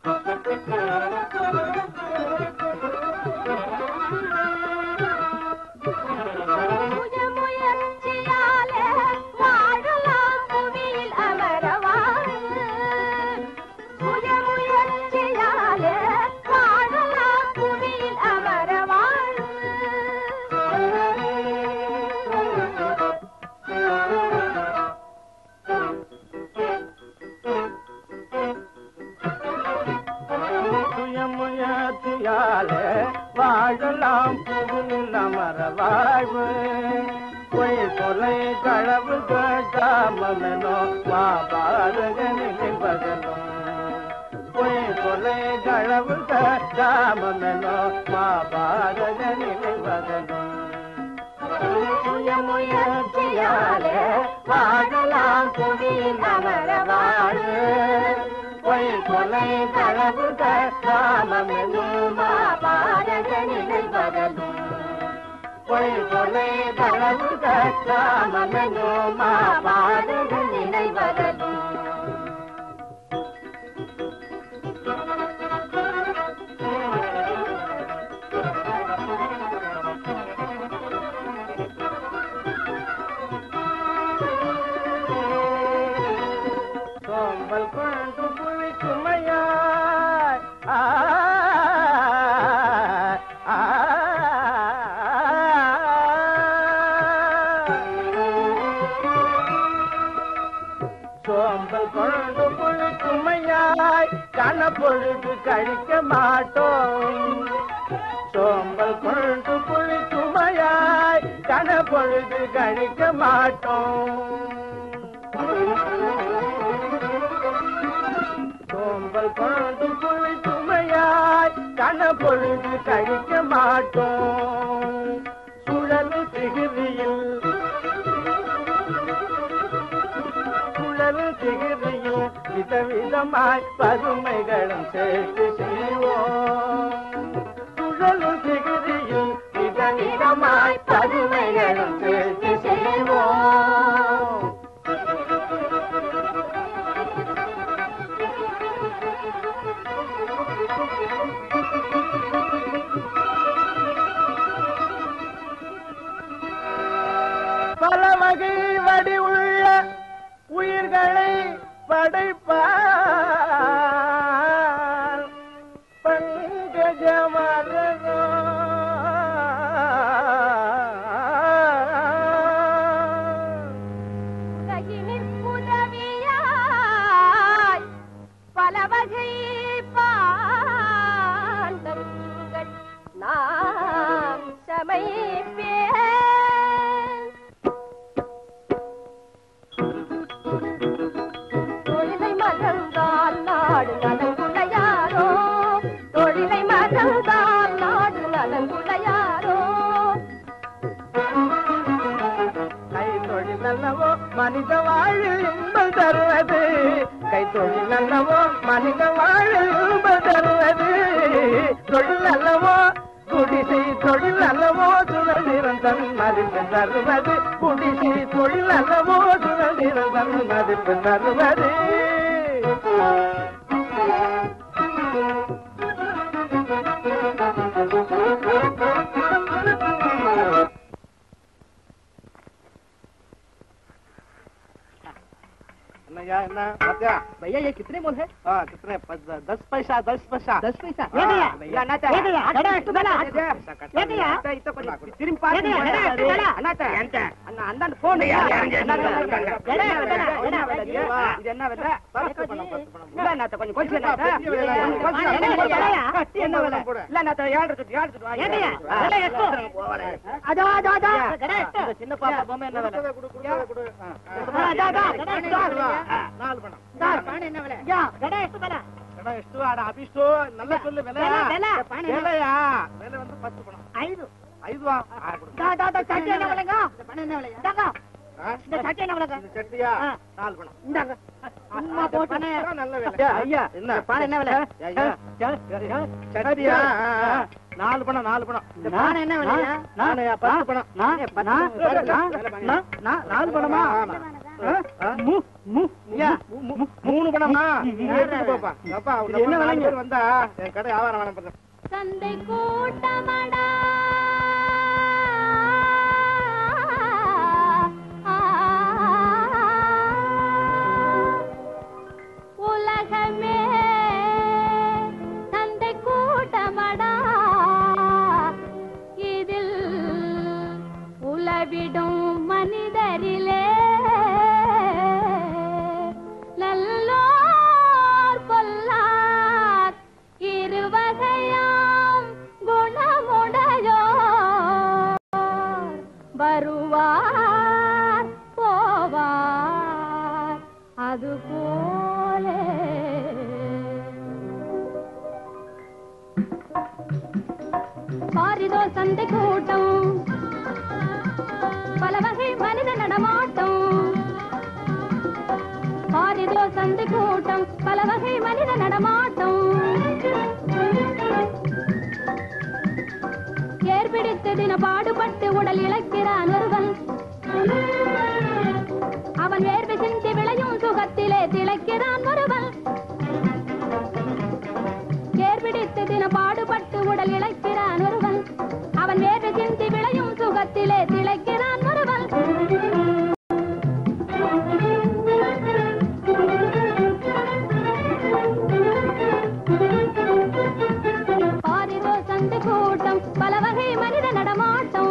சுயமுயற்சியாலே வாழலாம் புவியில் அமர வாழ்வு. சுயமுயற்சியாலே வாழலாம் புவியில் அமர வாழ்வு. சுயமுயற்சியாலே வாழலாம் புவியில் அமர வாழ்வு பொய் கொலை களவு கேட்டாமனோ மாபாரக நினைவதனும் பொய் கொலை களவு கேட்டாமனோ மாபாரக நினைவதனும் சுயமுயற்சியாலே வாழலாம் புவியில் அமர வாழ்வு பொய் கொலை களவு கேட்டாமனோ மாபாரக நினைவதனும் பொய் கொலை களவு கேட்டாமனோ மாபாரக நினைவதனும் சோம்பல் கொண்டு புவி சுமையாய் ஆ, ஆ, சோம்பல் கொண்டு புவி சுமையாய் கணப்பொழுது கழிக்க மாட்டோம் சோம்பல் கொண்டு புவி சுமையாய் கணப்பொழுது கழிக்க மாட்டோம் சோம்பல் கொண்டு புவி சுமையாய் கணப்பொழுது கழிக்க மாட்டோம் சுழல் சிகிரியில் சுழல் சிகிரியில் விதவிதமாய் பதுமைகளும் சேர்த்து செய்வோம் சுழல் சிகிரியில் விதவிதமாய் பதுமைகளும் சேர்த்து செய்வோம் பல வகை வடி உள்ள உயிர்களை படைப்பார் பங்கஜமரோ உலகினிற் உதவியாய் பல வகை பாண்டங்கள் நாம் சமைப்பேன் தொழிலை மறந்தால் நாடு நலங்குலையாரோ தொழிலை மறந்தால் நாடு நலங்குலையாரோ கை தொழில் அல்லவோ மனித வாழில் இன்பம் தருவது கை தொழில் அல்லவோ மனித வாழில் இன்பம் தருவது தொழில் அல்லவோ குடிசை தொழில் அல்லவோ சுதந்திரம் தன் மதிப்பு தருவது குடிசை தொழில் அல்லவோ சுதந்திரம் தன் மதிப்பு தருவது भैया है ना बच्चा भैया ये कितने मोल है हाँ कितने प- दस पैसा दस पैसा दस पैसा हाँ, भैया। ये भैया ಗಡ ಎಷ್ಟು ಬೇಡ ये भैया ತಿರುಗಿ ಏನಿಲ್ಲ, ಗಡ ಎಷ್ಟು ಬೇಡ? ಅಣ್ಣ ಅಂದನ್ ಫೋನ್ ಗಡ ಎಷ್ಟು ಬೇಡ? ಗಡ. ಏನಿಲ್ಲ, ಗಡ ಎಷ್ಟು? ಅದು, ಅದು, ಅದು, ಗಡ ಎಷ್ಟು? ಚಿನ್ನ ಪಾಪ ಬೊಮ್ಮೆ என்ன விலை? ಅದು, ಅದು, ಗಡ ಎಷ್ಟು? நாலு பணம் ಯಾ, ಗಡ ಎಷ್ಟು ಬೇಡ கடை ಎಷ್ಟು ஆட அபிஷ்டு நல்ல சொல்லு விலை விலை, விலை. விலையா விலை வந்து பத்து பணம் ಐದು ஐந்து வா ஆ, கொடு. ದಾ, ದಾ, ದಾ, ಚಟ್ನಿ என்ன விலைங்க? இந்தாங்க. ஆ? இந்த சட்டை என்ன விலைங்க? இது சட்டியா ஆ. நாலு பணம் இந்தாங்க. சும்மா போட்டு அதான் நல்ல விலை ஐயா, ஐயா, என்ன இந்த பானை என்ன விலை? ஐயா. சட்டியா ஆ, ஆ. நாலு பணம் நாலு பணம் இந்த பானை என்ன விலையா? நானு பத்து பணம் நான், நான், நான், நான், நான், நாலு பணமா ஆமா. ஆ? ஐயா, மூணு பணமா எடுத்துட்டு போப்பா அப்பா இது என்ன என்ன விலைங்க? வந்தா என் கடை வியாபாரம் வேணாம் பண்ண சந்தை கூட்டமடா உலகமே சந்தை கூட்டமடா இதில் உலவிடும் மனிதரிலே நல்லோர் பொல்லார் இருவகையாம் குணமுடையோர் வருவார் போவார் அதுபோல பாரிதோ சந்தை கூட்டம் பல வகை மனித நடமாட்டம் பாரிதோ சந்தை கூட்டம் பல வகை மனித நடமாட்டம் ஏற்பிடித்து தின பாடுபட்டு உடல் இழக்கிறான் ஒருவன் அவன் வேர்வை சிந்தி விளையும் சுகத்திலே திளைக்கிறான் ஒருவன் ஏற்பிடித்து தின பாடுபட்டு உடல் இழக்கிறான் ஒருவன் அவன் வேர்வை சிந்தி விளையும் சுகத்திலே திளைக்கிறான் ஒருவன் பாரிதோ சந்தை கூட்டம் பல வகை மனித நடமாட்டம்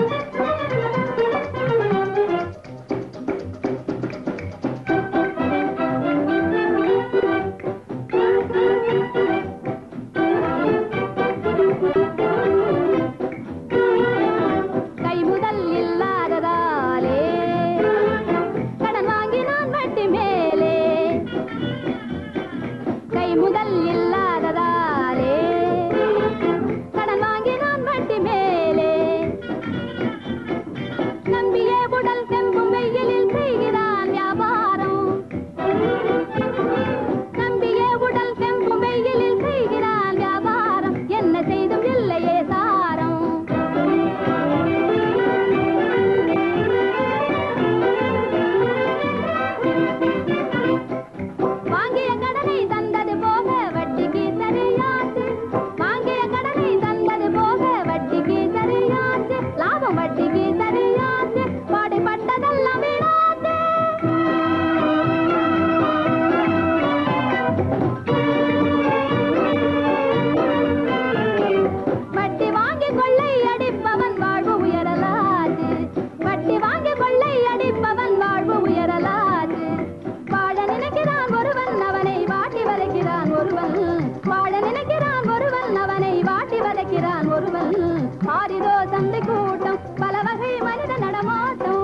கை முதல் இல்லாததாலே கடன் வாங்கினான் வட்டி மேலே கை முதல் இல்லாததாலே கடன் வாங்கினான் வட்டி மேலே நம்பியே உடல் செம்பும் வெயிலில் செய்கிறான் வியாபாரம் நம்பியே உடல் செம்பும் வெயிலில் செய்கிறான் வியாபாரம் என்ன செய்தும் இல்லையே சாரம் வாங்கிய கடனை தந்தது போக வட்டிக்கு சரியாச்சு வாங்கிய கடனை தந்தது போக வட்டிக்கு சரியாச்சு லாபம் வட்டிக்கு சரியாச்சு பாடுபட்டதெல்லாம் வீணாச்சு வட்டி வாங்கி கொள்ளை அடிப்பவன் வாழ்வு உயரலாச்சு வட்டி வாங்கி கொள்ளை அடிப்பவன் வாழ்வு உயரலாச்சு வாழ நினைக்கிறான் ஒருவன் அவனை வாட்டி வதைக்கிறான் ஒருவன் வாழ நினைக்கிறான் ஒருவன் அவனை வாட்டி வதைக்கிறான் ஒருவன் ஆரிதோ சந்தை கூட்டம் பல வகை மனித நடமாட்டம்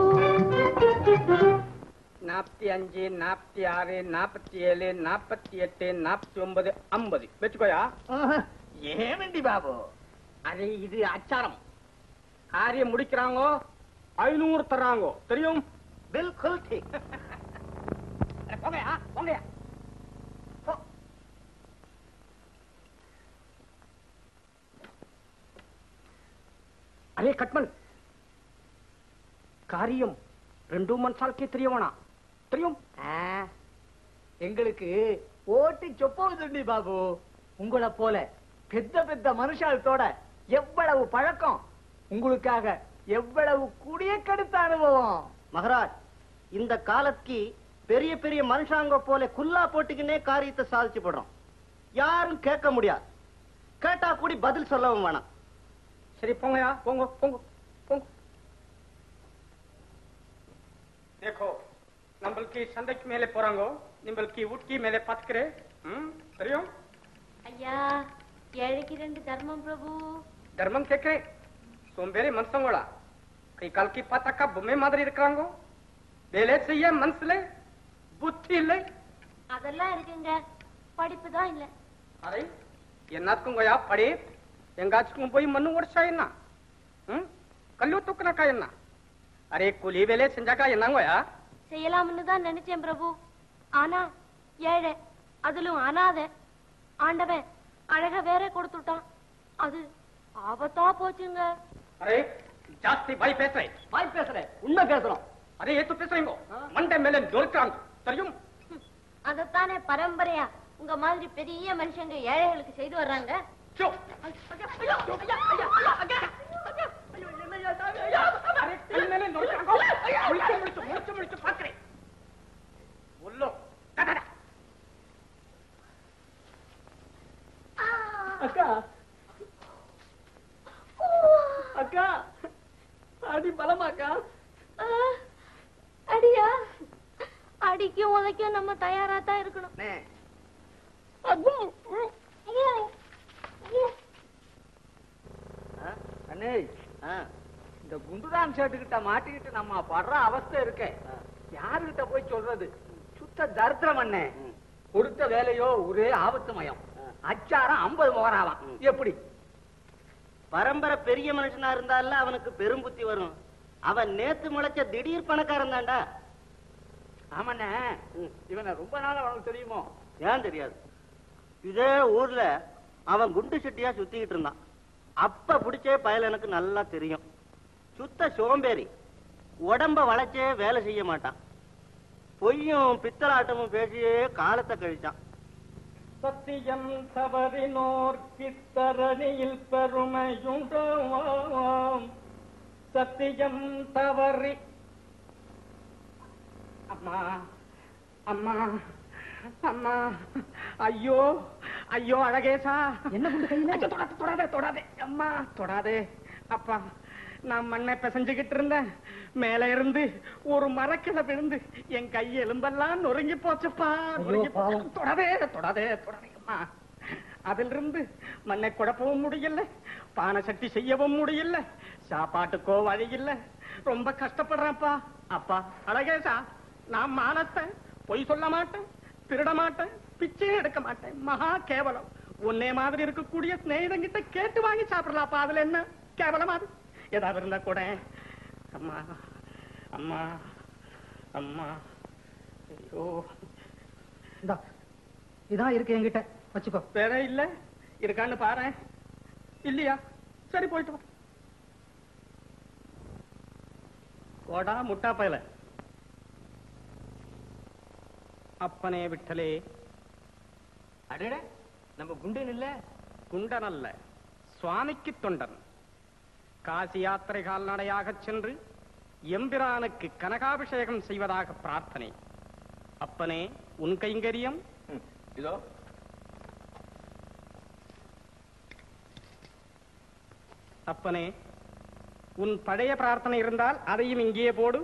நாற்பத்தி அஞ்சு நாற்பத்தி ஆறு நாற்பத்தி ஏழு நாற்பத்தி எட்டு நாற்பத்தி ஒன்பது ஐம்பது வச்சுக்கோயா ఏమండి బాబు அது இது அச்சாரம் காரியம் முடிக்கிறாங்க ஐநூறு தர்றாங்க தெரியும் బిల్కుల్ ఠీక్ அட, போங்கயா போங்கயா போ. அரே கட்மன் காரியம் ரெண்டு மனசாலுக்கே தெரியவனா தெரியும் எங்களுக்கு ஓட்டி చెప్పవుతుంది బాబు உங்களை போல பெத்த பெத்த மனுஷாலத்தோட எவ்வளவு பழக்கம் உங்களுக்காக எவ்வளவு குடிய கடுத்த அனுபவம் மகராஜ் இந்த காலத்துக்கு பெரிய பெரிய மனுஷாங்க போல குல்லா போட்டுக்கினே காரியத்தை சாதிச்சு போடுறோம் யாரும் கேட்க முடியாது கேட்டா கூடி பதில் சொல்லவும் வேணாம் சரி போங்கயா போங்க போங்க போங்க देखो நம்மளுக்கு சந்தைக்கு மேலே போறாங்க நம்மளுக்கு உட்கி மேலே பாத்துக்கிறேன் ம் தெரியும் ஐயா ஏழைக்கு ரெண்டு தர்மம் பிரபு தர்மம் கேட்கிறேன் சோம்பேறி மனுஷங்களா கை கால்கி பார்த்தாக்கா பொம்மை மாதிரி இருக்கிறாங்க வேலை செய்ய மனசுல புத்தி இல்லை அதெல்லாம் இருக்குங்க படிப்பு தான் இல்ல அரை என்னத்துக்குங்கயா படி எங்காச்சுக்கும் போய் மண்ணு உடைச்சா என்ன ம் கல்லு தூக்குனாக்கா என்ன அரே கூலி வேலை செஞ்சாக்கா என்னங்கோயா செய்யலாம்னு தான் நினைச்சேன் பிரபு ஆனா ஏழை அதிலும் அனாதை ஆண்டவன் அழக வேற கொடுத்துட்டான் அது ஆபத்தா போச்சுங்க அரே ஜாஸ்தி பாய் பேசுறேன் வாய் பேசுறேன் உண்மை பேசுறோம் அரே ஏத்து பேசுறீங்க மண்டை மேல நொறுக்காங்க தெரியும் அதத்தானே பரம்பரையா உங்க மாதிரி பெரிய மனுஷங்க ஏழைகளுக்கு செய்து வர்றாங்க சோ அரே கை மேல நொறுக்காங்க முழிச்சு முழிச்சு முழிச்சு முழிச்சு பாக்குறேன் உள்ளோ டடடா அக்கா அக்கா அடி பலமாக்கா அடியா அடிக்கும் உதைக்கும் நம்ம தயாரா தான் இருக்கணும் அண்ணே ஆ, இந்த குண்டுராம் சேட்டுக்கிட்ட மாட்டிக்கிட்டு நம்ம படுற அவஸ்தை இருக்கே யாருகிட்ட போய் சொல்றது சுத்த தரித்திரம் அண்ணே ம். கொடுத்த வேலையோ ஒரே ஆபத்து மயம் அச்சாரம் ஐம்பது முகராவாம் ம். எப்படி பரம்பரை பெரிய மனுஷனா இருந்தால அவனுக்கு பெரும் புத்தி வரும் அவன் நேத்து முளைச்ச திடீர் பணக்காரன் தான்டா ஆமாண்ணே ம். இவனை ரொம்ப நாள் அவனுக்கு தெரியுமோ ஏன் தெரியாது இதே ஊர்ல அவன் குண்டு சட்டியா சுத்திக்கிட்டு இருந்தான் அப்ப பிடிச்சே பயல் எனக்கு நல்லா தெரியும் சுத்த சோம்பேறி உடம்ப வளைச்சே வேலை செய்ய மாட்டான் பொய்யும் பித்தலாட்டமும் பேசியே காலத்தை கழிச்சான் சத்தியம் தவறினோர் கித்தரணியில் பெருமையுண்டோ சத்தியம் தவறி அம்மா அம்மா அம்மா ஐயோ ஐயோ அழகேசா என்ன கையில தொடாதே தொடாதே தொடாதே அம்மா தொடாதே அப்பா நான் மண்ணை பிசைஞ்சுகிட்டு இருந்தேன் மேல இருந்து ஒரு மரக்கிளை விழுந்து என் கை எலும்பெல்லாம் நொறுங்கி போச்சுப்பா நொறுங்கி போச்சு. தொடாதே தொடாதே தொடாதே அம்மா அதிலிருந்து மண்ணை குழப்பவும் முடியல பானை சட்டி செய்யவும் முடியல சாப்பாட்டுக்கோ வழி இல்ல ரொம்ப கஷ்டப்படுறேன்ப்பா அப்பா அழகேசா நான் மானத்தை பொய் சொல்ல மாட்டேன் திருட மாட்டேன் பிச்சையே எடுக்க மாட்டேன் மகா கேவலம் உன்னே மாதிரி இருக்கக்கூடிய சிநேகிதங்கிட்ட கேட்டு வாங்கி சாப்பிடலாப்பா அதுல என்ன கேவலமா அது ஏதாவது இருந்தா கூட அம்மா அம்மா அம்மா ஐயோ இதான் இருக்கு என்கிட்ட வச்சுக்கோ வேற இல்ல இருக்கான்னு பாரு இல்லையா சரி போயிட்டு வா போடா முட்டா பயல அப்பனே விட்டலே அடடே நம்ம குண்டன் இல்ல குண்டன் அல்ல சுவாமிக்கு தொண்டன் காசி யாத்திரை கால்நடையாகச் சென்று எம்பிரானுக்கு கனகாபிஷேகம் செய்வதாக பிரார்த்தனை அப்பனே உன் கைங்கரியம் இதோ அப்பனே உன் பழைய பிரார்த்தனை இருந்தால் அதையும் இங்கே போடு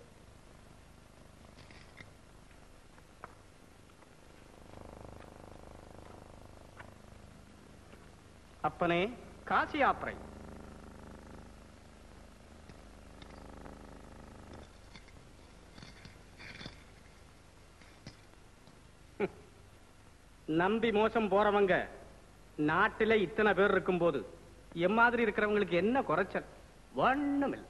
அப்பனே காசி யாத்திரை ஹம். நம்பி மோசம் போறவங்க நாட்டில இத்தனை பேர் இருக்கும்போது எம்மாதிரி இருக்கிறவங்களுக்கு என்ன குறைச்சல் ஒண்ணுமில்லை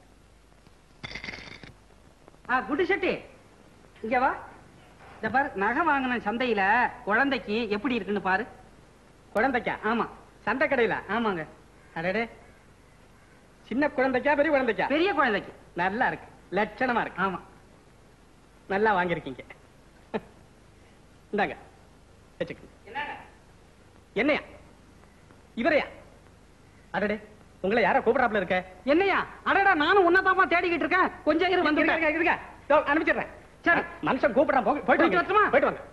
ஆ குண்டு செட்டி இங்க வா இந்த பாரு நகை வாங்கின சந்தையில குழந்தைக்கு எப்படி இருக்குன்னு பாரு குழந்தைக்கா ஆமா சண்டை கடையில ஆமாங்க அடடே சின்ன குழந்தைக்கா பெரிய குழந்தைக்கா பெரிய குழந்தைக்கு நல்லா இருக்கு லட்சணமா இருக்கு ஆமா நல்லா வாங்கியிருக்கீங்க இந்தாங்க வச்சுக்கோங்க என்னையா இவரையா அடடே உங்களை யாரோ கூப்பிடாப்ல இருக்க என்னையா அடடா நானும் உன்னதாமா தேடிக்கிட்டு இருக்கேன் கொஞ்சம் இரு இருங்க, வந்துட்டேன் இருங்க, இருங்க. இதோ அனுப்பிச்சிடுறேன் சரி. மனுஷன் கூப்பிடாம போங்க போயிட்டு போயிட்டு வாங்க. வரட்டுமா? போயிட்டு வாங்க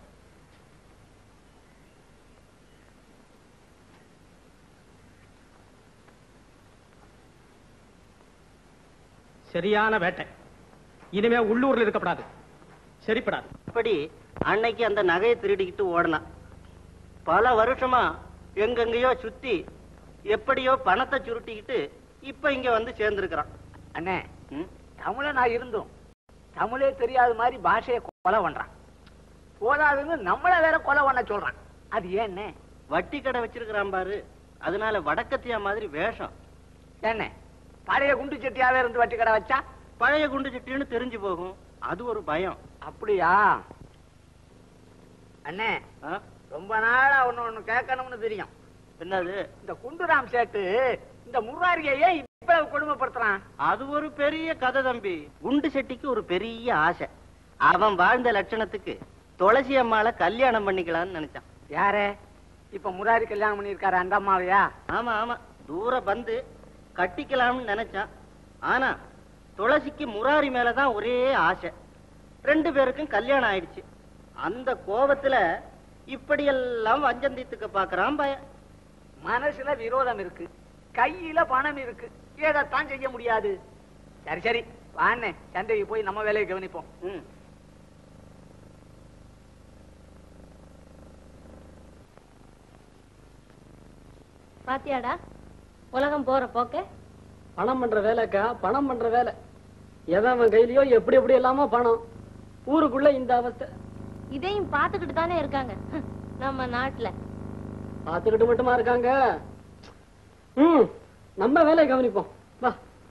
சரியான வேட்டை இனிமே உள்ளூர்ல இருக்கப்படாது சரிப்படாது அப்படி அன்னைக்கு அந்த நகையை திருடிக்கிட்டு ஓடினான் பல வருஷமா எங்கெங்கயோ சுத்தி எப்படியோ பணத்தை சுருட்டிக்கிட்டு இப்ப இங்க வந்து சேர்ந்திருக்கிறான் அண்ணே ம்? தமிழனா இருந்தும் தமிழே தெரியாத மாதிரி பாஷையை கொலை பண்றான் போதாதுன்னு நம்மள வேற கொலை பண்ண சொல்றான் அது ஏன்னே வட்டி கடை வச்சிருக்கிறான் பாரு அதனால வடக்கத்தியா மாதிரி வேஷம் என்ன பழைய குண்டு சட்டியாவே இருந்து வட்டி கடை வச்சா பழைய குண்டு சட்டின்னு தெரிஞ்சு போகும் அது ஒரு பயம் அப்படியா அண்ணே ஆ? ரொம்ப நாளா ஒண்ணு ஒண்ணு கேட்கணும்னு தெரியும் என்னது இந்த குண்டுராம் சேட்டு இந்த முராரியை இவ்வளவு கொடுமைப்படுத்துறான் அது ஒரு பெரிய கதை தம்பி குண்டு செட்டிக்கு ஒரு பெரிய ஆசை அவன் வாழ்ந்த லட்சணத்துக்கு துளசி அம்மாளை கல்யாணம் பண்ணிக்கலாம்னு நினைச்சான் யாரு இப்ப முராரி கல்யாணம் பண்ணிருக்காரு அந்த அம்மாவையா ஆமா ஆமா தூர வந்து கட்டிக்கலாம்னு நினைச்சான் ஆனா துளசிக்கு முராரி மேலதான் ஒரே ஆசை ரெண்டு பேருக்கும் கல்யாணம் ஆயிடுச்சு அந்த கோபத்துல இப்படியெல்லாம் வஞ்சந்தித்துக்க பாக்குறான் பையன் மனசுல விரோதம் இருக்கு கையில பணம் இருக்கு ஏதத்தான் செய்ய முடியாது சரி சரி வாண்ணே சந்தைக்கு போய் நம்ம வேலையை கவனிப்போம் ம். பாத்தியாடா உலகம் போற போக்க பணம் பண்ற வேலைக்கா பணம் பண்ற வேலை எவன் அவன் கையிலயோ எப்படி எப்படி எல்லாமோ பணம் ஊருக்குள்ள இந்த அவஸ்தை இதையும் பாத்துக்கிட்டு தானே இருக்காங்க ஹம், நம்ம நாட்டுல பார்த்துக்கிட்டு மட்டுமா இருக்காங்க ம் நம்ம வேலையை கவனிப்போம் வா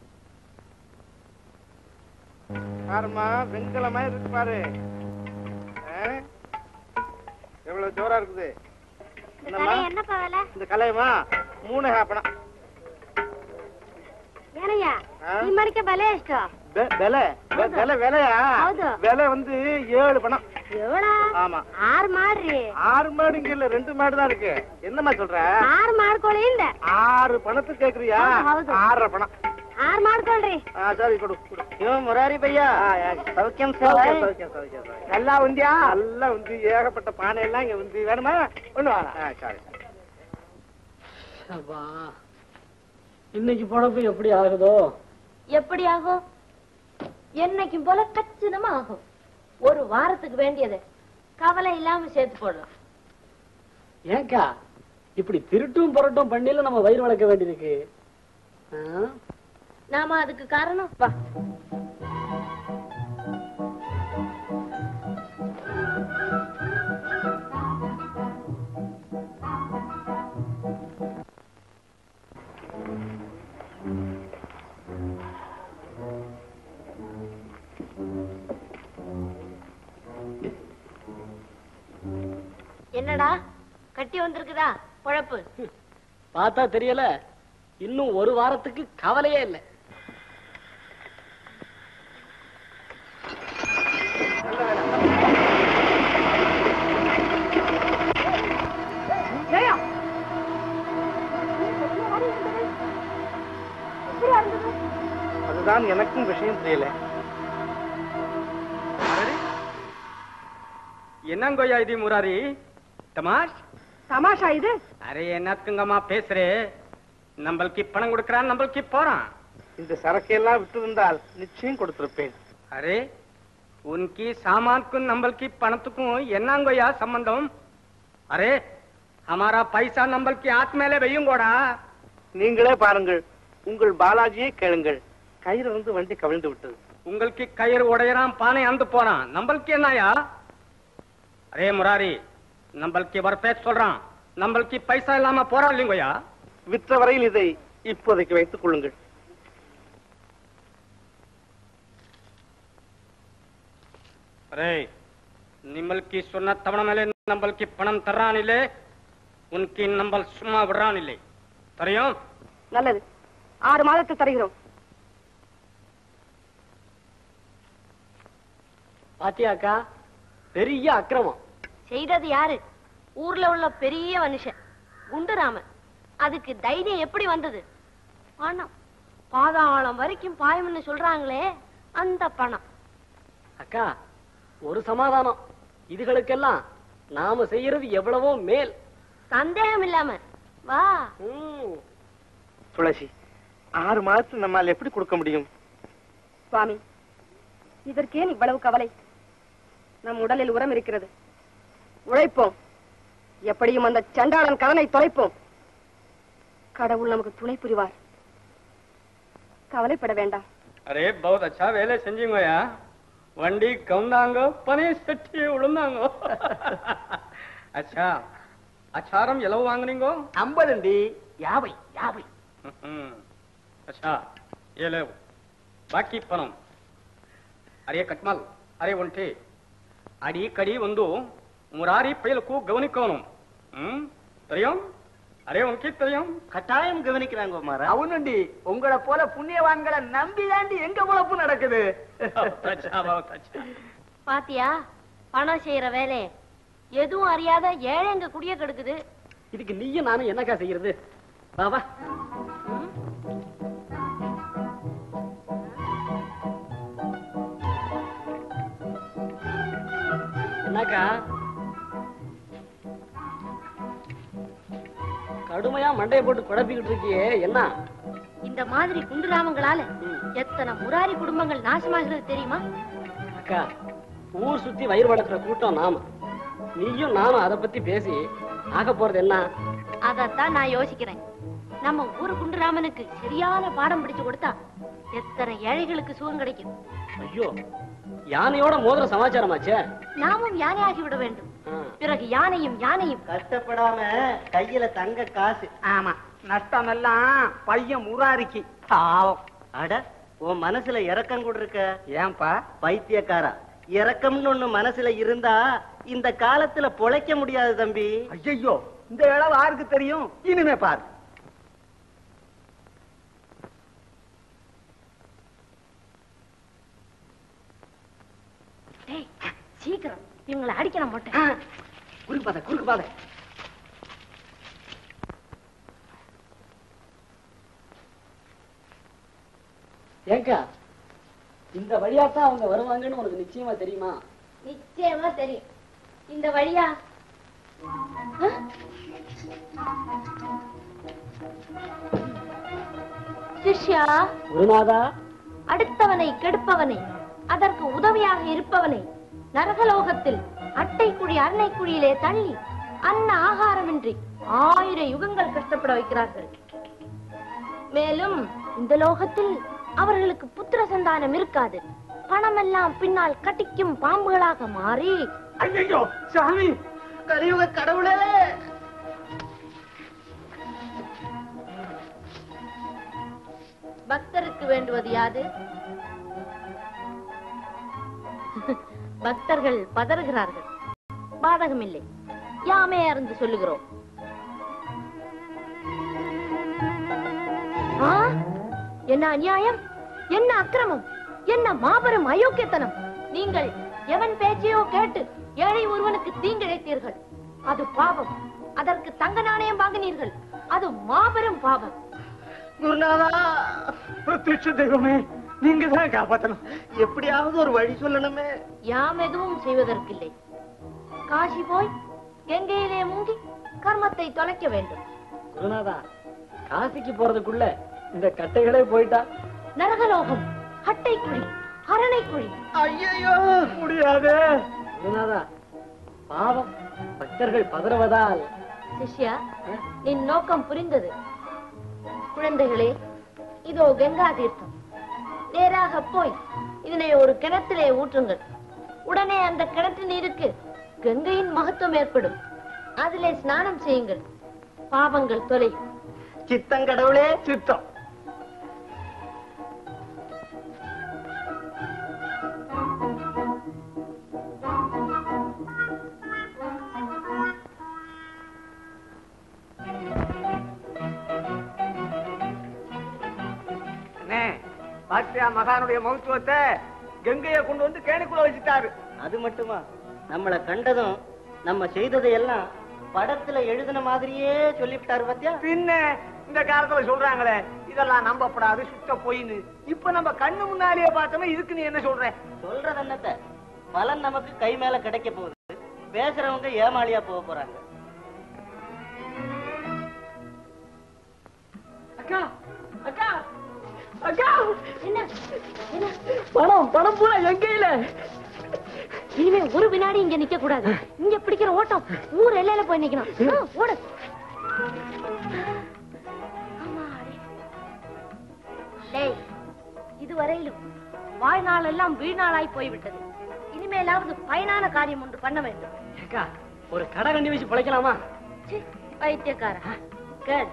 பாருமா வெண்கலமா இருக்கு பாரு ஆ? எவ்வளவு ஜோரா இருக்குது என்னம்மா என்னப்பா வேலை இந்த கலையமா மூணு ஹாப்பனா ஏனையா ஆ? ಈ ಮಡಿಕೆ ಬೆಲೆ ಎಷ್ಟು விலை வெ- விலை விலையா ಹೌದು. விலை வந்து ஏழு பணம் ಏಳ ஆமா ಆರ್ ಮಾಡ್ರಿ ஆறு மாடு இங்க இல்ல ரெண்டு மாடு தான் இருக்கு என்னம்மா சொல்ற ಆರ್ ಮಾಡ್ಕೊಳ್ಳಿ ಇಂದ ஆறு பணத்துக்கு கேக்குறியா ಹೌದು, ಹೌದು. ஆறரை பணம் ಆರ್ ಮಾಡ್ಕೊಳ್ರಿ ஆ சரி கொடு கொடு இவன் முராரி பையா சௌக்கியம் சார் சௌக்கியம், சௌக்கியம், சௌக்கியம், சௌக்கியம். நல்லா உண்டியா நல்லா வந்து ஏகப்பட்ட பானை எல்லாம் இங்க வந்து வேணுமா ஒண்ணு வேணாம் ஆ, சரி அப்பா இன்னைக்கு பொழப்பு எப்படி ஆகுதோ எப்படி ஆகும் என்னைக்கும் போல கச்சிதமா ஆகும் ஒரு வாரத்துக்கு வேண்டியது கவலை இல்லாம சேர்த்து போடலாம் ஏன்க்கா இப்படி திருட்டும் புரட்டும் பண்ணில நம்ம வயிறு வளர்க்க வேண்டியிருக்கு ஆ? நாம அதுக்கு காரணம் வா என்னடா கட்டி வந்திருக்குதா பொழப்பு பார்த்தா தெரியல இன்னும் ஒரு வாரத்துக்கு கவலையே இல்லை அதுதான் எனக்கும் விஷயம் புரியல என்னங்கோயா இது முராரி தமாஷ் தமாஷா இது அரே என்னத்துங்கம்மா பேசுறே நம்மளுக்கு பணம் கொடுக்கறான் நம்மளுக்கு போறான் இந்த சரக்கையெல்லாம் விட்டு இருந்தால் நிச்சயம் கொடுத்திருப்பேன் அரே உன்கி சாமான்க்கும் நம்மளுக்கு பணத்துக்கும் என்னங்கோயா சம்பந்தம் அரே हमारा पैसा நம்மளுக்கு ஆத் மேலே வையுங்கோடா நீங்களே பாருங்கள் உங்கள் பாலாஜியை கேளுங்கள் கயிறிலிருந்து வண்டி கவிழ்ந்து விட்டது உங்களுக்கு கயிறு உடையறான் பானை அந்து போறான் நம்மளுக்கு என்னயா அரே முராரி நம்மளுக்கு வரப்பே சொல்றான் நம்மளுக்கு பைசா இல்லாம போறா இல்லைங்கோயா விற்ற வரையில் இதை இப்போதைக்கு வைத்துக் கொள்ளுங்கள் அரே நிம்மளுக்கு சொன்ன தவண மேலே நம்மளுக்கு பணம் தர்றான் இல்லை உனக்கு நம்ம சும்மா விடுறான் இல்லை தெரியும் நல்லது ஆறு மாதத்துக்கு தருகிறோம் பாத்தியாக்கா பெரிய அக்கிரமம் செய்தது யாரு ஊர்ல உள்ள பெரிய மனுஷன் குண்டுராமன் அதுக்கு தைரியம் எப்படி வந்தது பணம் பாதாளம் வரைக்கும் பாயம்னு சொல்றாங்களே அந்த பணம் அக்கா ஒரு சமாதானம் இதுகளுக்கெல்லாம் நாம செய்யறது எவ்வளவோ மேல் சந்தேகம் இல்லாம வா ம். துளசி ஆறு மாதத்துக்கு நம்மால் எப்படி கொடுக்க முடியும் சுவாமி இதற்கேன் இவ்வளவு கவலை நம் உடலில் உரம் இருக்கிறது உழைப்போம் எப்படியும் அந்த சண்டாளன் கடனை தொலைப்போம் கடவுள் நமக்கு துணை புரிவார் கவலைப்பட வேண்டாம் அரே பௌத் அச்சா வேலை செஞ்சீங்கயா வண்டி கவுந்தாங்க பனை சட்டி விழுந்தாங்க அச்சா அச்சாரம் எவ்வளவு வாங்குனீங்க ஐம்பதுண்டி யாவை யாவை ம்ம். அச்சா ஏழு ಬಾಕಿ ಪಣಂ ಅರೆ ಕಟ್ಮಲ್ ಅರೆ ಒಂಟೆ ಅಡಿ ಕಡಿ ಒಂದು ಮುರಾರಿ ಪೈಲಕು ಗಮನಿಕೋನು ಹ್ಮ್ தெரியும் அரே முக்கியத்தையும் கட்டாயம் கவனிக்கிறாங்க குமாரா அவனுண்டி உங்களை போல புண்ணியவான்களை நம்பிதாண்டி எங்க பொழப்பு நடக்குது பாத்தியா பணம் செய்யற வேலைய எதுவும் அறியாத ஏழைங்க குடிய கெடுக்குது இதுக்கு நீயும் நானும் என்னக்கா செய்யறது வா வா என்னக்கா கடுமையா மண்டையை போட்டு குழப்பிக்கிட்டு இருக்கியே என்ன இந்த மாதிரி குண்டுராமங்களால எத்தனை முராரி குடும்பங்கள் நாசமாகிறது தெரியுமா அக்கா ஊர் சுத்தி வயிறு வளர்க்குற கூட்டம் நாம நீயும் நானும் அதை பத்தி பேசி ஆக போறது என்ன அதத்தான் நான் யோசிக்கிறேன் நம்ம ஊரு குண்டுராமனுக்கு சரியான பாடம் பிடிச்சு கொடுத்தா எத்தனை ஏழைகளுக்கு சுகம் கிடைக்கும் ஐயோ யானையோட மோதிர சமாச்சாரமாச்சே நாமும் யானையாகி விட வேண்டும் பிறகு யானையும் யானையும் கஷ்டப்படாம கையில தங்க காசு ஆமா நஷ்டம் எல்லாம் பையன் முராரிக்கு பாவம் அட உன் மனசுல இறக்கம் கூட இருக்க ஏன்பா பைத்தியக்காரா இறக்கம்னு ஒண்ணு மனசுல இருந்தா இந்த காலத்துல பொழைக்க முடியாது தம்பி ஐயோ இந்த இளவு யாருக்கு தெரியும் இனிமே பாரு டேய் சீக்கிரம் இவங்களை அடிக்கணும் மாட்டேன் குறுக்கு பாதை குறுக்கு பாதை ஏங்கா இந்த வழியாத்தான் அவங்க வருவாங்கன்னு உனக்கு நிச்சயமா தெரியுமா நிச்சயமா தெரியும் இந்த வழியா ஆ? சிஷ்யா குருநாதா அடுத்தவனை கெடுப்பவனை அதற்கு உதவியாக இருப்பவனை நரகலோகத்தில் அட்டைக்குழி அன்னைக்குழியிலே தள்ளி அன்ன ஆகாரமின்றி ஆயிரம் யுகங்கள் கஷ்டப்பட வைக்கிறார்கள் மேலும் இந்த லோகத்தில் அவர்களுக்கு புத்திர சந்தானம் இருக்காது பணமெல்லாம் பின்னால் கட்டிக்கும் பாம்புகளாக மாறி ஐயோ சாமி கலியுக கடவுளே பக்தருக்கு வேண்டுவது யாது பக்தர்கள் பதறுகிறார்கள் பாதகமில்லை யாமே அறிந்து சொல்லுகிறோம் ஆ? என்ன அநியாயம் என்ன அக்கிரமம் என்ன மாபெரும் அயோக்கியத்தனம் நீங்கள் எவன் பேச்சையோ கேட்டு ஏழை ஒருவனுக்கு தீங்கிழைத்தீர்கள் அது பாவம் அதற்கு தங்க நாணயம் வாங்கினீர்கள் அது மாபெரும் பாவம் குருநாதா பிரத்யட்ச தெய்வமே நீங்க தான் காப்பாத்தணும் எப்படியாவது ஒரு வழி சொல்லணுமே யாம் எதுவும் செய்வதற்கில்லை காசி போய் கங்கையிலே மூங்கி கர்மத்தை தொலைக்க வேண்டும் குருநாதா காசிக்கு போறதுக்குள்ள இந்த கட்டைகளே போயிட்டா நரகலோகம் அட்டைக்குழி அரணைக்குழி ஐயோ முடியாது குருநாதா பாவம் பக்தர்கள் பதறுவதால் சிஷ்யா நின் நோக்கம் புரிந்தது குழந்தைகளே இதோ கங்கா தீர்த்தம் நேராக போய் இதனை ஒரு கிணத்திலே ஊற்றுங்கள் உடனே அந்த கிணற்று நீருக்கு கங்கையின் மகத்துவம் ஏற்படும் அதிலே ஸ்நானம் செய்யுங்கள் பாவங்கள் தொலையும் சித்தங்கடவுளே சித்தம் அண்ணே, பாத்தியா மகானுடைய மகத்துவத்தை கங்கையை கொண்டு வந்து கேணிக்குள்ள வச்சுட்டாரு அது மட்டுமா நம்மள கண்டதும் நம்ம செய்ததை எல்லாம் படத்துல எழுதின மாதிரியே சொல்லிவிட்டாரு பாத்தியா பின்ன இந்த காலத்துல சொல்றாங்களே இதெல்லாம் நம்பப்படாது சுத்த பொய்ன்னு இப்ப நம்ம கண்ணு முன்னாலேயே பார்த்தோமே இதுக்கு நீ என்ன சொல்ற சொல்றது என்னத்த பலன் நமக்கு கை மேல கிடைக்க போகுது பேசுறவங்க ஏமாளியா போக போறாங்க அக்கா அக்கா அக்கா என்ன என்ன பணம் பணம் பூரா என் கையில இனிமே ஒரு வினாடி இங்க நிக்க கூடாது இங்க பிடிக்கிற ஓட்டம் ஊர் எல்லையில போய் நிக்கணும் ஆ, ஓடு அம்மாடி. டேய் இதுவரையிலும் வாழ்நாள் எல்லாம் வீணாளாய் போய்விட்டது இனிமேலாவது பயனான காரியம் ஒன்று பண்ண வேண்டும் அக்கா ஒரு கடை கண்டி வச்சு பிழைக்கலாமா சீ, பைத்தியக்கார கேள்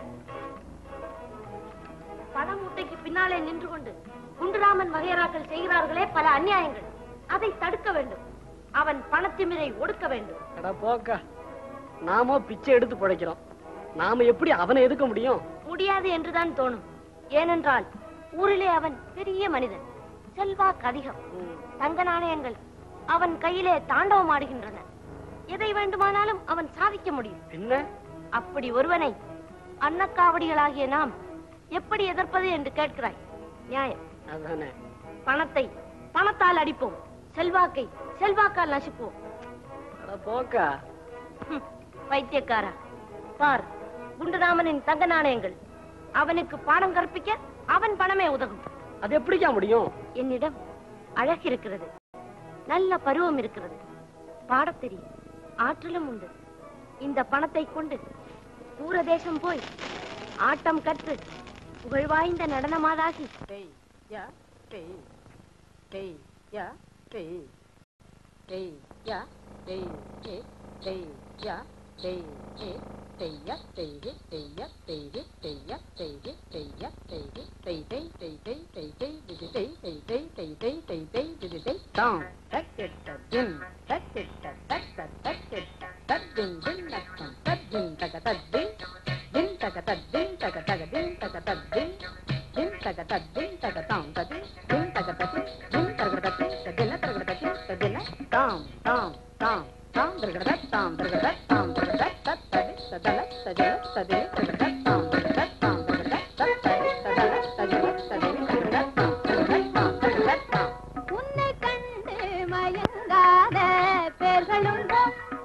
பணமூட்டைக்கு பின்னாலே நின்று கொண்டு குண்டுராமன் வகையராக்கள் செய்கிறார்களே பல அநியாயங்கள் அதை தடுக்க வேண்டும் அவன் பணத்திமிரை ஒடுக்க வேண்டும் அட போக்கா நாமோ பிச்சை எடுத்து பிழைக்கிறோம் நாம எப்படி அவனை எதுக்க முடியும் முடியாது என்றுதான் தோணும் ஏனென்றால் ஊரிலே அவன் பெரிய மனிதன் செல்வாக்கு அதிகம் தங்க நாணயங்கள் அவன் கையிலே தாண்டவம் ஆடுகின்றன எதை வேண்டுமானாலும் அவன் சாதிக்க முடியும் என்ன அப்படி ஒருவனை அன்னக்காவடிகளாகிய நாம் எப்படி எதிர்ப்பது என்று கேட்கிறாய் நியாயம் அதானே பணத்தை பணத்தால் அடிப்போம் செல்வாக்கை செல்வாக்கால் நசுக்குவோம் அட போக்கா ஹம், பைத்தியக்காரா பார் குண்டுராமனின் தங்க நாணயங்கள் அவனுக்கு பாடம் கற்பிக்க அவன் பணமே உதவும் அது எப்படிக்கா முடியும் என்னிடம் அழகு இருக்கிறது நல்ல பருவம் இருக்கிறது பாடத் தெரியும் ஆற்றலும் உண்டு இந்த பணத்தை கொண்டு தூரதேசம் போய் ஆட்டம் கற்று புகழ்வாய்ந்த நடனமாதாகி யா டேய் டேய் யா டேய் டேய் யா டேய் டே டேய் யா டேய் டே டேய் யா டேய் டே டேய் யா டேய் டே டேய் யா டேய் டே டேய் யா டேய் டே டேய் டேய் டேய் டேய் டேய் டேய் டிடி டேய் டேய் டேய் டேய் டேய் டேய் டேய் டிடி டேய் டாம் டக்கெட்ட தின் டக்கெட்ட டக்க டக்கெட்ட தத்தின் தின் நக்கம் தத்தின் தக தத்தின் தின் தக தத்தின் தக தக தின் தக தத்தின் தின் தக தத்தின் தக தாம் தத்தின் தின் தக தத்தின் தின் தரகட தத்தின் ததில தரகட தத்தின் ததில தாம் தாம் தாம் தாம் தரகட தாம் தரகட தாம் தரகட தத்தடி ததல ததில ததில தரகட தாம் தரகட தாம் தரகட தத்தடி ததல ததில ததில தரகட தாம் தரகட தாம் தரகட தாம் உன்னை கண்டு மயங்காத பேர்களுண்டோ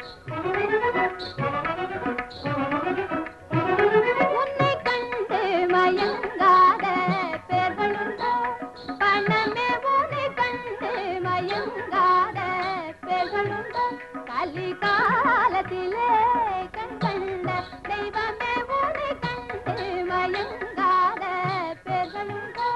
உன்னை கண்டு மயங்காத பேர்களுண்டோ பணமே உன்னை கண்டு மயங்காத பேர்களுண்டோ கலிகாலத்திலே கண் கண்ட தெய்வமே உன்னை கண்டு மயங்காத பேர்களுண்டோ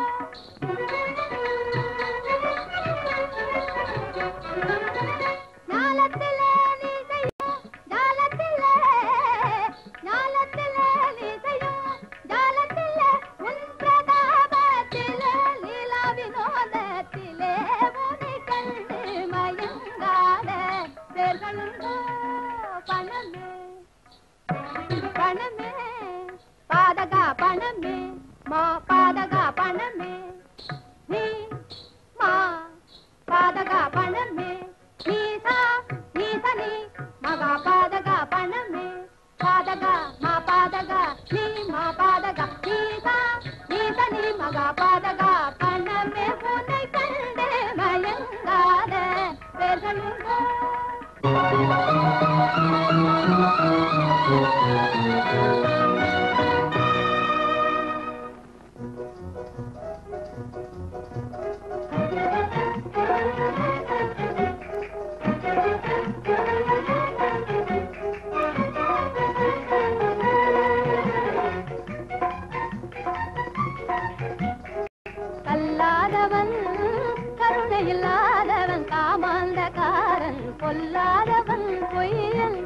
ஞாலத்திலே நீ செய்யும் ஜாலத்திலே ஞாலத்திலே நீ செய்யும் ஜாலத்திலே உன் பிரதாபத்திலே லீலா வினோதத்திலே உன்னை கண்டு மயங்காத பேர்களுண்டோ பணமே பணமே பாதகா பணமே மா பாதகா பணமே நீ மா பாதகா பணமே நீசா நீசனி மகா பாதகா பணமே பாதகா மா பாதகா நீ மா பாதகா நீசா நீசனி மகா பாதகா பணமே உன்னை கண்டு மயங்காத பேர்களுண்டோ கல்லாதவன் கருணை இல்லாதவன் காமாந்தகாரன் பொல்லாதவன் பொய்யன்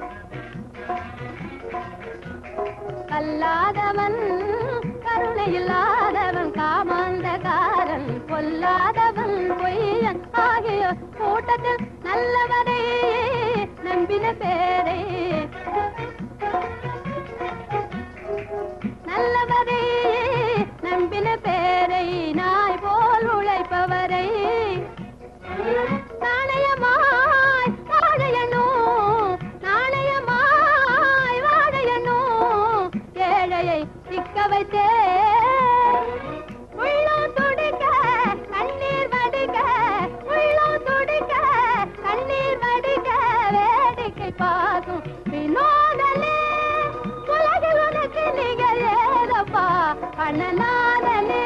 கல்லாதவன் கருணை இல்லாதவன் காமாந்தகாரன் பொல்லாதவன் பொய்யன் ஆகிய கூட்டத்தில் நல்லவரை நம்பின பேரை நல்லவரை நம்பின பேரை நாய் போல் உழைப்பவரை நாணயமாய் வாழையனோ நாணயமாய் வாழையனோ ஏழையை சிக்க வைத்தே உள்ளம் துடிக்க கண்ணீர் வடிக்க உள்ளம் துடிக்க கண்ணீர் வடிக்க வேடிக்கை பார்க்கும் வினோதனே உலகில் உனக்கு நிகழ் ஏதப்பா கண்ணநாதனே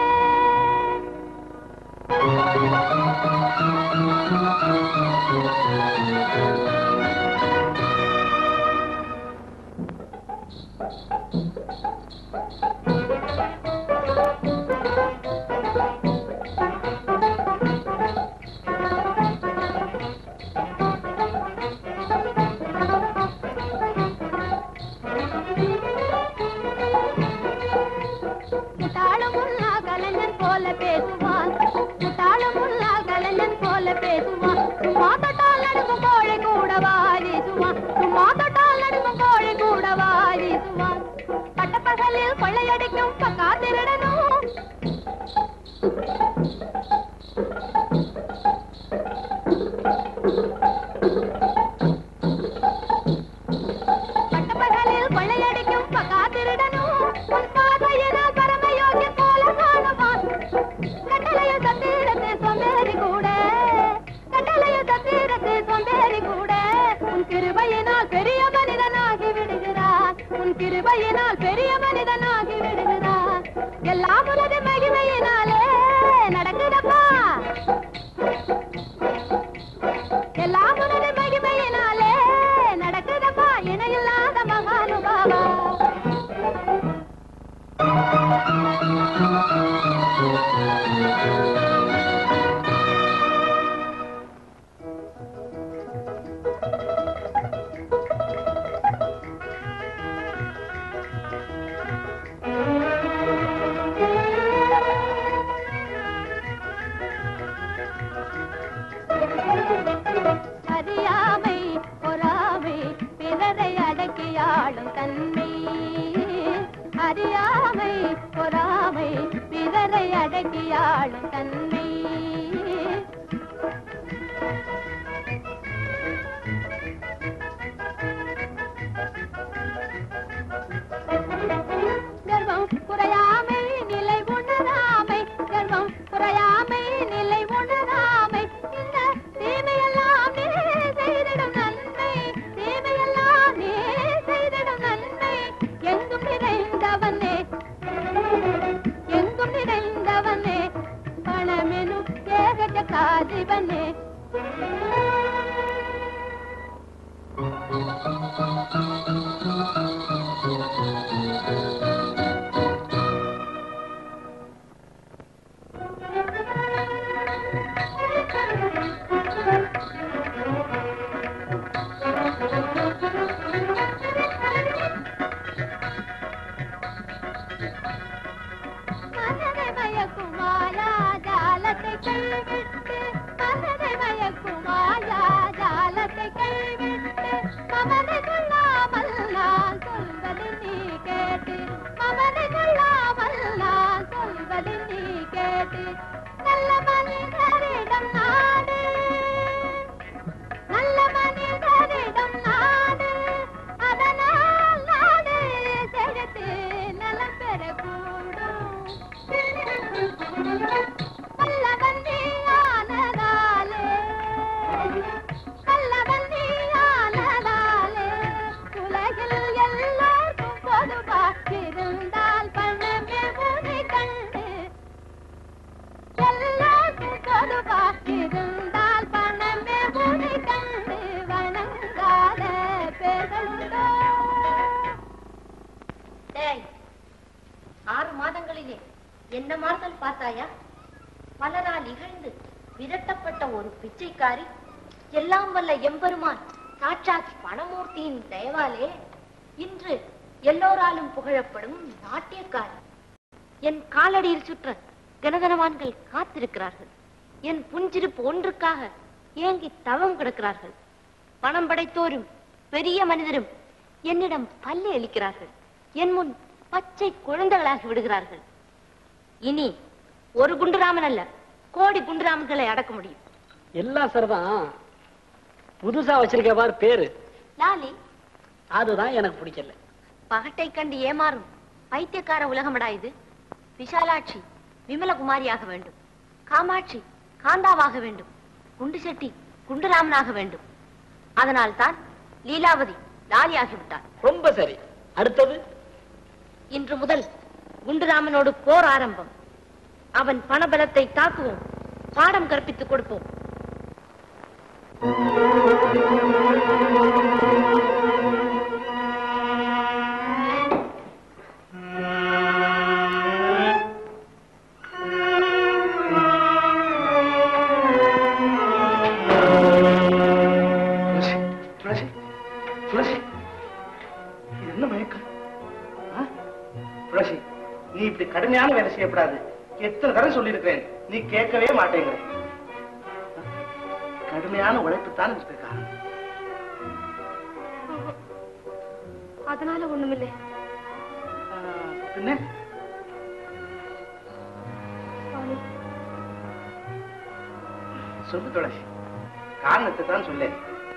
முட்டாளமுல்லா கலைஞன் போல பேசுவான் முட்டாளமுல்லா கலைஞன் போல பேசுவான் சும்மா தொட்டால் நடுங்கும் கோழை கூட வாரிசுவான் சும்மா தொட்டால் நடுங்கும் கோழை கூட வாரிசுவான் கொள்ளையடிக்கும் பக்கா திருடனும் பட்டப்பகலில் கொள்ளையடிக்கும் பக்கா திருடனும் உன் பாதையினால் பரமயோகி போல காணுவான் கட்டளையில் தத்தீரத்து சோம்பேறி கூட கட்டளையில் தத்தீரத்து சோம்பேறி கூட உன் கிருபையினால் பெரிய மனிதனாகி விடுகிறான் உன் கிருபையினால் பெரிய மனிதனாகி விடுகிறான் எல்லாம் உனது மகிமையினாலே நடக்குதப்பா எல்லாம் உனது மகிமையினாலே நடக்குதப்பா இணையில்லாத மகானுபாவா அறியாமை பொறாமை பிறரை அடக்கியாளும் தன்மை அறியாமை பொறாமை பிறரை அடக்கியாளும் தன்மை கர்வம் குறையாமை நிலை உணராமை கர்வம் குறையாமை நிலை உணராமை இந்த தீமையெல்லாம் நீ செய்திடும் நன்மை தீமையெல்லாம் நீ செய்திடும் நன்மை எங்கும் நிறைந்தவனே எங்கும் நிறைந்தவனே பணமெனும் ஏகஜ காதிபனே மனதை மயக்கும் மாயா ஜாலத்தை கைவிட்டு மனதை மயக்கும் மாயா ஜாலத்தை கைவிட்டு மமதை கொள்ளாமல் நான் சொல்வதை நீ கேட்டு மமதை கொள்ளாமல் நான் சொல்வதை நீ கேட்டு நல்ல மனிதரிடம் நாடு நல்ல மனிதரிடம் நாடு அதனால் நாடு செழித்து நலம் பெறக்கூடும் வல்லவன் நீயானதாலே வல்லவன் நீயானதாலே உலகில் எல்லோருக்கும் பொதுவாக்கிருந்தால் பணமே உனை கண்டு எல்லோருக்கும் பொதுவாக்கிருந்தால் பணமே உனை கண்டு வணங்காத பேர்களுண்டோ டேய் ஆறு மாதங்களிலே என்ன மாறுதல் பார்த்தாயா பலரால் இகழ்ந்து விரட்டப்பட்ட ஒரு பிச்சைக்காரி எல்லாம் வல்ல எம்பெருமான் சாட்சாத் பணமூர்த்தியின் தயவாலே இன்று எல்லோராலும் புகழப்படும் நாட்டியக்காரி என் காலடியில் சுற்ற கனகனவான்கள் காத்திருக்கிறார்கள் என் புஞ்சிருப்பு ஒன்றுக்காக ஏங்கி தவம் கிடக்கிறார்கள் பணம் படைத்தோரும் பெரிய மனிதரும் என்னிடம் பல்லி அளிக்கிறார்கள் என் முன் பச்சை குழந்தைகளாகி விடுகிறார்கள் இனி ஒரு குண்டுராமன் அல்ல கோடி குண்டுராமன்களை அடக்க முடியும் எல்லாம் சரிதான் புதுசா வச்சிருக்க பாரு பேரு லாலி அதுதான் எனக்கு பிடிக்கல பகட்டை கண்டு ஏமாறும் பைத்தியக்கார உலகமடா இது விஷாலாட்சி விமலகுமாரியாக வேண்டும் காமாட்சி காந்தாவாக வேண்டும் குண்டு செட்டி குண்டுராமனாக வேண்டும் அதனால் தான் லீலாவதி லாலியாகிவிட்டாள் ரொம்ப சரி அடுத்தது இன்று முதல் குண்டுராமனோடு போர் ஆரம்பம் அவன் பணபலத்தை தாக்குவோம் பாடம் கற்பித்துக் கொடுப்போம் துளசி துளசி துளசி இது என்ன மயக்கம் ஆ? துளசி நீ இப்படி கடுமையான வேலை செய்யக்கூடாது எத்தனை தடவை சொல்லியிருக்கிறேன் நீ கேட்கவே மாட்டேங்கிற கடுமையான உழைப்பு தான் இதுக்கு காரணம் அதனால ஒண்ணுமில்லை ஆ, பின்ன சொல்லு துளசி காரணத்தை தான் சொல்லு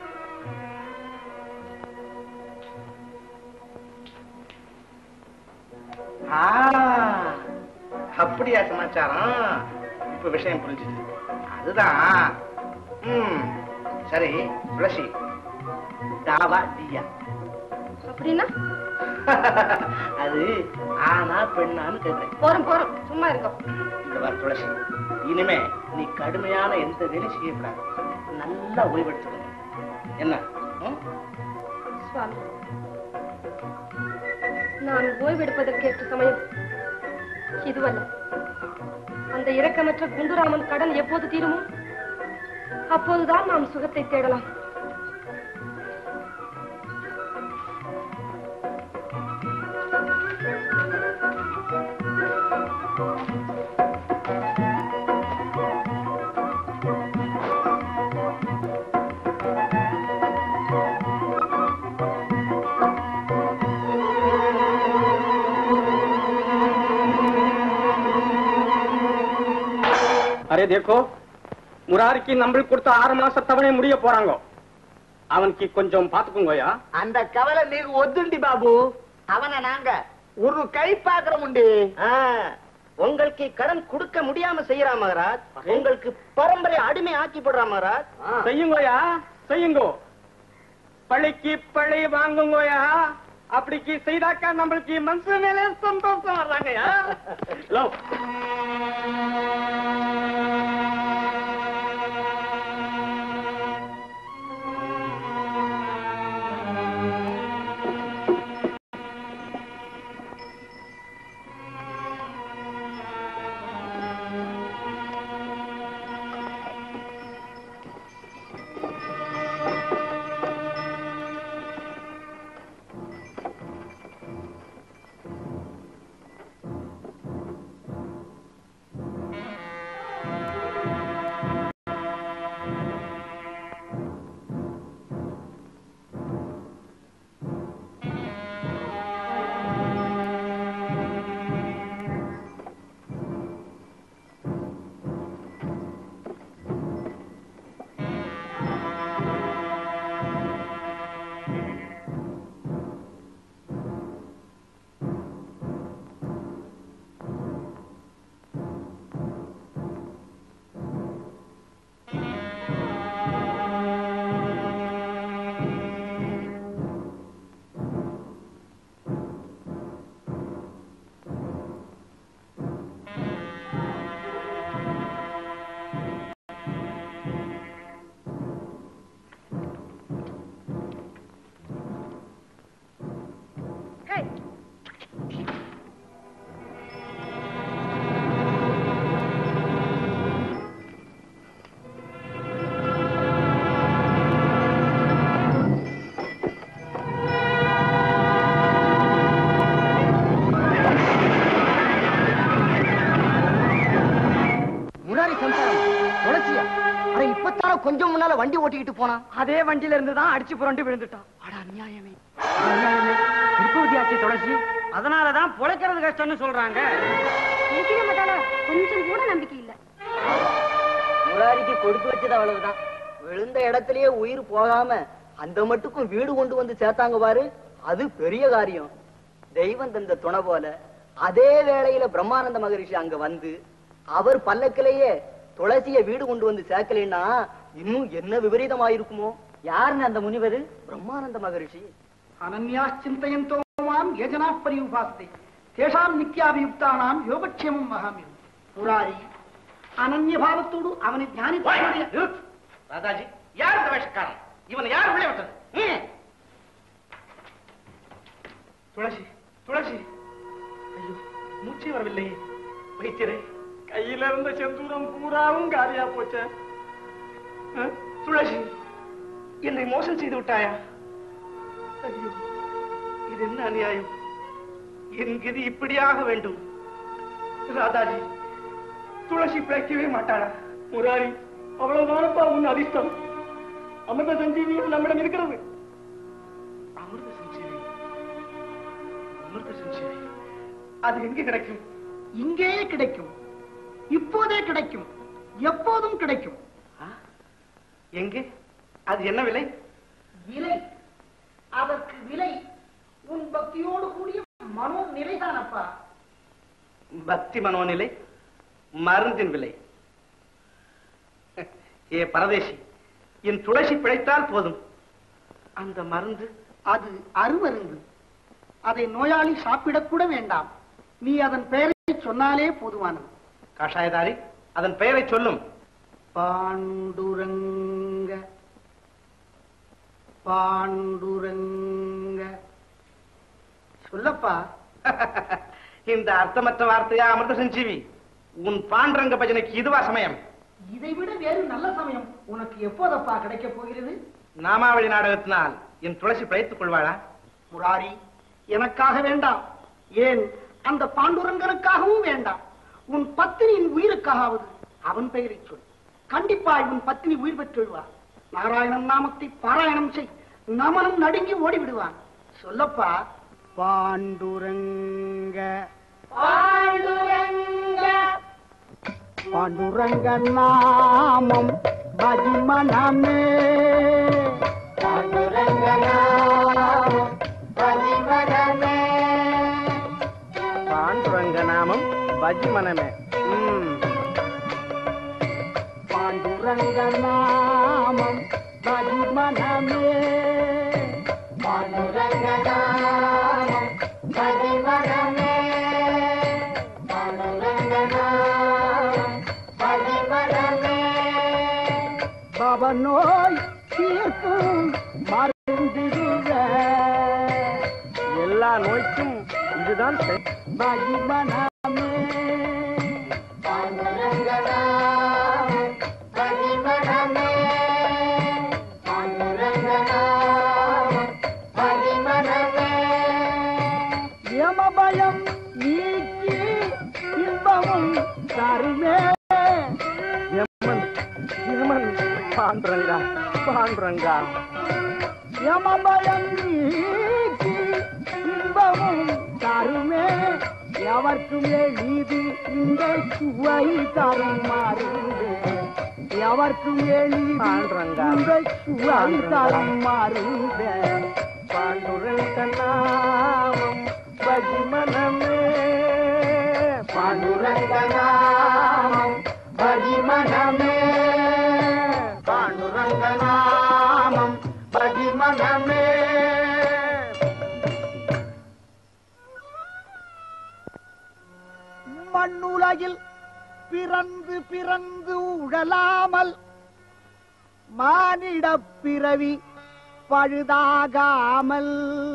ஆ, அப்படியா சமாச்சாரம் இப்ப விஷயம் புரிஞ்சுது அதுதான் ம் சரி துளசி தாவா டியா அப்படின்னா அது ஆனா பெண்ணான்னு கேக்குறேன் போறோம் போறோம் சும்மா இருக்கோம் இந்த வர துளசி இனிமே நீ கடுமையான எந்த வேலையும் செய்யக்கூடாது நல்லா ஓய்வெடுத்துக்கணும் என்ன ம்? சுவாமி நான் ஓய்வெடுப்பதற்கேற்ற சமயம் இதுவல்ல அந்த இரக்கமற்ற குண்டுராமன் கடன் எப்போது தீருமோ அப்போதுதான் நாம் சுகத்தை தேடலாம் அரே தேக்கோ முராரிக்கு நம்மளுக்கு கொடுத்த ஆறு மாச தவணை முடிய போறாங்க அவனுக்கு கொஞ்சம் பாத்துக்கோங்கயா அந்த கவலை நீங்க ஒத்துண்டி பாபு அவனை நாங்க ஒரு கை பாக்குறோமுண்டி ஆ, உங்களுக்கு கடன் கொடுக்க முடியாம செய்யறா மகராஜ் உங்களுக்கு பரம்பரை அடிமை ஆக்கி போடுறா மகராஜ் செய்யுங்கோயா செய்யுங்கோ பழிக்கு பழி வாங்குங்கோயா அப்படிக்கு செய்தாக்கா நம்மளுக்கு மனசு மேலே சந்தோஷம் வர்றாங்கயா ஹலோ முராரி சம்சாரம் தொலைச்சியா அட இப்பத்தான கொஞ்சம் முன்னால வண்டி ஓட்டிக்கிட்டு போனான் அதே வண்டியில இருந்து தான் அடிச்சு புரண்டு விழுந்துட்டான் அட அநியாயமே அநியாயமே விருப்பவதியாச்சு துளசி அதனாலதான் பொழைக்கிறது கஷ்டம்னு சொல்றாங்க நினைக்கவே மாட்டாளா கொஞ்சம் கூட நம்பிக்கை இல்ல முராரிக்கு கொடுத்து வச்சது அவ்வளவுதான் விழுந்த இடத்திலேயே உயிர் போகாம அந்த மட்டுக்கும் வீடு கொண்டு வந்து சேர்த்தாங்க பாரு அது பெரிய காரியம் தெய்வம் தந்த துணை போல அதே வேளையில பிரம்மானந்த மகரிஷி அங்க வந்து அவர் பல்லக்கிலேயே துளசிய வீடு கொண்டு வந்து சேர்க்கலைன்னா இன்னும் என்ன விபரீதமாயிருக்குமோ யாருன்னு அந்த முனிவர் பிரம்மானந்த மகரிஷி అనన్యాశ్చింతయంతో మాం యజనా పర్యుపాస్తే తేషాం నిత్యాభియుక్తానాం యోగక్షేమం మహామ్యం పురారి అనన్య భావத்துడు அவனை ஞானி ராதாஜி யார் இந்த வேஷக்காரன் இவனை யார் உள்ளே விட்டது ம். துளசி துளசி ஐயோ மூச்சே வரவில்லை வைத்தியரே கையில இருந்த செந்தூரம் பூராவும் காலியா போச்சே அஹ், துளசி என்னை மோசம் செய்து விட்டாயா ஐயோ இது என்ன அநியாயம் என் கதி இப்படியாக வேண்டும் ராதாஜி துளசி பிழைக்கவே மாட்டாளா முராரி அவ்வளவுதானப்பா உன் அதிர்ஷ்டம் அமிர்த சஞ்சீவியும் நம்மிடம் இருக்கிறது அமிர்த சஞ்சீவி அமிர்த சஞ்சீவி அது எங்க கிடைக்கும் இங்கேயே கிடைக்கும் இப்போதே கிடைக்கும் எப்போதும் கிடைக்கும் எங்கே அது என்ன விலை விலை அதற்கு விலை உன் பக்தியோடு கூடிய மனோ நிலைதானப்பா பக்தி மனோநிலை மருந்தின் விலை ஏ பரதேசி என் துளசி பிழைத்தால் போதும் அந்த மருந்து அது அருமருந்து அதை நோயாளி சாப்பிடக்கூட வேண்டாம் நீ அதன் பெயரை சொன்னாலே போதுமானது காஷாயதாரி அதன் பெயரை சொல்லும் பாண்டுரங்க பாண்டுரங்க சொல்லப்பா இந்த அர்த்தமற்ற வார்த்தையா அமிர்த சஞ்சீவி உன் பாண்டரங்க பஜனைக்கு இதுவா சமயம் இதை விட வேறு நல்ல சமயம் உனக்கு எப்போதப்பா கிடைக்கப் போகிறது நாமாவளி நாடகத்தினால் என் துளசி பிழைத்துக் கொள்வாளா முராரி எனக்காக வேண்டாம் ஏன் அந்த பாண்டுரங்கனுக்காகவும் வேண்டாம் உன் பத்தினியின் உயிருக்காவது அவன் பெயரை சொல் கண்டிப்பாய் உன் பத்தினி உயிர் பெற்றெழுவார் நாராயணன் நாமத்தை பாராயணம் செய் நமனும் நடுங்கி ஓடி விடுவான் சொல்லப்பா பாண்டுரங்க பாண்டுரங்க நாமம் பஜிமனமே பாண்டுரங்க நாமம் பஜிமனமே பாண்டுரங்க நாமம் பஜி மனமே ம். பாண்டுரங்க நாமம் பஜிமனமே பாண்டுரங்க நாமம் பஜிமனமே பாண்டுரங்க நாமம் பஜிமனமே பவனோய் தீர்க்கும் மருந்திடுக எல்லா நோய்க்கும் இதுதான் செய்- பஜிமனமே பாண்டுரங்க நாமம் பஜிமனமே பாண்டுரங்க நாமம் பஜிமனமே யமபயம் நீக்கி இன்பமும் தருமே யமன் யமன் பாண்டுரங்கா பாண்டுரங்கா யமபயம் நீக்கி இன்பமும் தருமே எவர்க்கும் எளிது இந்த சுவை தரும் மருந்தே எவர்க்கும் எளிது பாண்டுரங்கா. இந்த சுவை பாண்டுரங்கா. தரும் மருந்தே பாண்டுரங்க நாமம் பஜி மனமே பாண்டுரங்க நாமம் பஜிமனமே பாண்டுரங்க நாமம் பஜிமனமே மண்ணுலகில் பிறந்து பிறந்து உழலாமல் மானிடப் பிறவி பழுதாகாமல்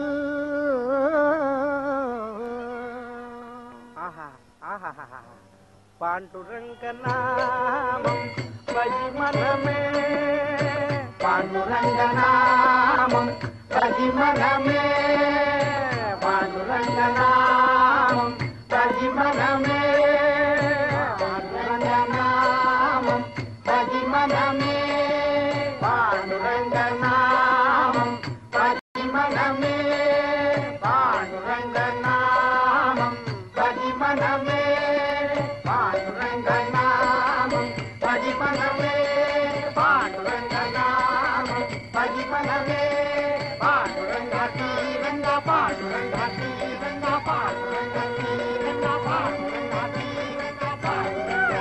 ஆஹா ஆஹா பாண்டுரங்க நாமம் பஜி மனமே பாண்டுரங்க நாமம் பஜிமனமே பாண்டுரங்க நாமம் பஜிமனமே பாண்டுரங்க நாமம் பஜிமனமே பாண்டுரங்க நாமம் பஜிமனமே பாண்டுரங்க நாமம் பஜிமனமே பாண்டுரங்க நாமம் பஜிமனமே பாண்டுரங்க நாமம் பஜிமனமே பாண்டுரங்க தீரங்க பாண்டுரங்க தீரங்க பாண்டுரங்க தீரங்க பாண்டுரங்க தீரங்க பாண்டுரங்க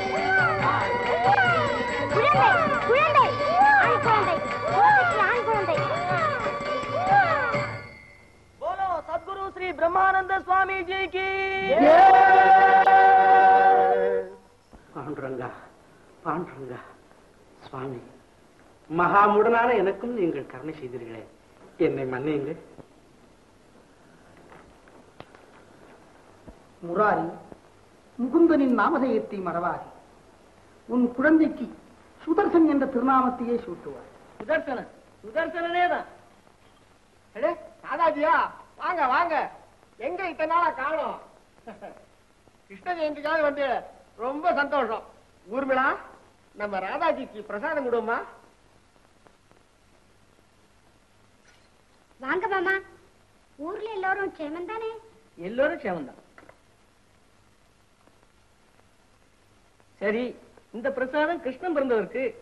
குழந்தை குழந்தை ஆண் குழந்தை கோபிக்கு ஆண் குழந்தை போலோ சத்குரு ஸ்ரீ பிரம்மானந்த சுவாமி ஜி கி பாண்டுரங்கா பாண்டுரங்கா சுவாமி மகாமுடனான எனக்கும் நீங்கள் கருணை செய்தீர்களே என்னை மன்னியுங்கள் முராரி முகுந்தனின் நாமதேயத்தை மறவாதி உன் குழந்தைக்கு சுதர்சன் என்ற திருநாமத்தையே சூட்டுவார் சுதர்சனன் சுதர்சனனே தான் அடே தாதாஜியா வாங்க வாங்க எங்க இத்தனை நாளா காணோம் கிருஷ்ண ஜெயந்திக்காக வந்து ரொம்ப சந்தோஷம் ஊர்மிளா நம்ம ராதாஜிக்கு பிரசாதம் கொடுமா வாங்க மாமா ஊர்ல எல்லாரும் க்ஷேமம் தானே எல்லோரும் க்ஷேமந்தான் சரி இந்த பிரசாதம் கிருஷ்ணன் பிறந்தவருக்கு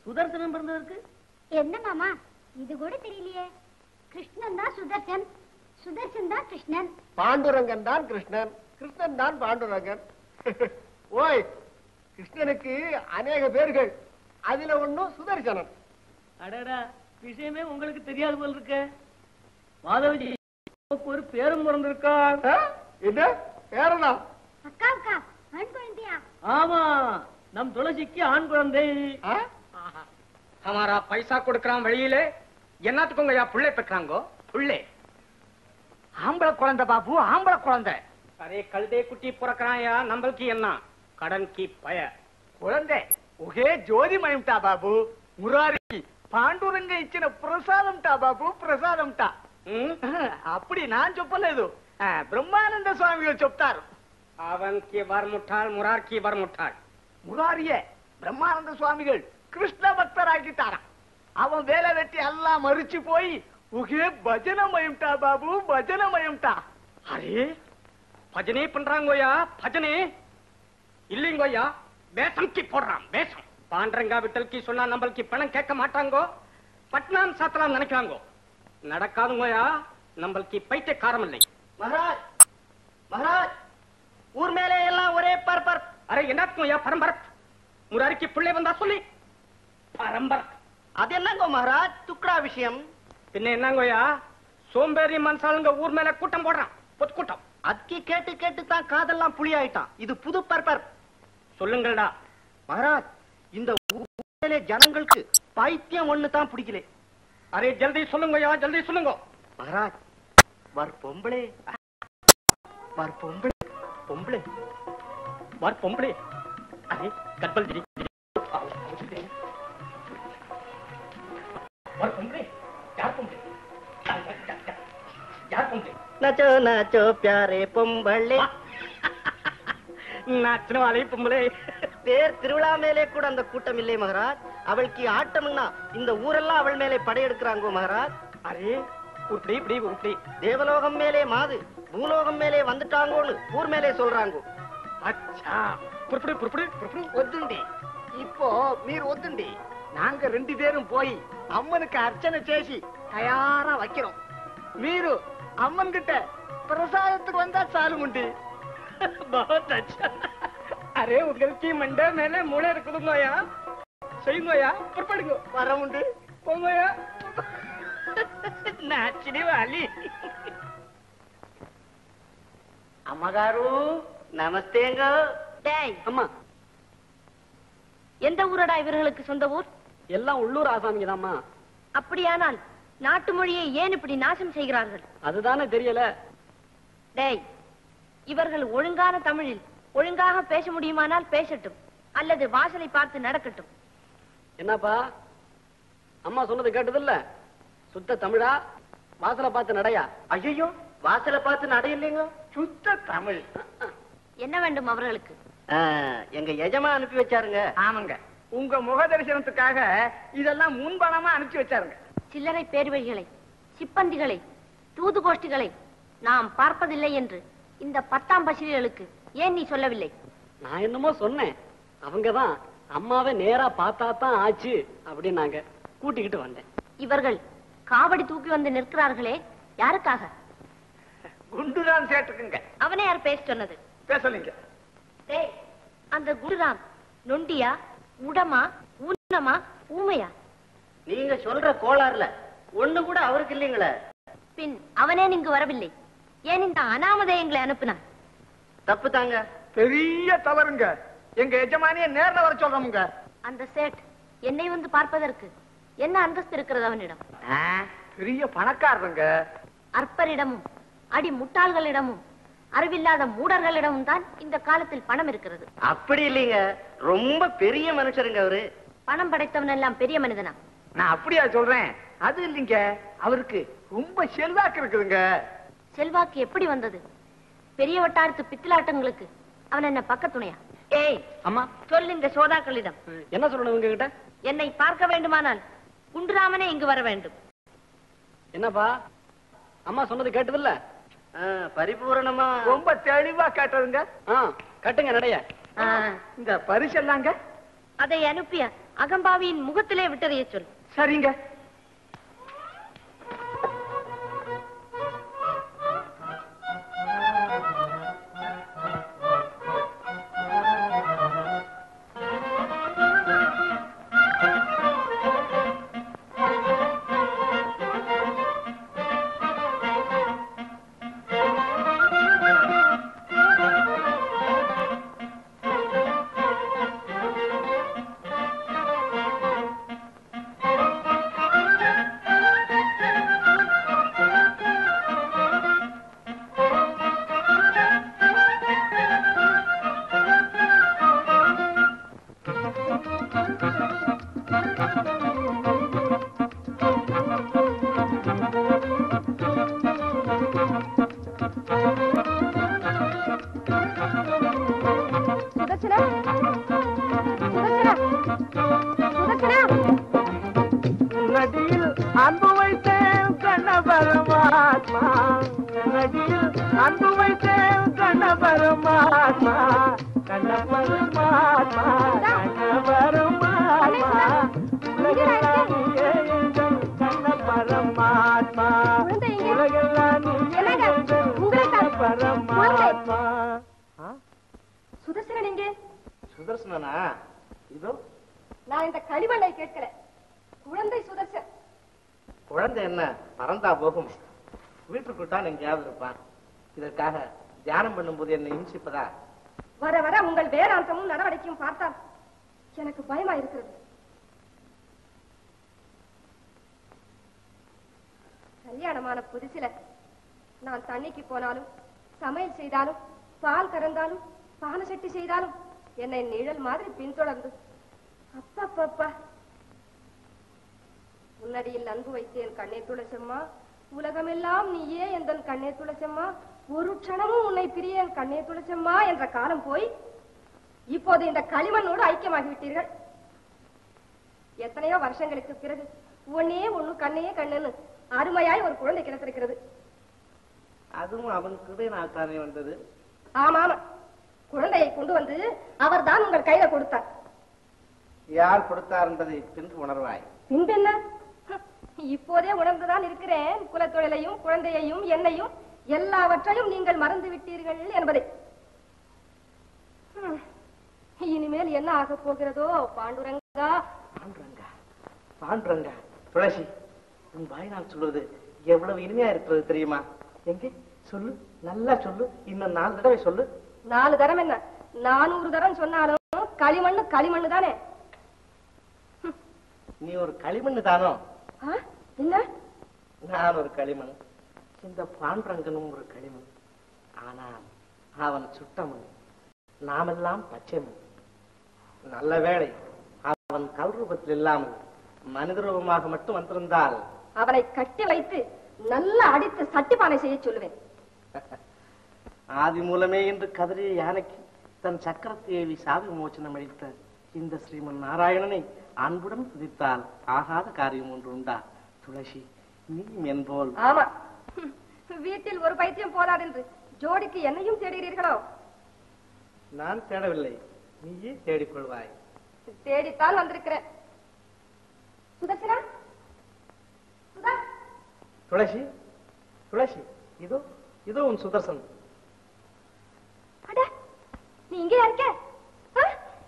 சுதர்சனம் பிறந்ததற்கு என்ன மாமா இது கூட தெரியலையே கிருஷ்ணன் தான் சுதர்சன் சுதர்சன் தான் கிருஷ்ணன் பாண்டுரங்கன் தான் கிருஷ்ணன் கிருஷ்ணன் தான் பாண்டுரங்கன் ஓய் கிருஷ்ணனுக்கு அநேக பேர்கள் அதுல ஒண்ணும் சுதர்சனன் அடடா விஷயமே உங்களுக்கு தெரியாது போல் இருக்க மாதவஜி உனக்கு ஒரு பேரும் பிறந்திருக்கார் ஆ? என்ன பேரனா அக்கா அக்கா ஆண் குழந்தையா ஆமா நம் துளசிக்கு ஆண் குழந்தை ஆ? ஹமாரா பைசா கொடுக்கறான் வழியில என்னத்துக்குங்க ஐயா புள்ளை பெற்றாங்கோ புள்ளை ஆம்பளை குழந்தை பாபு ஆம்பளை குழந்தை அரே கழுதை குட்டி பிறக்கிறாயா நம்மளுக்கு என்ன கடன் கி பய குழந்தை ఒకే జ్యోతిమయంటా బాబు మురారికి పాండురంగ ఇచ్చిన ప్రసాదంటా బాబు ప్రసాదంటా అప్పుడు నాన్ చెప్పలేదు ఆ, బ్రహ్మానంద స్వామిలు చెప్తారు అవన్కి వరముట్టాల్ మురార్కి వరముట్టాల్ మురారియే బ్రహ్మానంద స్వామిகள் కృష్ణ భక్తరాగితారా அவன் வேலை வெட்டி எல்லாம் மறிச்சு போய் ஒரே பஜனமயம்டா பாபு பஜனமயம்டா அரே பஜனே பண்றாங்கோயா பஜனே இல்லைங்கோயா வேஷம்க்கு போடுறான் வேஷம் பாண்டரங்கா விட்டல்கி சொன்னா நம்மளுக்கு பணம் கேட்க மாட்டாங்கோ பட்னாம் சாத்தலாம் நினைக்கிறாங்கோ நடக்காதுங்கோயா நம்மளுக்கு பைத்தியக்காரம் இல்லை மகாராஜ் மகாராஜ் ஊர் மேலே எல்லாம் ஒரே பரபர் அரே என்னத்துக்குங்கய்யா பரம்பரை முராரிக்கு பிள்ளை வந்தா சொல்லி பரம்பரை அது என்னங்கோ மகாராஜ் துக்ரா விஷயம் பின்ன என்னங்கோயா சோம்பேறி மனசாளுங்க ஊர் மேல கூட்டம் போடுறான் பொது கூட்டம் அக்கி கேட்டு கேட்டு தான் காதெல்லாம் புளியாயிட்டான் இது புது பர்பர் சொல்லுங்கள்டா மகாராஜ் இந்த ஊர் மேலே ஜனங்களுக்கு பைத்தியம் ஒண்ணு தான் பிடிக்கல அரே ஜல்தி சொல்லுங்கய்யா ஜல்தி சொல்லுங்க மகாராஜ் வர் பொம்பளே வர் பொம்பளே பொம்பளே வார் பொம்பளை அரே கற்பல் திரி வார் பொம்பளை யார் பொம்பளை யார் பொம்பளை நச்சோ நச்சோ பியாரே பொம்பளே நாச்சின வாழை பொம்பளை பேர் திருவிழா மேலே கூட அந்த கூட்டம் இல்லை மகாராஜ் அவளுக்கு ஆட்டம்னா இந்த ஊரெல்லாம் அவள் மேலே படையெடுக்கிறாங்கோ மகாராஜ் அரே உருப்படி இப்படி உருப்படி தேவலோகம் மேலே மாது பூலோகம் மேலே வந்துட்டாங்கோன்னு ஊர் மேலே சொல்றாங்கோ అచ్చా పురుపుడు పురుపుడు పురుపుడు వద్దుండి ఇప్పో మీరు వద్దుండి నాంగ రెండు పేரும் పోయి అమ్మనికి అర్చన చేసి తయారా வைக்கிறோம் మీరు అమ్మన్ கிட்ட பிரசாதத்துக்கு வந்தா சாலுமுண்டி बहुत अच्छा अरे உங்களுக்கு மண்டை மேல மூளை இருக்குதுங்கோயா செய்யுங்கோயா புறப்படுங்க வரமுண்டு போங்கோயா నాచిని వాలి అమ్మగారు నమస్తేంగో டேய் அம்மா எந்த ஊரடா இவர்களுக்கு சொந்த ஊர் எல்லாம் உள்ளூர் ஆசாமிங்க தாம்மா அப்படியானால் நாட்டு மொழியை ஏன் இப்படி நாசம் செய்கிறார்கள் அதுதானே தெரியல டேய் இவர்கள் ஒழுங்கான தமிழில் ஒழுங்காக பேச முடியுமானால் பேசட்டும் அல்லது வாசலை பார்த்து நடக்கட்டும் என்னப்பா அம்மா சொன்னது கேட்டதில்ல சுத்த தமிழா வாசலை பார்த்து நடையா ஐயோ வாசலை பார்த்து நடையில்லைங்க சுத்த தமிழ் என்ன வேண்டும் அவர்களுக்கு எங்க எஜமா அனுப்பி வச்சாருங்க ஆமாங்க உங்க முக தரிசனத்துக்காக இதெல்லாம் முன்பணமா அனுப்பிச்சு வச்சாருங்க சில்லறை பேர்வழிகளை சிப்பந்திகளை தூது கோஷ்டிகளை நாம் பார்ப்பதில்லை என்று இந்த பத்தாம் பசிரியர்களுக்கு ஏன் நீ சொல்லவில்லை நான் என்னமோ சொன்னேன் அவங்கதான் அம்மாவை நேரா பார்த்தா தான் ஆச்சு அப்படின்னாங்க கூட்டிக்கிட்டு வந்தேன் இவர்கள் காவடி தூக்கி வந்து நிற்கிறார்களே யாருக்காக குண்டுதான் சேட்டுக்குங்க அவனே யார் பேச சொன்னது பேசலீங்க டேய், அந்த குருராம் நொண்டியா உடமா ஊனமா ஊமையா நீங்க சொல்ற கோளாறுல ஒண்ணு கூட அவருக்கு இல்லைங்களே பின் அவனே இங்கு வரவில்லை ஏன் இந்த அனாமதயங்களை அனுப்பினான் தப்பு தாங்க பெரிய தவறுங்க எங்க எஜமானிய நேர்ல வர சொல்றோமுங்க அந்த சேட் என்னை வந்து பார்ப்பதற்கு என்ன அந்தஸ்து இருக்கிறது அவனிடம் பெரிய பணக்காரருங்க அற்பரிடமும் அடி முட்டாள்களிடமும் அறிவில்லாத மூடர்களிடமும் தான் இந்த காலத்தில் பணம் இருக்கிறது அப்படி இல்லைங்க ரொம்ப பெரிய மனுஷருங்க அவரு பணம் படைத்தவன் எல்லாம் பெரிய மனிதனா நான் அப்படியா சொல்றேன் அது இல்லைங்க அவருக்கு ரொம்ப செல்வாக்கு இருக்குதுங்க செல்வாக்கு எப்படி வந்தது பெரிய வட்டாரத்து பித்திலாட்டங்களுக்கு அவன் என்ன பக்கத்துணையா ஏய் அம்மா சொல் இந்த சோதாக்களிடம் என்ன சொல்லணும் இவங்க கிட்ட என்னை பார்க்க வேண்டுமானால் குண்டுராமனே இங்கு வர வேண்டும் என்னப்பா அம்மா சொன்னது கேட்டதில்ல ஆ, பரிபூரணமா ரொம்ப தெளிவா கேட்டதுங்க ஆ கட்டுங்க நடைய ஆ, இந்த பரிசு எல்லாங்க அதை அனுப்பிய அகம்பாவியின் முகத்திலே விட்டறிய சொல் சரிங்க சுதர்சனா சுதர்சனா சுதர்சனா நதியில் அன்பு வைத்தேன் கண்ண பரமாத்மா நதியில் அன்பு வைத்தேன் கண்ண பரமாத்மா கண்ண பரமாத்மா கண்ண பரமாத்மா உலகெல்லாம் நீயே எங்கள் கண்ண பரமாத்மா குழந்தை எங்கே? உலகெல்லாம் நீயே என்னங்க? எங்கள் உங்களை கண்ண தான். பரமாத்மா சுதர்சனன் எங்கே சுதர்சனா இதோ நான் இந்த களிமண்ணை கேட்கல குழந்தை சுதர்சன் குழந்தை என்ன பறந்தா போகும் வீட்டுக்குள் தான் எங்கேயாவது இருப்பான் இதற்காக தியானம் பண்ணும்போது என்னை இம்சிப்பதா வர வர உங்கள் வேதாந்தமும் நடவடிக்கையும் பார்த்தால் எனக்கு பயமா இருக்கிறது கல்யாணமான புதுசில நான் தண்ணிக்கு போனாலும் சமையல் செய்தாலும் பால் கறந்தாலும் பானை சட்டி செய்தாலும் என்னை நிழல் மாதிரி பின்தொடர்ந்து அப்பப்பப்பா முன்னடியில் அன்பு வைத்தேன் கண்ணே துளசம்மா உலகமெல்லாம் நீயே எந்தன் கண்ணே துளசம்மா ஒரு க்ஷணமும் உன்னை பிரியேன் கண்ணே துளசம்மா என்ற காலம் போய் இப்போது இந்த களிமண்ணோடு ஐக்கியமாகி விட்டீர்கள் எத்தனையோ வருஷங்களுக்கு பிறகு ஒன்னே ஒண்ணு கண்ணையே கண்ணுன்னு அருமையாய் ஒரு குழந்தை கிடைத்திருக்கிறது அதுவும் அவன் கிருபையினால் தானே வந்தது ஆமா ஆமா குழந்தையை கொண்டு வந்து அவர்தான் உங்கள் கையில கொடுத்தார் யார் கொடுத்தார் என்பதை பின்பு உணர்வாய் பின்பென்ன ஹம், இப்போதே உணர்ந்துதான் இருக்கிறேன் குலத்தொழிலையும் குழந்தையையும் என்னையும் எல்லாவற்றையும் நீங்கள் மறந்து விட்டீர்கள் என்பதை ஹம், இனிமேல் என்ன ஆக போகிறதோ பாண்டுரங்கா பாண்டுரங்கா பாண்டுரங்கா துளசி உன் வாயினால் சொல்வது எவ்வளவு இனிமையா இருக்கிறது தெரியுமா எங்கே சொல்லு நல்லா சொல்லு இன்னும் நாலு தடவை சொல்லு நாலு தரம் என்ன நானூறு தரம் சொன்னாலும் களிமண்ணு களிமண்ணு தானே நீ ஒரு களிமண் தானோ ஆ, என்ன நான் ஒரு களிமண் இந்த பாண்டுரங்கனும் ஒரு களிமண் ஆனால் அவன் சுட்டமன் நாமெல்லாம் பச்சைமண் நல்ல வேளை அவன் கல் ரூபத்தில் இல்லாமல் மனித ரூபமாக மட்டும் வந்திருந்தால் அவனை கட்டி வைத்து நல்லா அடித்து சட்டிப்பானை செய்ய சொல்லுவேன் ஆதி மூலமே என்று கதறிய யானைக்கு தன் சக்கரத்தை ஏவி சாவி விமோச்சனம் அளித்த இந்த ஸ்ரீமன் நாராயணனை அன்புடன் துதித்தால் ஆகாத காரியம் ஒன்று உண்டா துளசி நீ என்போல் ஆமா ஹம், வீட்டில் ஒரு பைத்தியம் போதாதென்று ஜோடிக்கு என்னையும் தேடுகிறீர்களோ நான் தேடவில்லை நீயே தேடிக்கொள்வாய் தேடித்தான் வந்திருக்கிறேன் சுதர்சனா சுதா துளசி துளசி இதோ இதோ உன் சுதர்சன் அட நீ இங்கே இருக்க ஆ?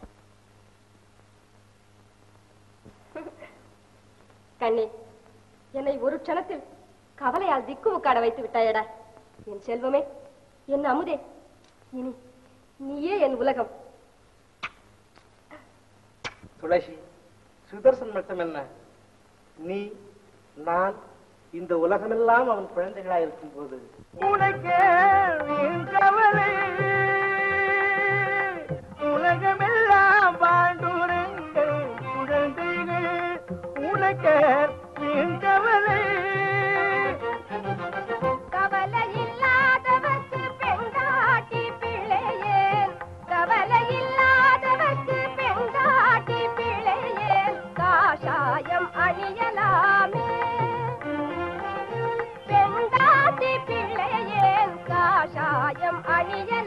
கண்ணே என்னை ஒரு க்ஷணத்தில் கவலையால் திக்கு முக்காட வைத்து விட்டாயடா என் செல்வமே என் அமுதே இனி நீயே என் உலகம் துளசி சுதர்சன் மட்டும் என்ன நீ நான் இந்த உலகமெல்லாம் அவன் குழந்தைகளாய் இருக்கும் போது உனக்கே என் கவலை உலகமெல்லாம் பாண்டுரங்கள் குழந்தைகள் உனக்கே என் கவலை கவலை இல்லாதவர்க்கு பெண்டாட்டி பிள்ளையேன் கவலை இல்லாதவர்க்கு பெண்டாட்டி பிள்ளையேன் காஷாயம் அணியலாமே பெண்டாட்டி பிள்ளையேன் காஷாயம்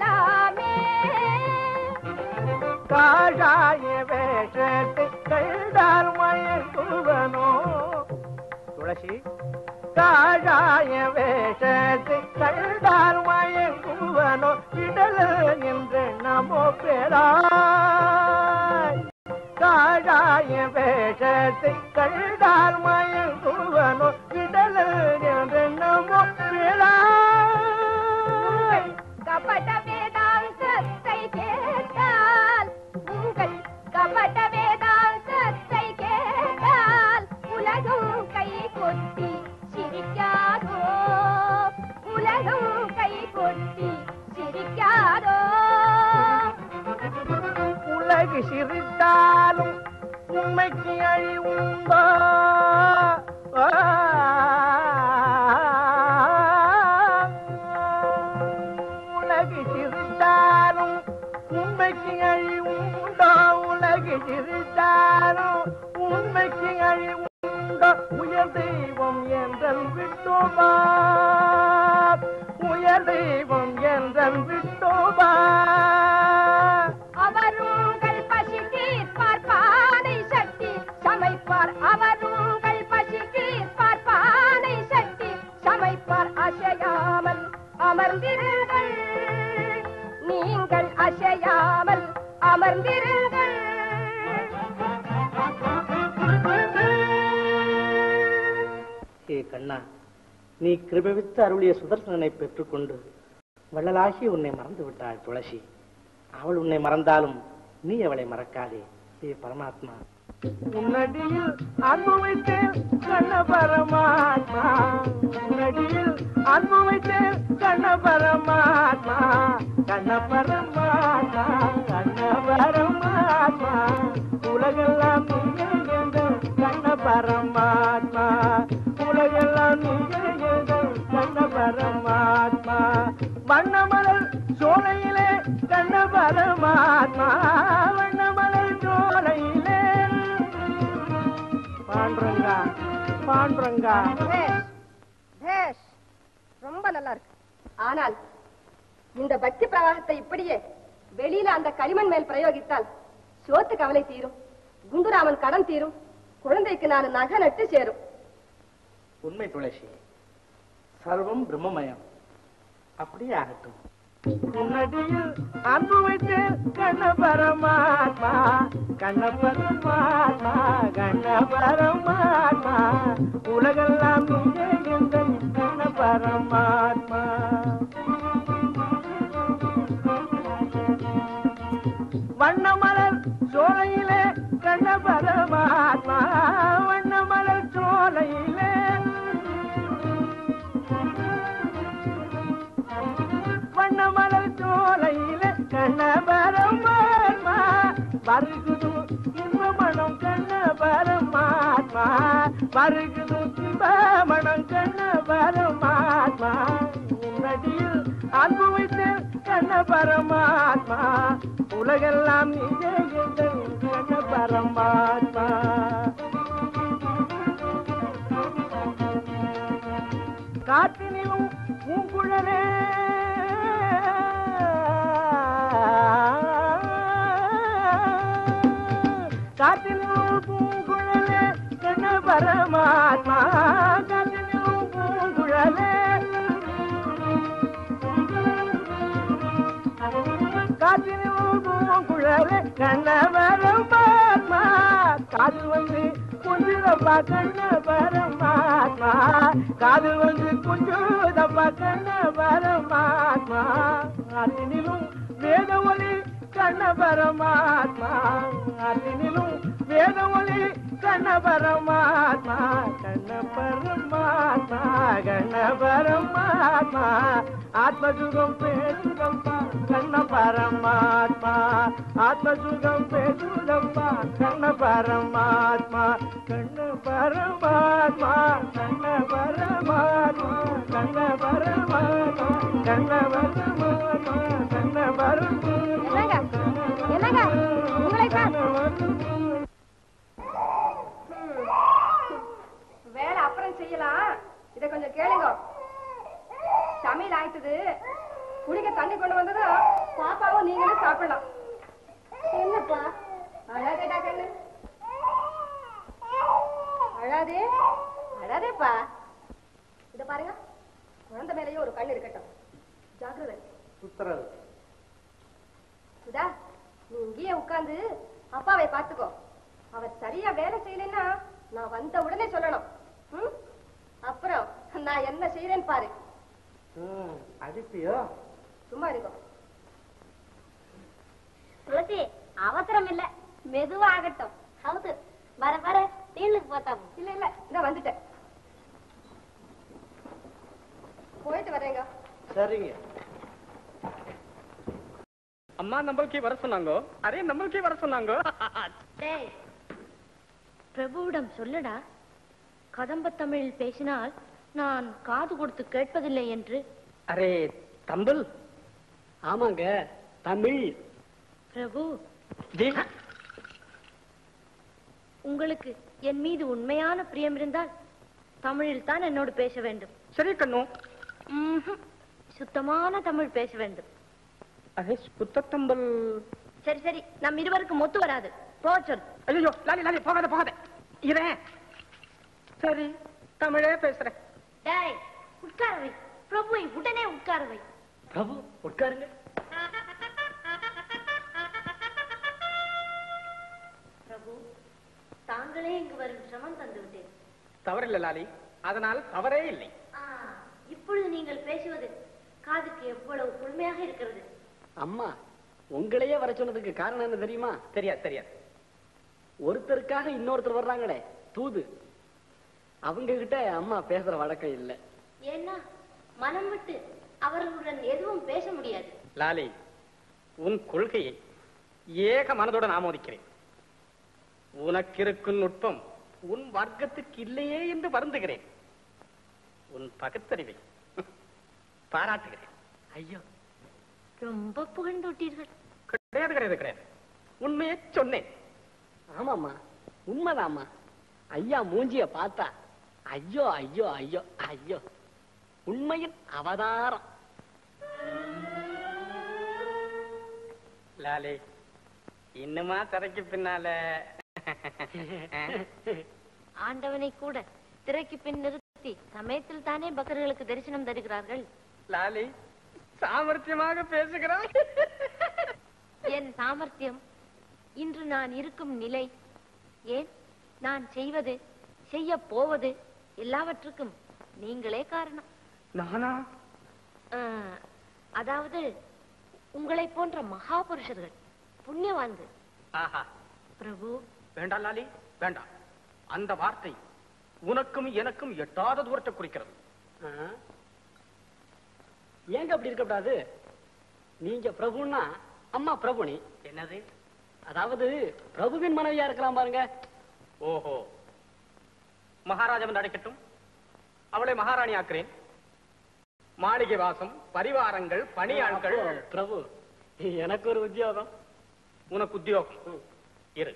அணியலாமே காஷாய வேஷத்தை கண்ட துளசி காழாய வேஷத்தை கண்டால் மயங்குவனோ விடல என்று நமோ பெறாய் காழாய வேஷத்தை கண்டால் மயங்குவனோ விடல என்று நமோ பெறாய் கபட வேதாந்தத்தை கேட்டால் உங்கள் கபட வேதாந்தத்தை கேட்டால் உலகம் கை கொட்டி சிரிக்காதோ உலகம் கை கொட்டி சிரிக்காதோ உலகு சிரித்தாலும் உண்மைக்கு அழிவுண்டோ உலகு சிரித்தாலும் உண்மைக்கு அழிவுண்டோ உலகு சிரித்தாலும் உண்மைக்கு அழிவுண்டோ உயர் தெய்வம் என்றல் விட்டோபா உயர் தெய்வம் என்றல் விட்டோபா அவர் உங்கள் பசி தீர்ப்பார் பானை சட்டி சமைப்பார் அவர் உங்கள் பசி தீர்ப்பார் பானை சட்டி சமைப்பார் அசையாமல் அமர்ந்திருங்கள் நீங்கள் அசையாமல் அமர்ந்திருங்கள் ஹே கண்ணா நீ கிருபவித்து அருளிய சுதர்சனனை பெற்றுக்கொண்டு வள்ளலாகி உன்னை மறந்து விட்டாள் துளசி அவள் உன்னை மறந்தாலும் நீ அவளை மறக்காதே ஹே பரமாத்மா உன்னடியில் அன்பு வைத்தேன் கண்ண பரமாத்மா உன்னடியில் அன்பு வைத்தேன் கண்ண பரமாத்மா கண்ண பரமாத்மா கண்ண பரமாத்மா உலகெல்லாம் நீயே எங்கள் கண்ண பரமாத்மா உலகெல்லாம் நீயே எங்கள் கண்ண பரமாத்மா வண்ணமலர் சோலையிலே கண்ண பரமாத்மா வண்ணமலர் சோலையிலே பாண்டுரங்கா பாண்டுரங்கா பேஷ், பேஷ். ரொம்ப நல்லா இருக்கு ஆனால் இந்த பக்தி பிரவாகத்தை இப்படியே வெளியில அந்த களிமண் மேல் பிரயோகித்தால் சோத்து கவலை தீரும் குண்டுராமன் கடன் தீரும் குழந்தைக்கு நான் நகை நட்டு சேரும் உண்மை துளசி சர்வம் பிரம்மமயம் அப்படியே ஆகட்டும் உன்னடியில் அன்பு வைத்தேன் கண்ண பரமாத்மா கண்ண பரமாத்மா கண்ண பரமாத்மா உலகெல்லாம் நீயே எங்கள் கண்ண பரமாத்மா வண்ணமலர் சோலையிலே கண்ண பரமாத்மா வண்ணமலர் சோலையிலே வண்ணமலர் சோலையிலே கண்ண பரமாத்மா வருகுது இன்ப மனம் கண்ண பரமாத்மா வருகுது இன்ப மனம் கண்ண பரமாத்மா உன்னடியில் அன்பு வைத்து கண்ண பரமாத்மா உலகெல்லாம் நீயே எங்கள் கண்ண பரமாத்மா காற்றினிலும் பூங்குழலே காற்றினிலும் பூங்குழலே கண்ண பரமாத்மா காற்றினிலும் பூங்குழலே காற்றினிலும் பூங்குழலே கண்ண பரமாத்மா காது வந்து கொஞ்சுதப்பா கண்ண பரமாத்மா காது வந்து கொஞ்சுதப்பா கண்ண பரமாத்மா அதினிலும் வேத ஒளி கண்ண பரமாத்மா அதினிலும் வேத ஒளி கண்ண பரமாத்மா கண்ண பரமாத்மா கண்ண பரமாத்மா ஆத்மசுகம் பேசுதப்பா கண்ண பரமாத்மா ஆத்மசுகம் பேசுதப்பா கண்ண பரமாத்மா கண்ண பரமாத்மா கண்ண பரமாத்மா கண்ண பரமாத்மா கண்ண பரமாத்மா கண்ண என்னங்க என்னங்க உங்களை தான் வேலை அப்புறம் செய்யலாம் இத கொஞ்சம் கேளுங்க சமையல் ஆயிட்டது குடிக்க தண்ணி கொண்டு வந்ததும் பாப்பாவும் நீங்களும் சாப்பிடலாம் என்னப்பா அழாதேடா கண்ணு அழாதே அழாதேப்பா இத பாருங்க குழந்தை மேலேயே ஒரு கண் இருக்கட்டும் ஜாக்கிரதை உத்தரவு சுதா நீ இங்கேயே உட்கார்ந்து அப்பாவை பாத்துக்கோ அவர் சரியா வேலை செய்யலைன்னா நான் வந்த உடனே சொல்லணும் ம்? அப்புறம் நான் என்ன செய்யறேன்னு பாரு ம், அடிப்பியோ சும்மா இருக்கும் துளசி அவசரம் இல்ல மெதுவா ஆகட்டும் ஹவுது வர வர டீலுக்கு பார்த்தாம இல்ல இல்ல இந்த வந்துட்டேன் போயிட்டு வரேங்க சரிங்க அம்மா நம்மளுக்கே வர சொன்னாங்க அரே நம்மளுக்கே வர சொன்னாங்க டேய் பிரபுவிடம் சொல்லுடா கதம்ப தமிழில் பேசினால் நான் காது கொடுத்து கேட்பதில்லை என்று அரே தம்பிள் ஆமாங்க தமிழ் பிரபு உங்களுக்கு என் மீது உண்மையான பிரியம் இருந்தால் தமிழில் தான் என்னோடு பேச வேண்டும் சரி கண்ணு ம்ஹும். சுத்தமான தமிழ் பேச வேண்டும் அரே சுத்தத்தம்பல் சரி சரி நம் இருவருக்கும் ஒத்து வராது போ சொல் ஐயோ லாலி லாலி போகாத போகாத இரேன் சரி தமிழே பேசுறேன் டேய் உட்கார வை பிரபுவை உடனே உட்கார வை பிரபு உட்காருங்க பிரபு தாங்களே இங்கு வரும் சிரமம் தந்து விட்டேன் தவறில்லை லாலி அதனால் தவறே இல்லை ஆ, இப்பொழுது நீங்கள் பேசுவது காதுக்கு எவ்வளவு குளுமையாக இருக்கிறது அம்மா உங்களையே வர சொன்னதுக்கு காரணம் என்ன தெரியுமா தெரியாது தெரியாது ஒருத்தருக்காக இன்னொருத்தர் வர்றாங்களே தூது அவங்க கிட்ட அம்மா பேசுற வழக்கம் இல்ல ஏன்னா மனம் விட்டு அவர்களுடன் எதுவும் பேச முடியாது லாலி உன் கொள்கையை ஏக மனதுடன் ஆமோதிக்கிறேன் உனக்கிருக்கும் நுட்பம் உன் வர்க்கத்துக்கு இல்லையே என்று வருந்துகிறேன் உன் பகுத்தறிவை பாராட்டுகிறேன் ஐயோ ரொம்ப புகழ்ந்து விட்டீர்கள் கிடையாது கிடையாது கிடையாது உண்மையே சொன்னேன் ஆமாம்மா உண்மைதாம்மா ஐயா மூஞ்சிய பார்த்தா ஐயோ ஐயோ ஐயோ ஐயோ உண்மையின் அவதாரம் லாலி இன்னுமா தரைக்கு பின்னால ஆண்டவனை கூட திரைக்கு பின் நிறுத்தி சமயத்தில் தானே பக்தர்களுக்கு தரிசனம் தருகிறார்கள் லாலி சாமர்த்தியமாக பேசுகிறாய் என் சாமர்த்தியம் இன்று நான் இருக்கும் நிலை ஏன் நான் செய்வது செய்ய போவது எல்லாவற்றுக்கும் நீங்களே காரணம் நானா ஆ, அதாவது உங்களை போன்ற மகாபுருஷர்கள் புண்ணியவான்கள் ஆஹா பிரபு வேண்டாம் லாலி வேண்டாம் அந்த வார்த்தை உனக்கும் எனக்கும் எட்டாத தூரத்தை குறிக்கிறது ஆ? ஏங்க அப்படி இருக்கக்கூடாது நீங்க பிரபுன்னா அம்மா பிரபுனி என்னது அதாவது பிரபுவின் மனைவியா இருக்கலாம் பாருங்க ஓஹோ மகாராஜாவின் அடைக்கட்டும் அவளை மகாராணி ஆக்குறேன் மாளிகை வாசம் பரிவாரங்கள் பணியாட்கள் அப்போ, பிரபு எனக்கு ஒரு உத்தியோகம் உனக்கு உத்தியோகம் இரு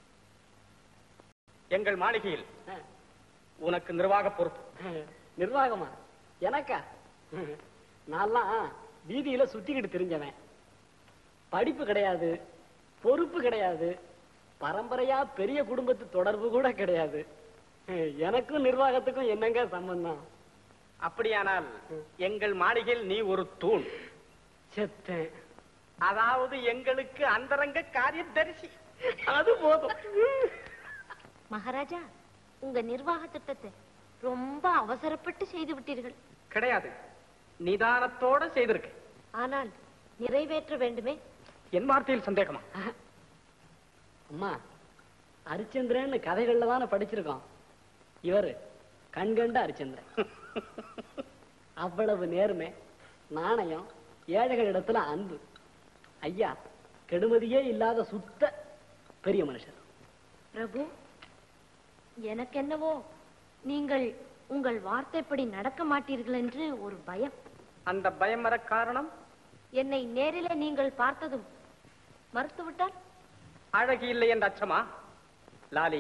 எங்கள் மாளிகையில் ஆ. உனக்கு நிர்வாக பொறுப்பு நிர்வாகமா எனக்கா நான்லாம் வீதியில சுத்திக்கிட்டு தெரிஞ்சவன் படிப்பு கிடையாது பொறுப்பு கிடையாது பரம்பரையா பெரிய குடும்பத்து தொடர்பு கூட கிடையாது எனக்கும் நிர்வாகத்துக்கும் என்னங்க சம்பந்தம் அப்படியானால் எங்கள் மாளிகையில் நீ ஒரு தூண் செத்தேன் அதாவது எங்களுக்கு அந்தரங்க காரியதரிசி அது போதும் மகாராஜா உங்க நிர்வாக திட்டத்தை ரொம்ப அவசரப்பட்டு செய்து விட்டீர்கள் கிடையாது நிதானத்தோட செய்திருக்க ஆனால் நிறைவேற்ற வேண்டுமே என் வார்த்தையில் சந்தேகமா அம்மா ஹரிச்சந்திரன் கதைகள்ல தானே படிச்சிருக்கோம் இவரு கண்கண்ட ஹரிச்சந்திரன் அவ்வளவு நேர்மை நாணயம் ஏழைகள் இடத்துல அன்பு ஐயா கெடுமதியே இல்லாத சுத்த பெரிய மனுஷர் பிரபு எனக்கென்னவோ நீங்கள் உங்கள் வார்த்தைப்படி நடக்க மாட்டீர்கள் என்று ஒரு பயம் அந்த பயம் வர காரணம் என்னை நேரிலே நீங்கள் பார்த்ததும் மறுத்துவிட்டால் அழகு இல்லை என்ற அச்சமா லாலி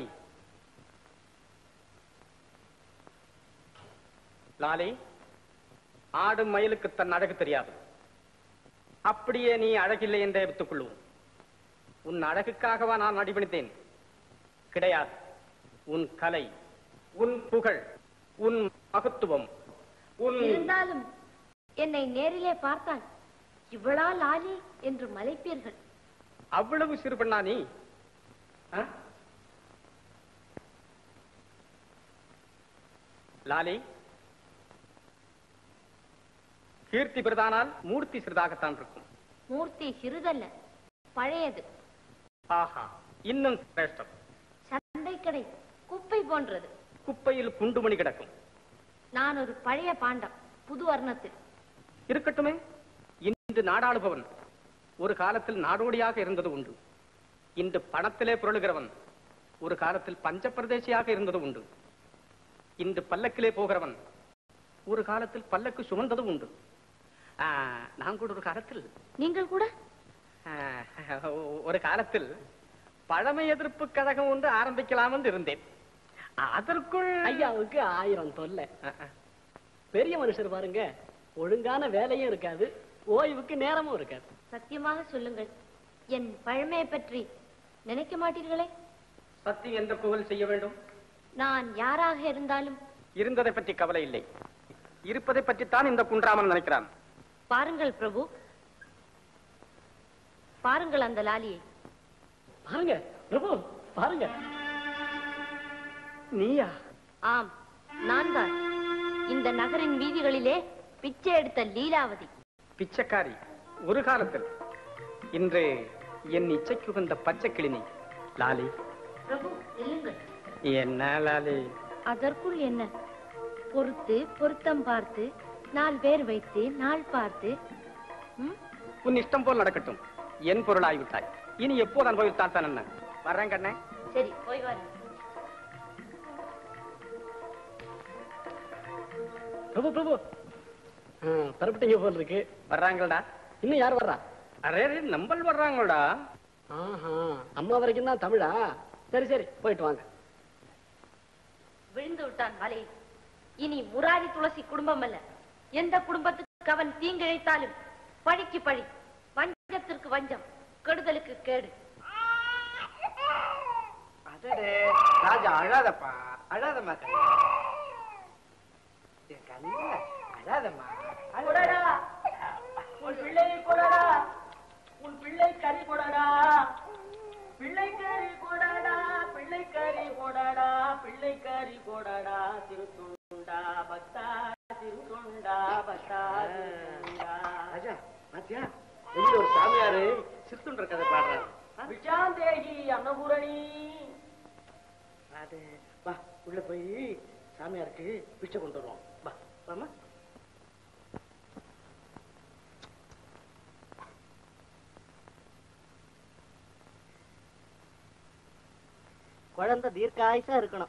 லாலி ஆடு மயிலுக்கு தன் அழகு தெரியாது அப்படியே நீ அழகில்லை என்றே வைத்துக் கொள்வோம் உன் அழகுக்காகவா நான் அடிபணித்தேன் கிடையாது உன் கலை உன் புகழ் உன் மகத்துவம் உன் இருந்தாலும் என்னை நேரிலே பார்த்தால் இவளா லாலி என்று மலைப்பீர்கள் அவ்வளவு சிறுபண்ணா நீ ஆ? லாலி கீர்த்தி பிரதானால் மூர்த்தி சிறிதாகத்தான் இருக்கும் மூர்த்தி சிறிதல்ல பழையது ஆஹா இன்னும் சிரேஷ்டம் சண்டைக்கடை குப்பை போன்றது குப்பையில் குண்டுமணி கிடக்கும் நான் ஒரு பழைய பாண்டம் புது வர்ணத்தில் இருக்கட்டுமே இன்று நாடாளுபவன் ஒரு காலத்தில் நாடோடியாக இருந்தது உண்டு இன்று பணத்திலே புரளுகிறவன் ஒரு காலத்தில் பஞ்ச பிரதேசியாக இருந்தது உண்டு இன்று பல்லக்கிலே போகிறவன் ஒரு காலத்தில் பல்லக்கு சுமந்தது உண்டு ஆ, நான் கூட ஒரு காலத்தில் நீங்கள் கூட ஆ, ஒரு காலத்தில் பழமை எதிர்ப்பு கழகம் ஒன்று ஆரம்பிக்கலாம் என்று இருந்தேன் அதற்குள் ஐயாவுக்கு ஆயிரம் தொல்லை ஆ, ஆ. பெரிய மனுஷர் பாருங்க ஒழுங்கான வேலையும் இருக்காது ஓய்வுக்கு நேரமும் இருக்காது சத்தியமாக சொல்லுங்கள் என் பழமையை பற்றி நினைக்க மாட்டீர்களே சத்தியம் என்ற புகழ் செய்ய வேண்டும் நான் யாராக இருந்தாலும் இருந்ததை பற்றி கவலை இல்லை இருப்பதை பற்றித்தான் இந்த குன்றாமன் நினைக்கிறான் பாருங்கள் பிரபு பாருங்கள் அந்த லாலியை பாருங்க பிரபு பாருங்க நீயா ஆம் நான் தான் இந்த நகரின் வீதிகளிலே பிச்சை எடுத்த லீலாவதி பிச்சைக்காரி ஒரு காலத்தில் இன்று என் இச்சைக்கு உகந்த பச்சை கிளினி லாலி பிரபு நில்லுங்கள் என்ன லாலி அதற்குள் என்ன பொறுத்து பொருத்தம் பார்த்து நாள் பேர் வைத்து நாள் பார்த்து ம்? உன் இஷ்டம் போல் நடக்கட்டும் என் பொருளாகிவிட்டாய் இனி எப்போது அனுபவித்தால் தான் என்ன வர்றேன் கண்ணே சரி போய் வாருங்கள் பிரபு பிரபு ஆ, புறப்பட்டீங்க போல் இருக்கு வர்றாங்கடா இன்னும் யார் வர்றா அரே அரே, நம்பல் வர்றாங்கடா ஆஹா அம்மா வரைக்கும் தான் தமிழா சரி சரி போயிட்டு வாங்க விழுந்து விட்டான் வலையில் இனி முராரி துளசி குடும்பம் அல்ல எந்த குடும்பத்துக்கு அவன் தீங்கிழைத்தாலும் பழிக்கு பழி வஞ்சத்திற்கு வஞ்சம் கெடுதலுக்கு கேடு அடடே ராஜா அழாதப்பா அழாதம்மா கண்ணு என் கண்ணு அழாதம்மா கொடடா உன் பிள்ளை கொடடா உன் பிள்ளை கறி கொடடா பிள்ளை கறி கொடடா பிள்ளை கறி கொடடா பிள்ளை கறி கொடடா திருத்துண்டா பக்தா திருத்துண்டா பக்தா திருத்துண்டா ராஜா பாத்தியா வெளியில ஒரு சாமியாரு சித்துன்ற கதை பாடுறாரு விஷாந்தேகி அன்னபூரணி அது வா உள்ள போய் சாமியாருக்கு பிச்சை கொண்டு வருவோம் வா வாமா குழந்தை தீர்க்காயுசா இருக்கணும்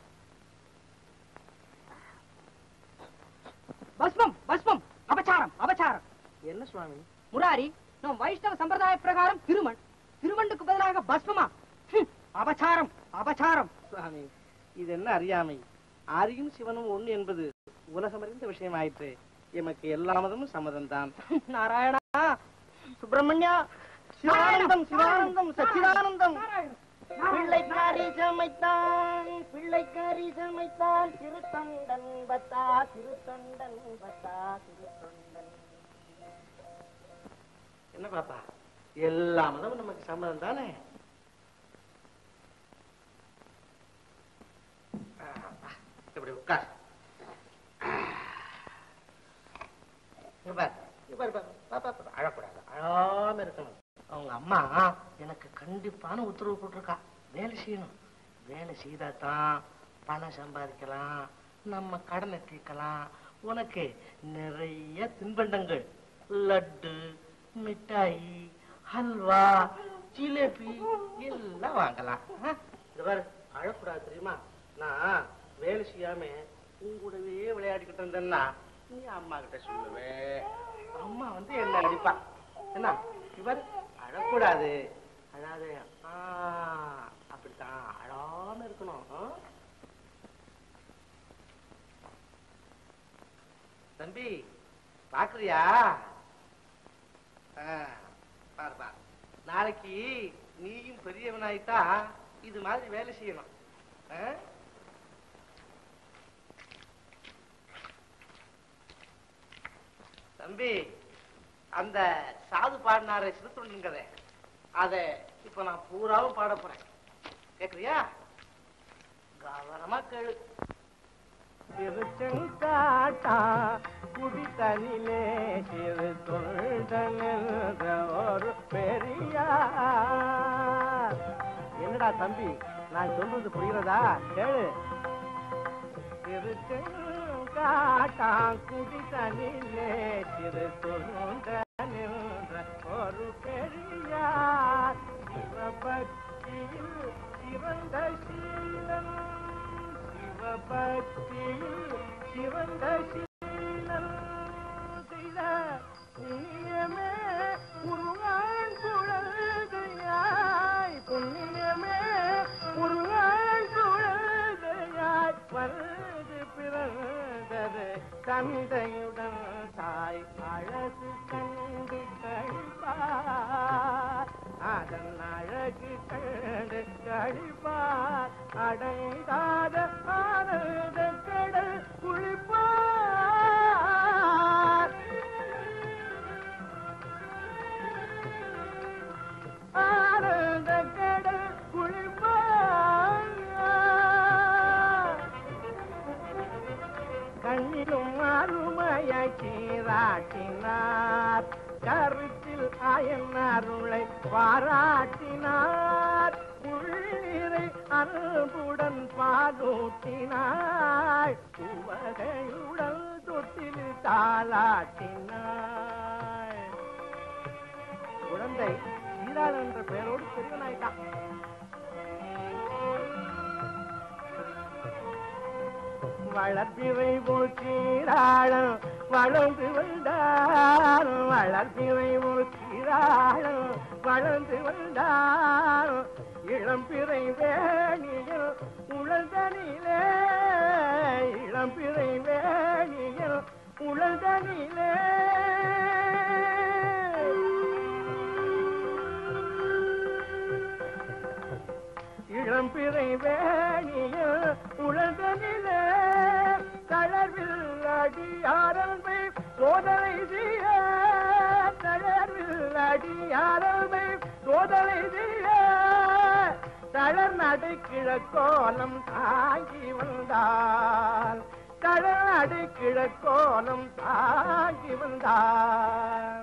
பஸ்மம் பஸ்மம் அபச்சாரம் அபச்சாரம் என்ன சுவாமி முராரி நம் வைஷ்ணவ சம்பிரதாய பிரகாரம் திருமண் திருமண்டுக்கு பதிலாக பஸ்மமா ஹம், அபச்சாரம் அபச்சாரம் சுவாமி இது என்ன அறியாமை ஆரியும் சிவனும் ஒண்ணு என்பது உலகமறிந்த விஷயம் ஆயிற்று எமக்கு எல்லா மதமும் சம்மதம் தான் நாராயணா சுப்பிரமணியா சிவானந்தம் சிவானந்தம் சச்சிதானந்தம் பிள்ளைக்காரி சமைத்தான் பிள்ளைக்காரி சமைத்தான் திருத்தொண்டன் பத்தா திருத்தொண்டன் பத்தா திருத்தொண்டன் என்ன பாப்பா எல்லா மதமும் நமக்கு சம்மதம் தானே ஆ, இப்படி உட்கார் இங்க பாரு, இங்க பாரு, பாரு. பா, பா, பா, அழக்கூடாது அழாம இருக்கணும் அவங்க அம்மா எனக்கு கண்டிப்பான உத்தரவு போட்டிருக்கா வேலை செய்யணும் வேலை செய்தா தான் பணம் சம்பாதிக்கலாம் நம்ம கடனை தீர்க்கலாம் உனக்கு நிறைய தின்பண்டங்கள் லட்டு மிட்டாய் ஹல்வா ஜிலேபி எல்லாம் வாங்கலாம் ஆ? இது பாரு அழக்கூடாது தெரியுமா நான் வேலை செய்யாம உன் கூடவே விளையாடிக்கிட்டு இருந்தேன்னா நீ அம்மா கிட்ட சொல்லுவே அம்மா வந்து என்ன அடிப்பா என்ன இவர் அழக்கூடாது அழாது ஆ, அப்படித்தான் அழாம இருக்கணும் ஆ? தம்பி பாக்குறியா ஆ, பாரு பாரு நாளைக்கு நீயும் பெரியவனாயிட்டா இது மாதிரி வேலை செய்யணும் ஆ? தம்பி அந்த சாது பாடினார சிறுத்தொண்டுங்கத அத இப்ப நான் பூராவும் பாட போறேன் கேக்குறியா கவனமா கேளு திருச்செங்காட்டா குடித்தனிலே சிறு தொண்டன் என்ற ஒரு பெரியார் என்னடா தம்பி நான் சொல்றது புரிகிறதா கேளு திருச்செங்காட்டா குடித்தனிலே சிறு தொண்டன் என்ற ஒரு பெரியார் சிவபக்தியில் சிறந்த சீலன் சிவபக்தியில் சிறந்த சீலன் செய்த புண்ணியமே முருகன் குழந்தையாய் புண்ணியமே முருகன் குழந்தையாய் வந்து பிறந்தது தந்தையுடன் தாய் அழகு கண்டு கழிப்பார் அதன் அழகு கண்டு கழிப்பார் அடைந்தாத ஆனந்த கடல் குளிப்பார் ஆனந்த கடல் குளிப்பார் கண்ணிலும் அருமையாய் சீராட்டினார் கருத்தில் அயன் அருளை பாராட்டினார் உள்ளிரை அன்புடன் பாலூட்டினார் உவகையுடல் தொட்டில் தாளாட்டினார் குழந்தை சீராள் என்ற பெயரோடு பெரியவனாயிட்டான் வளர்ப்பிறை போல் சீராளம் வளர்ந்து வந்தார் வளர்ப்பிறை போல் சீராளம் வளர்ந்து வந்தார் இளம்பிறை வேணியில் உழந்தனிலே இளம்பிறை வேணியில் உழந்தனிலே இளம்பிறை வேணியில் உழந்தனிலே தளர்வில் அடியாரல்மை சோதனை செய்ய தளர்வில் அடியாரல்மை சோதனை செய்ய தளர் நடை கிழக்கோலம் தாங்கி வந்தால் தளர் நடை கிழக்கோலம் தாங்கி வந்தால்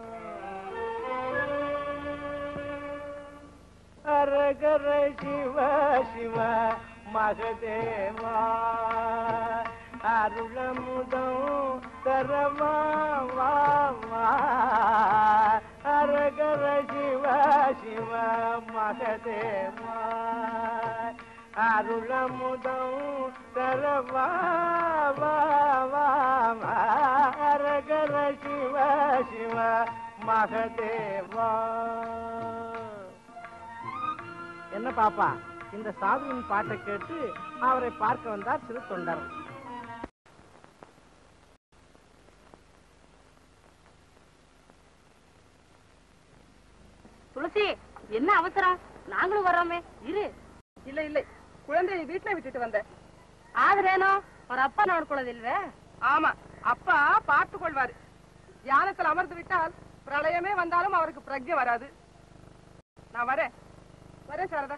அரகர சிவ சிவ மகதேவா அருளமுதம் தரமா வா வா அரகர சிவ சிவ மகதேவா அருளமுதம் தரவா வா வா வா அரகர சிவ சிவ மகதேவா என்ன பாப்பா இந்த சாதுவின் பாட்டை கேட்டு அவரை பார்க்க வந்தார் சிறு தொண்டர் துளசி என்ன அவசரம் நாங்களும் வர்றோமே இரு இல்ல இல்ல குழந்தையை வீட்டுல விட்டுட்டு வந்தேன் ಆದ್ರೇನೋ ಅವ್ರ ಅಪ್ಪ ನೋಡ್ಕೊಳ್ಳೋದಿಲ್ವೇ ஆமா அப்பா பார்த்து கொள்வாரு தியானத்தில் அமர்ந்து விட்டால் பிரளயமே வந்தாலும் அவருக்கு பிரக்ஞை வராது நான் வரேன் வரேன் சாரதா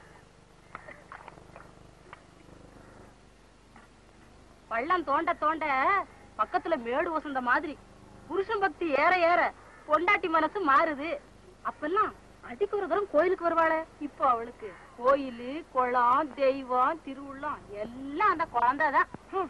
பள்ளம் தோண்ட தோண்ட பக்கத்துல மேடு வசந்த மாதிரி புருஷன் பக்தி ஏற ஏற பொண்டாட்டி மனசு மாறுது அப்பெல்லாம் அடிக்கு ஒரு தரம் கோயிலுக்கு வருவாளே இப்போ அவளுக்கு கோயிலு குளம் தெய்வம் திருவுள்ளம் எல்லாம் அந்த குழந்தைதான் ஹம்.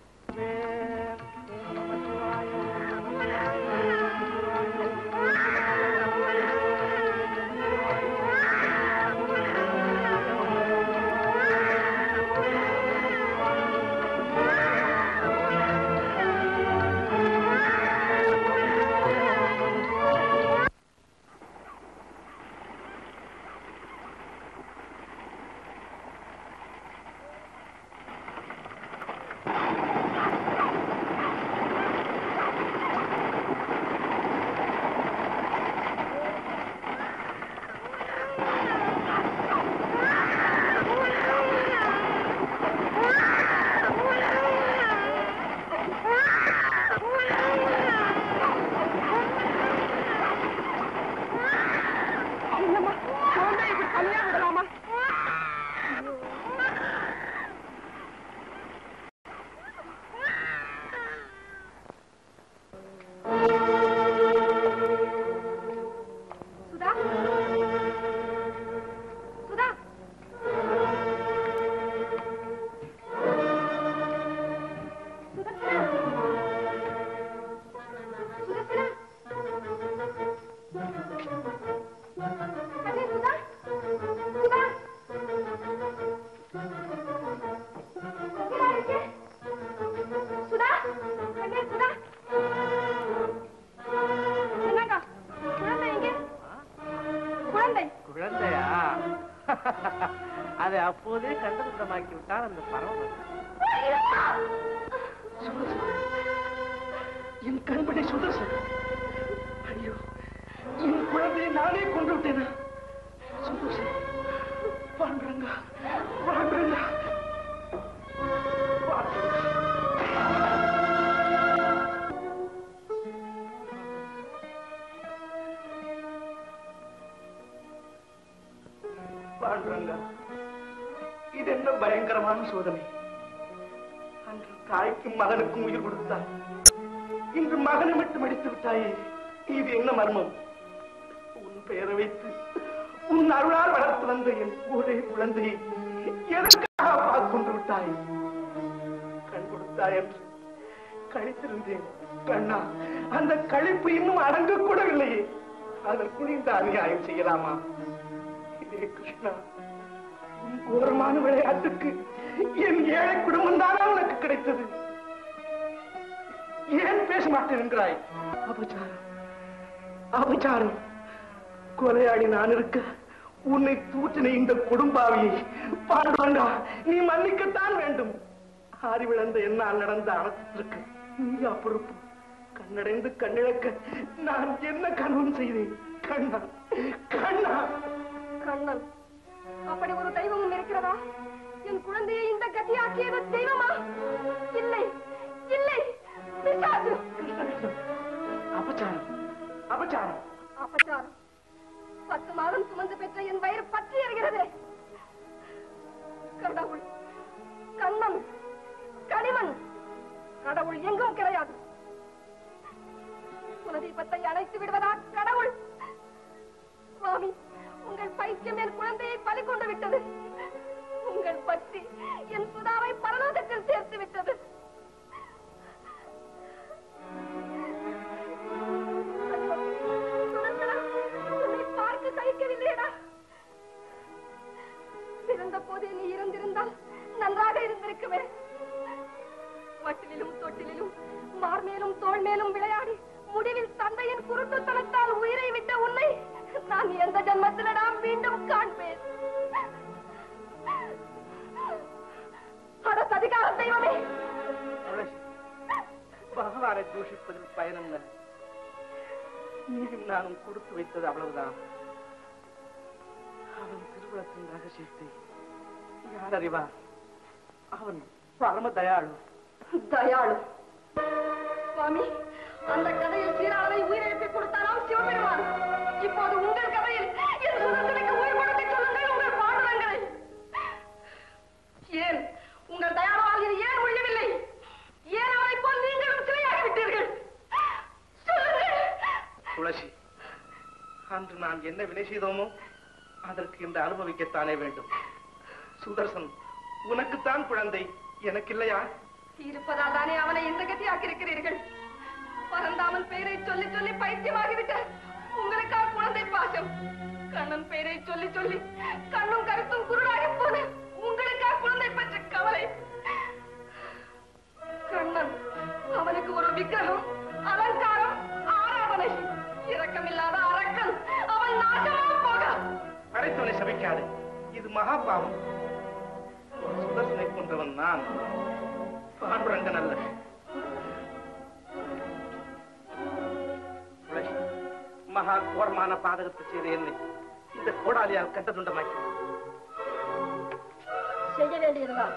குழந்தை குழந்தையா அதை அப்போதே கண்டுபிடித்தமாக்கி விட்டால் அந்த பறவை என் கண்படி சுதர்சன் ஐயோ என் குழந்தையை நானே கொண்டு விட்டேனா சுதர்சன் பாண்டுரங்கா பாண்டுரங்கா பாண்டுரங்கா இது என்ன பயங்கரமான சோதனை அன்று தாய்க்கும் மகனுக்கும் உயிர் கொடுத்தாய் இன்று மகனை மட்டும் அடித்து விட்டாயே இது என்ன மர்மம் உன் பெயரை வைத்து உன் அருளால் வளர்த்து வந்த என் ஒரே குழந்தையை எதற்காக அப்பா கொண்டு விட்டாய் கண் கொடுத்தாய் என்று கழித்திருந்தேன் கண்ணா அந்த கழிப்பு இன்னும் அடங்க கூடவில்லையே அதற்குள் இந்த அநியாயம் செய்யலாமா இதே கிருஷ்ணா உன் கோரமான விளையாட்டுக்கு என் ஏழை குடும்பம் தானா உனக்கு கிடைத்தது ஏன் பேச மாட்டேன் என்கிறாய் அபச்சாரம் அபச்சாரம் கொலையாடி நான் இருக்க உன்னை தூற்றின இந்த குடும்பாவியை பாண்டுவாண்டா நீ மன்னிக்கத்தான் வேண்டும் ஆறி விழுந்த என்னால் நடந்த அனத்திற்கு நீயா பொறுப்பு கண்ணடைந்து கண்ணிழக்க நான் என்ன கனவும் செய்தேன் கண்ணா கண்ணா கண்ணன் அப்படி ஒரு தெய்வமும் இருக்கிறதா என் குழந்தையை இந்த கதியாக்கியது தெய்வமா இல்லை இல்லை பிசாசு அபச்சாரம் அபச்சாரம் அபச்சாரம் பத்து மாதம் சுமந்து பெற்ற என் வயிறு பற்றி எறிகிறது கடவுள் கண்ணன் களிமண் கடவுள் எங்கும் கிடையாது குலதீபத்தை அணைத்து விடுவதா கடவுள் சுவாமி உங்கள் பைத்தியம் என் குழந்தையை பலி கொண்டு விட்டது உங்கள் பக்தி என் சுதாவை பரலோகத்தில் சேர்த்து விட்டது சுதந்திரா, உன்னை பார்க்க சகிக்கவில்லையடா பிறந்த போதே நீ இருந்திருந்தால் நன்றாக இருந்திருக்குமே வட்டிலும் தொட்டிலும் மார்மேலும் தோள் மேலும் விளையாடி முடிவில் தந்தையின் குருட்டுத்தனத்தால் உயிரை விட்ட உன்னை நான் எந்த ஜன்மத்திலடா மீண்டும் காண்பேன் அட சதிகார தெய்வமே துளசி, பகவானை தூஷிப்பதில் பயனென்ன நீயும் நானும் கொடுத்து வைத்தது அவ்வளவுதான் அவன் திருவுளத்தின் ரகசியத்தை யார் அறிவார் அவன் பரம தயாளு தயாளு சுவாமி அந்த கதையில் சீராளனை உயிரிழப்பி கொடுத்தாராம் சிவபெருமான் இப்போது உங்கள் கதையில் என் சுதந்திரக்கு உயிர் கொடுத்து சொல்லுங்கள் உங்கள் பாடுறங்களை ஏன் உங்கள் தயாளவாகிய ஏன் ஒழியவில்லை ஏன் அவனை போல் நீங்களும் சிறையாகி விட்டீர்கள் சொல்லுங்கள் துளசி அன்று நாம் என்ன வினை செய்தோமோ அதற்கு இன்று அனுபவிக்கத்தானே வேண்டும் சுதர்சன் உனக்குத்தான் குழந்தை எனக்கு இல்லையா இருப்பதால் தானே அவனை இந்த கதியாக்கி இருக்கிறீர்கள் பரந்தாமன் பெயரை சொல்லி சொல்லி பைத்தியமாகிவிட்ட உங்களுக்கா குழந்தை பாசம் கண்ணன் பெயரை சொல்லி சொல்லி கண்ணும் கருத்தும் குருடாகி போன உங்களுக்கா குழந்தை பற்ற கவலை கண்ணன் அவனுக்கு ஒரு விக்கிரகம் அலங்காரம் ஆராதனை இரக்கமில்லாத அரக்கன் அவன் நாசமாக போக படைத்தவனை சபிக்காது இது மகா பாவம் சுதர்சனை போன்றவன் நான் பாண்டுரங்கன் அல்ல துளசி, மகா கோரமான பாதகத்தை செய்த என்னை இந்த கோடாலியால் கட்ட துண்டமாக்கி செய்ய வேண்டியதுதான்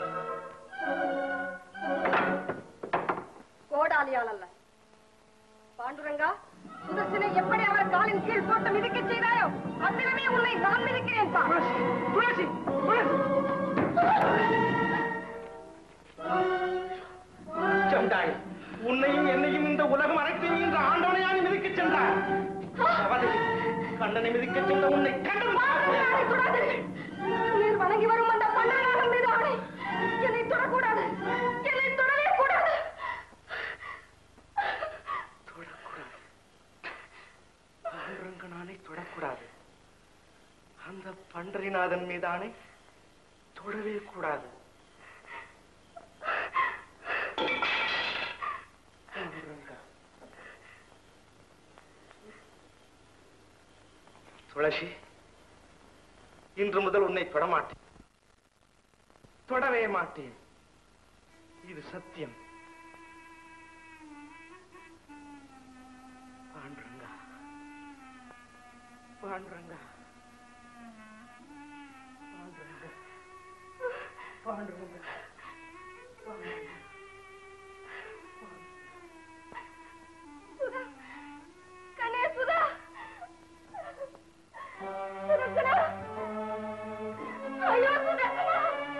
கோடாலியால் அல்ல பாண்டுரங்கா சுதர்சனை எப்படி அவர் காலின் கீழ் போட்டு மிதிக்க செய்தாயோ அத்திரமே உன்னை நான் மிதிக்கிறேன் பா துளசி சண்டாய் உன்னையும் என்னையும் இந்த உலகம் அனைத்தையும் இந்த ஆண்டவனையானி மிதிக்கச் சென்றார் அவனை கண்ணனை மிதிக்கச் சென்ற உன்னை ஆணை தொடாதே. நீர் வணங்கி வரும் அந்த பண்டநாதன் மீது ஆணை என்னை தொடக்கூடாது என்னை தொடவே கூடாது பாண்டுரங்கனானை தொடக்கூடாது அந்த பண்டரிநாதன் மீதானே தொடவே கூடாது பாண்டுரங்கா. துளசி இன்று முதல் உன்னை தொடமாட்டேன் தொடவே மாட்டேன் இது சத்தியம் பாண்டுரங்கா பாண்டுரங்கா பாண்டுரங்கா பாண்டுரங்கா கண்ணே சுதா சுதர்சனா ஐயோ சுதர்சனா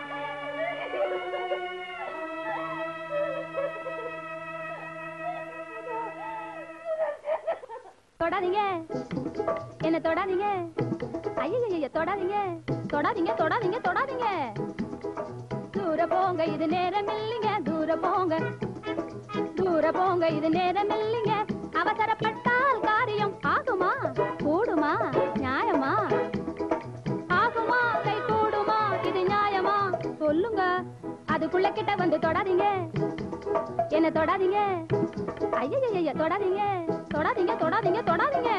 தொடாதீங்க என்ன தொடாதீங்க ஐயய்ய தொடாதீங்க தொடாதீங்க தொடாதீங்க தொடாதீங்க தூர போங்க இது நேரம் இல்லைங்க தூர போங்க தூர போங்க இது நேரம் இல்லைங்க அவசரப்பட்டால் காரியம் ஆகுமா கூடுமா நியாயமா ஆகுமா கை கூடுமா இது நியாயமா சொல்லுங்க அதுக்குள்ள கிட்ட வந்து தொடாதீங்க என்ன தொடாதீங்க ஐயய்ய தொடாதீங்க தொடாதீங்க தொடாதீங்க தொடாதீங்க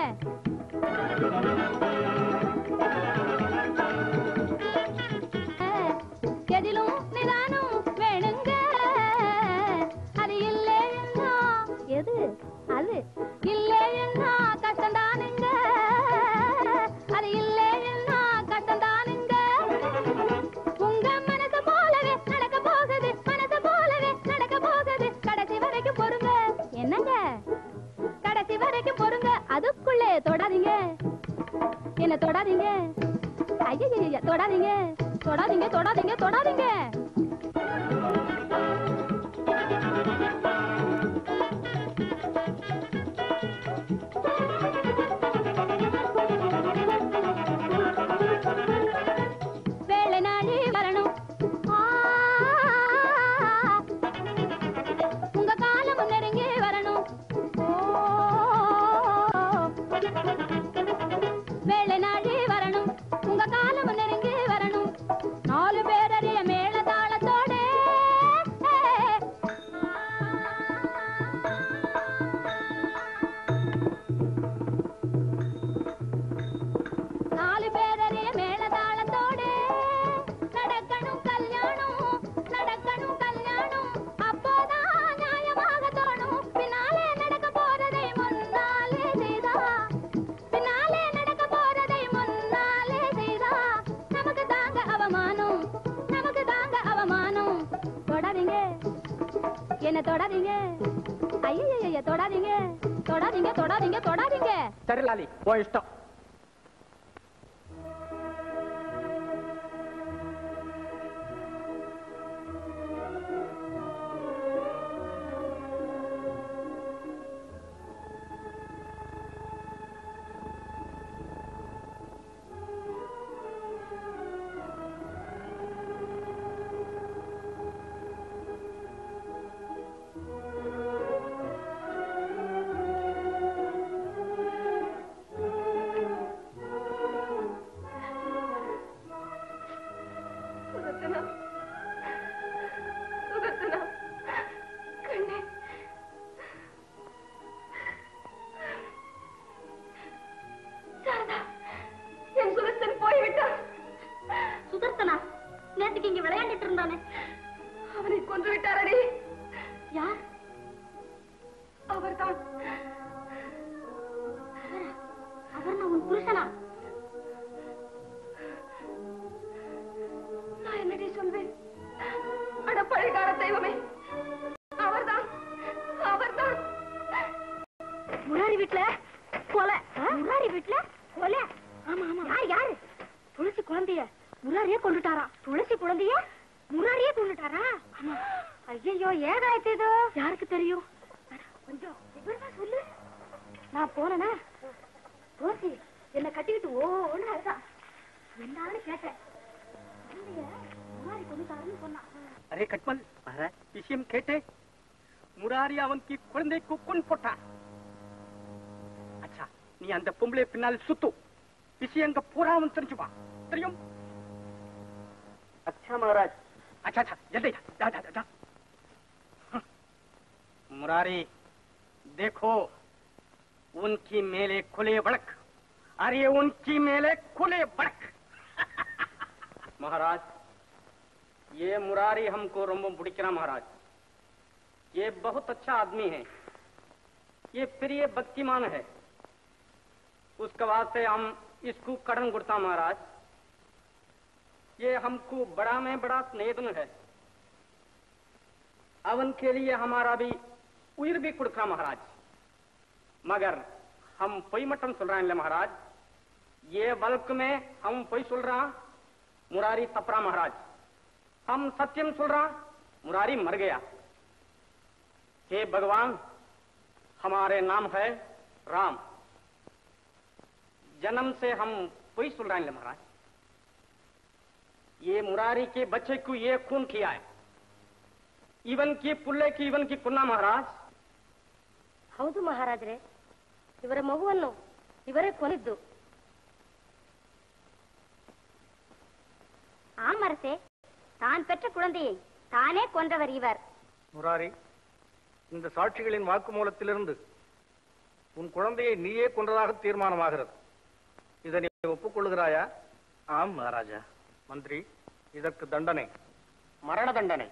எதிலும் நிதானம் வேணுங்க அது இல்லைன்னா எது அது இல்லைன்னா கஷ்டம்தானுங்க அது இல்லைன்னா கஷ்டம்தானுங்க உங்க மனசு போலவே நடக்க போகுது மனசு போலவே நடக்க போகுது கடைசி வரைக்கும் பொறுங்க என்னங்க கடைசி வரைக்கும் பொறுங்க அதுக்குள்ளே தொடாதீங்க என்ன தொடாதீங்க ஐயய்ய தொடாதீங்க தொடாதீங்க தொடாதீங்க தொடாதீங்க வேலை நாடி வரணும் ஆ, உங்க காலம் நெருங்கி வரணும் ஓ, வேலை நாடி வரணும் உங்க காலம் நெருங்கி வரணும் நாலு பேரறிய மேல தாளத்தோட நாலு பேரறிய மேல தாளத்தோட நடக்கணும் கல்யாணம் நடக்கணும் கல்யாணம் அப்போதான் நியாயமாக தோணும் பின்னாலே நடக்க போறதை முன்னாலே செய்தா பின்னாலே நடக்க போறதை முன்னாலே செய்தா நமக்கு தாங்க அவமானம் நமக்கு தாங்க அவமானம் தொடாதீங்க என்ன தொடாதீங்க ஐயய்ய தொடாதீங்க தொடாதீங்க தொடாதீங்க தொடாதீங்க சரி லாலி ஓ இஷ்டம் சுதர்சனா சுதர்சனா கண்ணே சாரதா என் சுதர்சன் போய்விட்டான் சுதர்சனா நேத்துக்கு இங்க விளையாண்டுட்டு இருந்தானே அவனை கொன்று விட்டாரடி யார் அவர்தான் அவர் நான் உன் புருஷனா நான் என்னடி சொல்வேன் அட பழைகார தெய்வமே அவர்தான் அவர்தான் முராரி வீட்டுல கொலை முராரி வீட்டுல கொலை ஆமா ஆமா யார் யாரு துளசி குழந்தைய முராரியே கொண்டுட்டாரா துளசி குழந்தைய முராரியே கொண்டுட்டாரா ஆமா ஐயோ ஏதாயிட்டு இது யாருக்கு தெரியும் அட, கொஞ்சம் விவரமா சொல்லு நான் போனேனா துளசி என்ன கட்டிக்கிட்டு ஓன்னு அழுதா என்னன்னு கேட்டேன் குழந்தைய முராரி கொண்டுட்டாருன்னு சொன்னான் அரே கட்மல் விஷயம் கேட்டே முராரி அவனுக்கு குழந்தைக்கு கொன் போட்டான் அச்சா நீ அந்த பொம்பளை பின்னால் சுத்து விஷயங்க பூரா அவன் தெரிஞ்சுவான் தெரியும் अच्छा महाराज अच्छा अच्छा जल्दी जा जा जा, जा हाँ। मुरारी देखो उनकी मेले खुले बड़क अरे उनकी मेले खुले बड़क महाराज ये मुरारी हमको रोम्बो पिടിக்கிறா महाराज ये बहुत अच्छा आदमी है ये प्रिय भक्तिमान है उसके वास्ते हम इसको कड़न गुड़ता महाराज ये हमको बड़ा में बड़ा स्नेहन है अवन के लिए हमारा भी उயிர் भी கொடுக்கா महाराज मगर हम பொய் மட்டும் சொல்றான் இல்ல महाराज ये बल्क में हम பொய் சொல்றான் मुरारी तपरा महाराज हम सत्यम சொல்றான் मुरारी मर गया हे भगवान हमारे नाम है राम जन्म से हम कोई सुन रहे हैं महाराज ये मुरारी के बच्चे को ये खून किया है इवन की पुल्ले की इवन की कुन्ना महाराज ಹೌದು ಮಹಾರಾಜರೇ ಇವರ ಮಗುವನ್ನು ಇವರೇ ಕೊನಿದ್ದು ஆமரசே தான் பெற்ற குழந்தையை தானே கொன்றவர் இவர் முராரி இந்த சாட்சிகளின் வாக்குமூலத்திலிருந்து உன் குழந்தையை நீயே கொன்றதாக தீர்மானமாகிறது இதை நீ ஒப்புக்கொள்கிறாயா ஆம் மகாராஜா மந்திரி இதற்கு தண்டனை மரண தண்டனை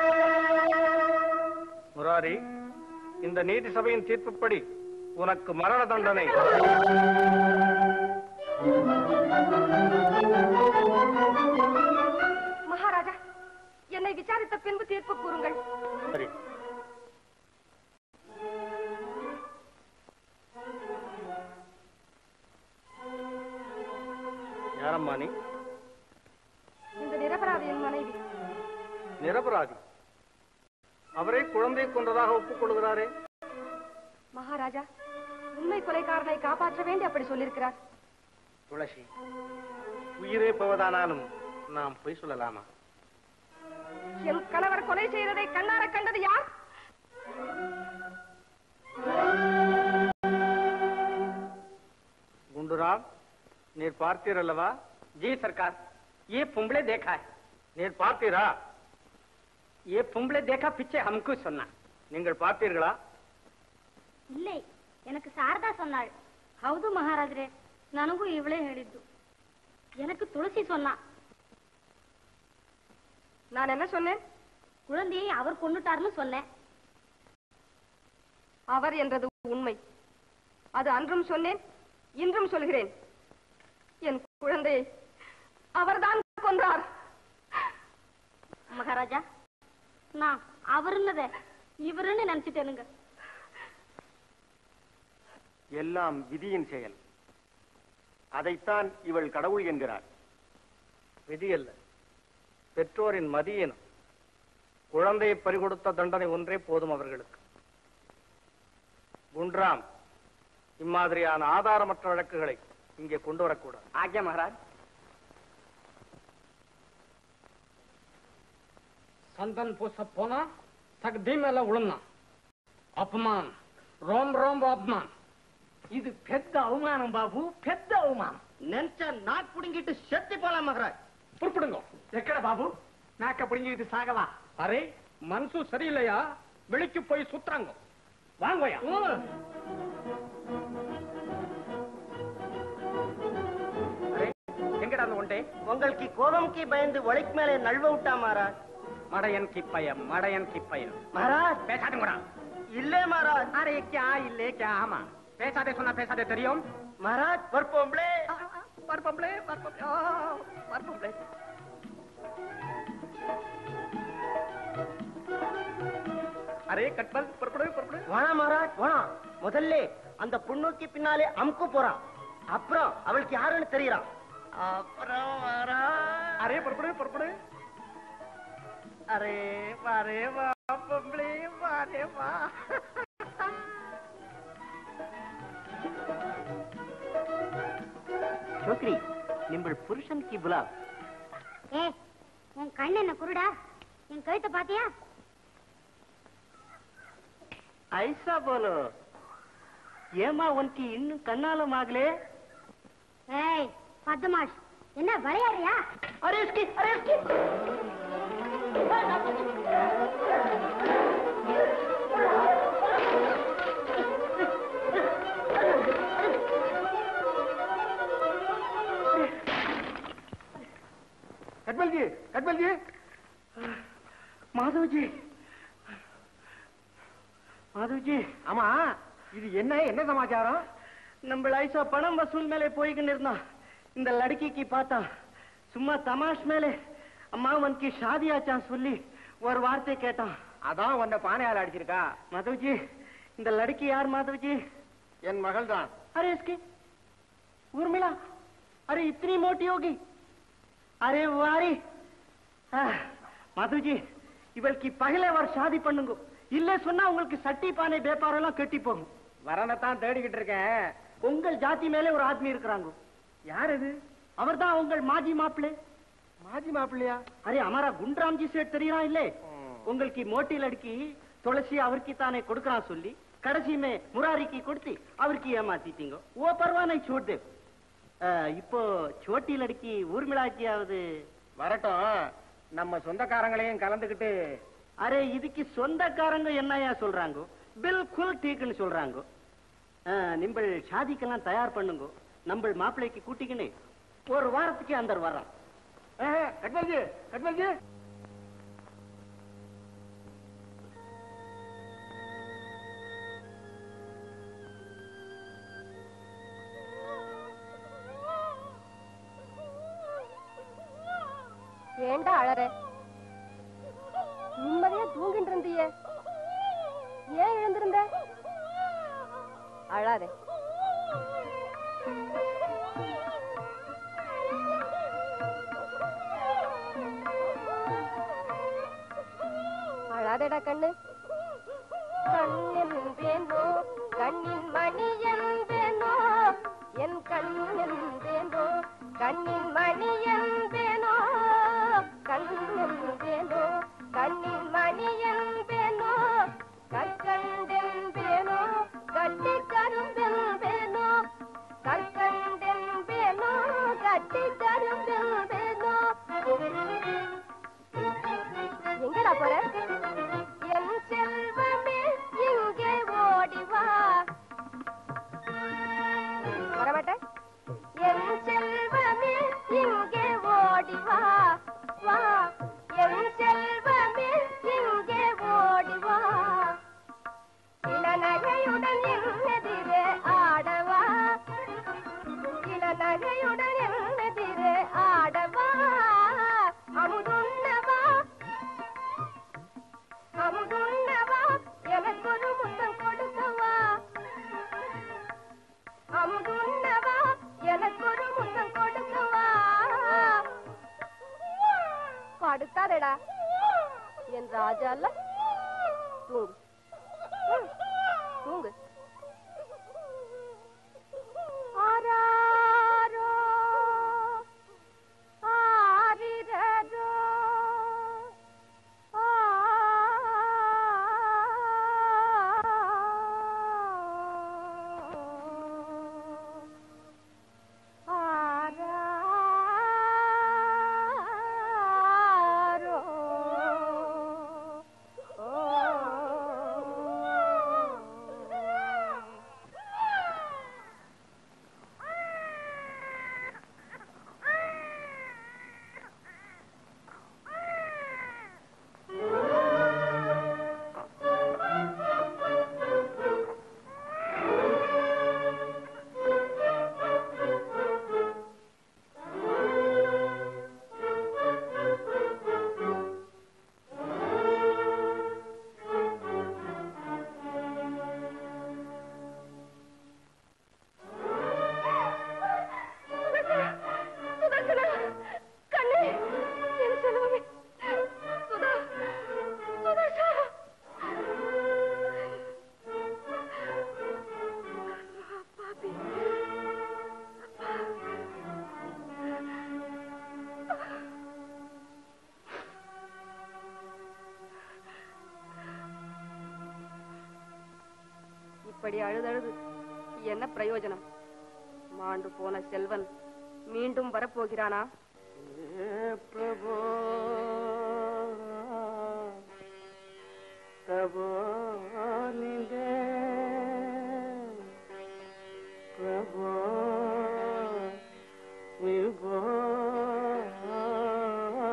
முராரி இந்த நீதி சபையின் தீர்ப்புப்படி உனக்கு மரண தண்டனை மகாராஜா என்னை விசாரித்த பின்பு தீர்ப்பு கூறுங்கள் சரி யாரம்மா நீ இந்த நிரபராதியின் மனைவி நிரபராதி அவரே குழந்தை கொன்றதாக ஒப்புக்கொள்கிறாரே மகாராஜா உண்மை கொலைக்காரனை காப்பாற்ற வேண்டி அப்படி சொல்லியிருக்கிறார் துளசி உயிரே போவதானாலும் நாம் பொய் சொல்லலாமா என் கணவர் கொலை செய்ததை கண்ணார கண்டது யார் குண்டுராம் நீர் பார்த்தீர் அல்லவா जी सरकार ये पुंबले देखा है நீர் பார்த்தீரா ये पुंबले देखा पीछे हमको सुनना நீங்கள் பார்த்தீர்களா இல்லை எனக்கு சாரதா சொன்னாள் ಹೌದು ಮಹಾರಾಜ್ರೆ ನನಗೂ ಇವಳೇ ಹೇಳಿದ್ದು எனக்கு துளசி சொன்னா நான் என்ன சொன்னேன் குழந்தையை அவர் கொண்டுட்டார்னு சொன்னேன் அவர் என்றது உண்மை அது அன்றும் சொன்னேன் இன்றும் சொல்கிறேன் என் குழந்தையை அவர்தான் கொன்றார் மகாராஜா நான் அவருன்னத இவருன்னு நினைச்சிட்டேனுங்க எல்லாம் விதியின் செயல் அதைத்தான் இவள் கடவுள் என்கிறாள் விதி அல்ல பெற்றோரின் மதியினம் குழந்தையை பறிகொடுத்த தண்டனை ஒன்றே போதும் அவர்களுக்கு குன்றாம் இம்மாதிரியான ஆதாரமற்ற வழக்குகளை இங்கே கொண்டு வரக்கூடாது आज्ञा महाराज संतन पोसप போனா சக்தி மேல உளுந்தான் అపమాన్ రోమ్ రోమ్ అపమాన్ இது பெத்த அவமானம் பாபு பெத்த அவமானம் நினைச்சா நாக் புடுங்கிட்டு செத்து போலாம் மகராஜ் புறப்படுங்க எக்கட பாபு நாக்க பிடிங்கிட்டு சாகவா அரே மனசு சரியில்லையா வெளிக்கு போய் சுத்துறாங்க வாங்கயா அரே எங்கடா அந்த ஒண்டே உங்களுக்கு கோபம்க்கு பயந்து ஒளிக்கு மேலே நழுவ விட்டா மகாராஜ் மடையன் கி பையன் மடையன் கி பையன் மகாராஜ் பேசாதுங்கடா இல்லே மகாராஜ் அரே கியா இல்லே கியா ஆமா பேசாதே சொன்னா பேசாதே தெரியும் மகாராஜ் பற்போம்லே பர்பம்லே பர்பம்லே பர்பம்லே அரே கட்பல் புறப்படு புறப்படு வேணாம் மகாராஜ் வேணாம் முதல்ல அந்த பொண்ணுக்கு பின்னாலே அமுக்கு போறான் அப்புறம் அவளுக்கு யாருன்னு தெரியறான் அப்புறம் மகாராஜ் அரே புறப்படு புறப்படு அரே வாரே வா பொம்பளே வாரே வா छोकरी நிம்பள் புருஷன் கி புலாவ் ஏ உன் கண் என்ன குருடா என் கழுத்தை பாத்தியா ஐசா போலோ ஏமா உனக்கு இன்னும் கண்ணாலம் ஆகலே ஏய் பத்தமாஷ் என்ன விளையாடுறியா அரே இஸ்கி அரே இஸ்கி கட்மல்ஜி கட்மல்ஜி மாதவ்ஜி மாதவ்ஜி ஆமா இது என்ன என்ன சமாச்சாரம் நம்ம ஐசா பணம் வசூல் மேலே போய்கின்னு இருந்தான் இந்த லடுக்கிக்கு பார்த்தா சும்மா தமாஷ் மேலே அம்மா உனக்கு ஷாதி ஆச்சான் சொல்லி ஒரு வார்த்தை கேட்டான் அதான் உன்னை பானையால் அடிச்சிருக்கா மாதவ்ஜி இந்த லடுக்கி யார் மாதவ்ஜி என் மகள் தான் अरे इसकी उर्मिला अरे इतनी मोटी होगी अरे वारी माधव जी இவளுக்கு பகலே ஒரு ஷாதி பண்ணுங்க இல்ல சொன்னா உங்களுக்கு சட்டி பானை வியாபாரம் எல்லாம் கெட்டி போகும் வரனைத்தான் தேடிக்கிட்டு இருக்கேன் உங்கள் ஜாதி மேலே ஒரு ஆத்மி இருக்கிறாங்க யார் இது அவர்தான் உங்கள் மாஜி மாப்பிள்ளை மாஜி மாப்பிள்ளையா அரே அமாரா குண்டராம் ஜி சேட் தெரியறான் இல்லே உங்களுக்கு மோட்டி லடுக்கி துளசி அவருக்கு தானே கொடுக்கறான் சொல்லி கடைசி மே முராரிக்கு கொடுத்து அவருக்கு ஏமாத்திட்டீங்க ஓ பரவாயில்லை छोड़ दे அஹ், இப்போ சோட்டி லடுக்கி ஊர்மிளாக்கியாவது வரட்டும் நம்ம சொந்தக்காரங்களையும் கலந்துக்கிட்டு அரே இதுக்கு சொந்தக்காரங்க என்னையா சொல்றாங்க பில்குல் டீக்குன்னு சொல்றாங்க அஹ், நிம்பள் ஷாதிக்கெல்லாம் தயார் பண்ணுங்க நம்ம மாப்பிள்ளைக்கு கூட்டிக்கின்னு ஒரு வாரத்துக்கு அந்த வர்றான் கட்மல்ஜி கட்மல்ஜி ஏண்டா அழற நிம்மதியா தூங்கிட்டு இருந்தியே ஏன் எழுந்திருந்த அழாதே அழாதேடா கண்ணு கண்ணென்பேனோ கண்ணின் மணி என்பேனோ என் கண்ணென்பேனோ கண்ணின் மணி என்பேனோ கண்ணென்பேனோ கண்ணின் மணி என்பேனோ கற்கண்டென்பேனோ கட்டி கரும்பென்பேனோ கற்கண்டென்பேனோ கட்டி கரும்பென்பேனோ எங்கடா போற என் செல்வமே இங்கே ஓடி வா வரமாட்டேன் என் செல்வமே இங்கே ஓடி வா வா என் செல்வமே இங்கே ஓடி வா இளநகையுடன் என்னெதிரே ஆடவா இளநகையுடன் என்னெதிரே ஆடவா அமுதுண்ணவா அமுதுண்ணவா எனக்கு ஒரு முத்தம் கொடுக்கவா அமுதுண்ணவா எனக்கு ஒரு முத்தம் கொடுக்கவா படுத்தாதடா என் ராஜா அல்ல தூங்கு ம், தூங்கு ஆராரோ ஆரிரரோ ஆராரோ சுதர்சனா கண்ணே என் செல்வமே சுதா சுதர்சா பாப்பி இப்படி அழுதழுது என்ன பிரயோஜனம் மாண்டு போன செல்வன் மீண்டும் வரப்போகிறானா प्रभो तबो निदे प्रभो विभो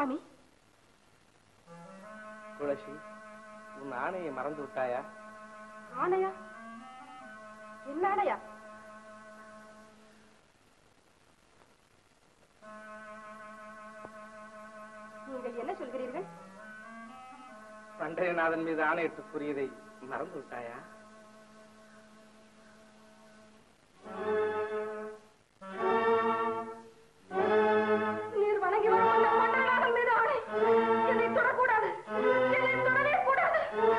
சுவாமி துளசி உன் ஆணையை மறந்து விட்டாயா ஆணையா என்ன ஆணையா நீங்கள் என்ன சொல்கிறீர்கள் பண்டையநாதன் மீது ஆணையிட்டு கூறியதை மறந்து விட்டாயா நீர் வணங்கி வரும் அந்த மன்னனாதன் மீது ஆணை என்னை தொடக்கூடாது என்னை தொடவே கூடாது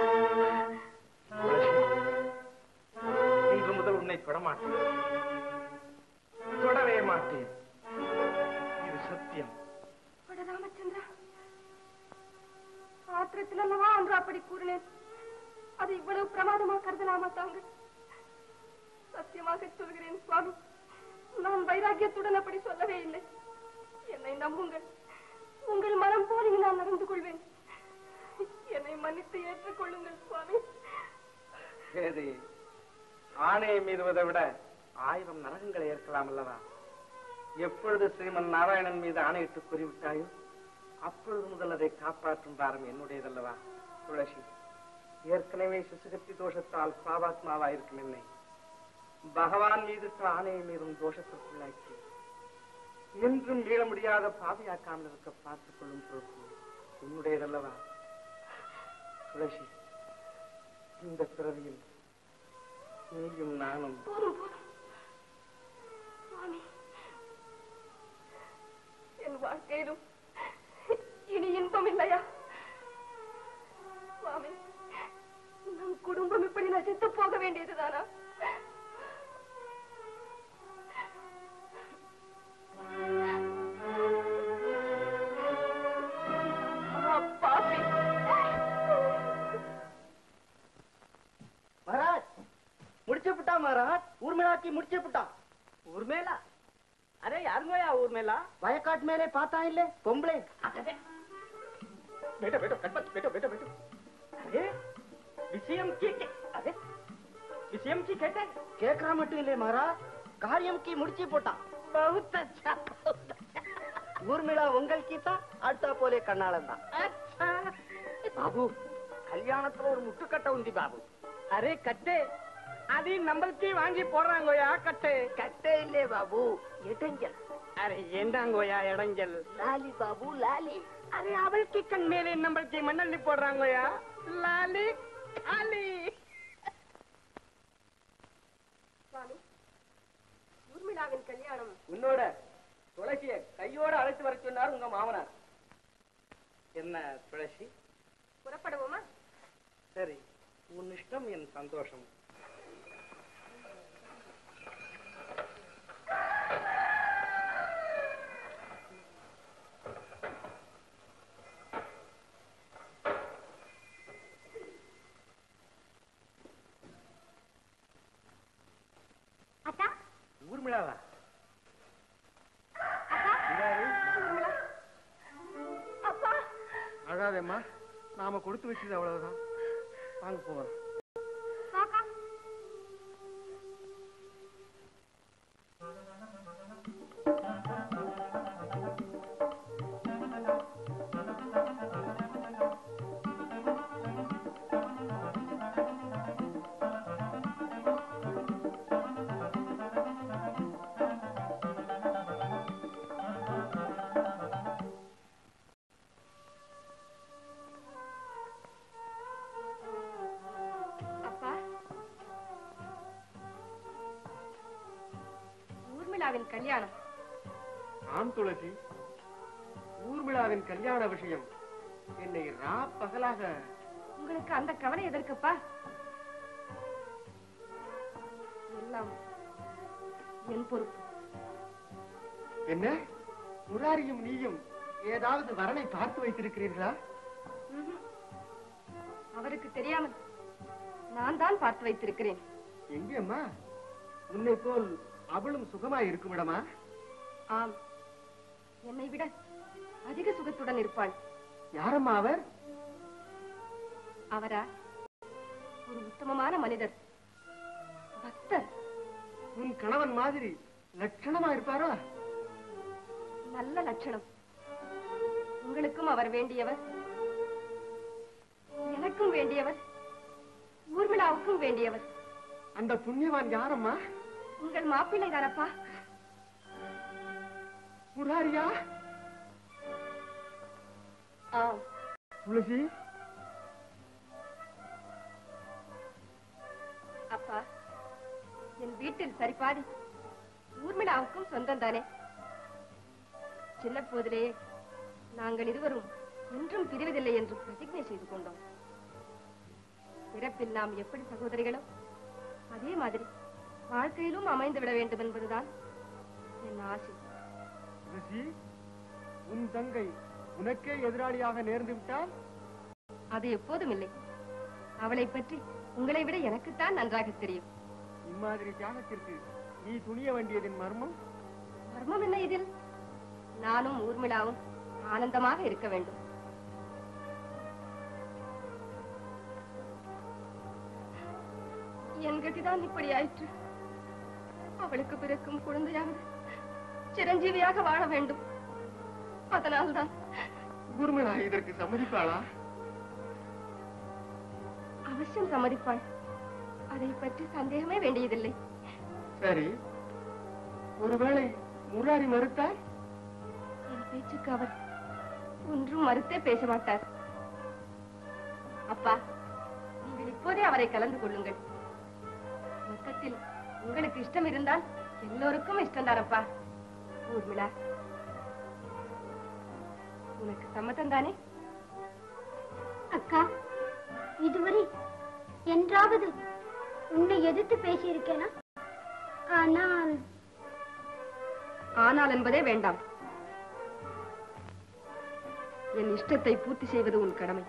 இன்று முதல் உன்னை தொடமாட்டேன் தொடவே மாட்டேன் இது சத்தியம் அட ராமச்சந்திரா ஆத்திரத்தில் அல்லவா அன்று அப்படி கூறினேன் அது இவ்வளவு பிரமாதமா கருதலாமா தாங்கள் சத்தியமாக சொல்கிறேன் சுவாமி நான் வைராக்கியத்துடன் அப்படி சொல்லவே இல்லை என்னை நம்புங்கள் உங்கள் மனம் போல நான் நடந்து கொள்வேன் என்னை மன்னித்து ஏற்றுக்கொள்ளுங்கள் சுவாமி ஏது ஆணையை மீறுவதை விட ஆயிரம் நரகங்களை ஏற்கலாம் அல்லவா எப்பொழுது ஸ்ரீமன் நாராயணன் மீது ஆணையிட்டு கூறிவிட்டாயோ அப்பொழுது முதல் அதை காப்பாற்றும் பாரம் என்னுடையதல்லவா துளசி ஏற்கனவே சிசுகத்தி தோஷத்தால் பாவாத்மாவாயிருக்கும் என்னை பகவான் மீது ஆணையை மீறும் தோஷத்திற்குள்ளாக்கி என்றும் மீள முடியாத பாதையாக்காமல் இருக்க பார்த்துக் கொள்ளும் பொறுப்பு உன்னுடையதல்லவா துளசி இந்த பிறவியில் நீயும் நானும் போதும் போதும் சுவாமி என் வாழ்க்கையிலும் இனி இன்பம் இல்லையா சுவாமி நம் குடும்பம் இப்படி நசித்து போக வேண்டியதுதானா ஆ, பாவி. மகாராஜ் முடிச்சு விட்டா மகாராஜ் ஊர்மிளாக்கி முடிச்சு விட்டான் ஊர்மேலா அரே யாருங்கோயா ஊர்மேலா வயக்காட்டு மேலே பார்த்தா இல்ல பொம்பளை बेटो बेटो गणपत बेटो बेटो बेटो अरे विषयम की अरे विषयम की कहते हैं கேக்குறா மட்டும் இல்லையே மகாராஜ் காரியம் கி முடிச்சு போட்டான் बहुत अच्छा ஊர்மிளா உங்கள் கீதா அடுத்தா போலே கண்ணாளன் தான் अच्छा బాబు కళ్యాణంలో ஒரு ముట్టుకట్ట ఉంది బాబు అరే కట్టే అది నంబల్కి వాంగి పోடுறாங்கோயா కట్టే கட்டே இல்லே பாபு இடைஞ்சல் అరే ఏందాంగోయా ఎడంజల్ லாலி பாபு லாலி అరే అవల్కి కన్ మేలే నంబల్కి మన్నల్ని పోடுறாங்கோயா లాలి ఖాళీ சுவாமி ஊர்மிளாவின் கல்யாணம் உன்னோட துளசிய கையோட அழைத்து வர சொன்னார் உங்க மாமனார் என்ன துளசி புறப்படுவோமா சரி உன் இஷ்டம் என் சந்தோஷம் அத்தா ஊர்மிளாவா அப்பா அழாதேம்மா நாம கொடுத்து வச்சது அவ்வளவுதான் வாங்க போகலாம் வாக்கா அப்பா ஊர்மிளாவின் கல்யாணம் ஆம் துளசி ஊர்மிளாவின் கல்யாண விஷயம் என்னை ரா பகலாக உங்களுக்கு அந்த கவலை எதற்குப்பா எல்லாம் என் பொறுப்பு என்ன முராரியும் நீயும் ஏதாவது வரனை பார்த்து வைத்திருக்கிறீர்களா ம்ஹும். அவருக்கு தெரியாமல் நான் தான் பார்த்து வைத்திருக்கிறேன் எங்கேம்மா உன்னை போல் அவளும் சுகமாய் இருக்குமிடமா ஆம் என்னை விட அதிக சுகத்துடன் இருப்பாள் யாரம்மா அவர் அவரா ஒரு உத்தமமான மனிதர் பக்தர் உன் கணவன் மாதிரி லட்சணமா இருப்பாரா நல்ல லட்சணம் உங்களுக்கும் அவர் வேண்டியவர் எனக்கும் வேண்டியவர் ஊர்மிளாவுக்கும் வேண்டியவர் அந்த புண்ணியவான் யாரம்மா உங்கள் மாப்பிள்ளை தானப்பா முராரியா ஆம் துளசி அப்பா என் வீட்டில் சரிபாதி ஊர்மிளாவுக்கும் சொந்தம் தானே சின்ன போதிலே நாங்கள் இருவரும் என்றும் பிரிவதில்லை என்று பிரதிஜை செய்து கொண்டோம் பிறப்பில் நாம் எப்படி சகோதரிகளோ அதே மாதிரி வாழ்க்கையிலும் அமைந்து விட வேண்டும் என்பதுதான் என் ஆசை துளசி உன் தங்கை உனக்கே எதிராளியாக நேர்ந்து விட்டால் அது எப்போதும் இல்லை அவளை பற்றி உங்களை விட எனக்குத்தான் நன்றாக தெரியும் இம்மாதிரி தியாகத்திற்கு நீ துணிய வேண்டியதின் மர்மம் மர்மம் என்ன இதில் நானும் ஊர்மிளாவும் ஆனந்தமாக இருக்க வேண்டும் என் கதிதான் இப்படி ஆயிற்று அவளுக்கு பிறக்கும் குழந்தையாவது சிரஞ்சீவியாக வாழ வேண்டும் அதனால்தான் ஊர்மிளா இதற்கு சம்மதிப்பாளா அவசியம் சம்மதிப்பாள் அதை பற்றி சந்தேகமே வேண்டியதில்லை சரி ஒருவேளை முராரி மறுத்தால் என் பேச்சுக்கு அவர் ஒன்றும் மறுத்தே பேச மாட்டார் அப்பா நீங்கள் இப்போதே அவரை கலந்து கொள்ளுங்கள் மொத்தத்தில் உங்களுக்கு இஷ்டம் இருந்தால் எல்லோருக்கும் இஷ்டம் தானப்பா ஊர்மிளா உனக்கு சம்மதம் தானே அக்கா இதுவரை என்றாவது உன்னை எதிர்த்து பேசியிருக்கேனா ஆனால் ஆனால் என்பதே வேண்டாம் என் இஷ்டத்தை பூர்த்தி செய்வது உன் கடமை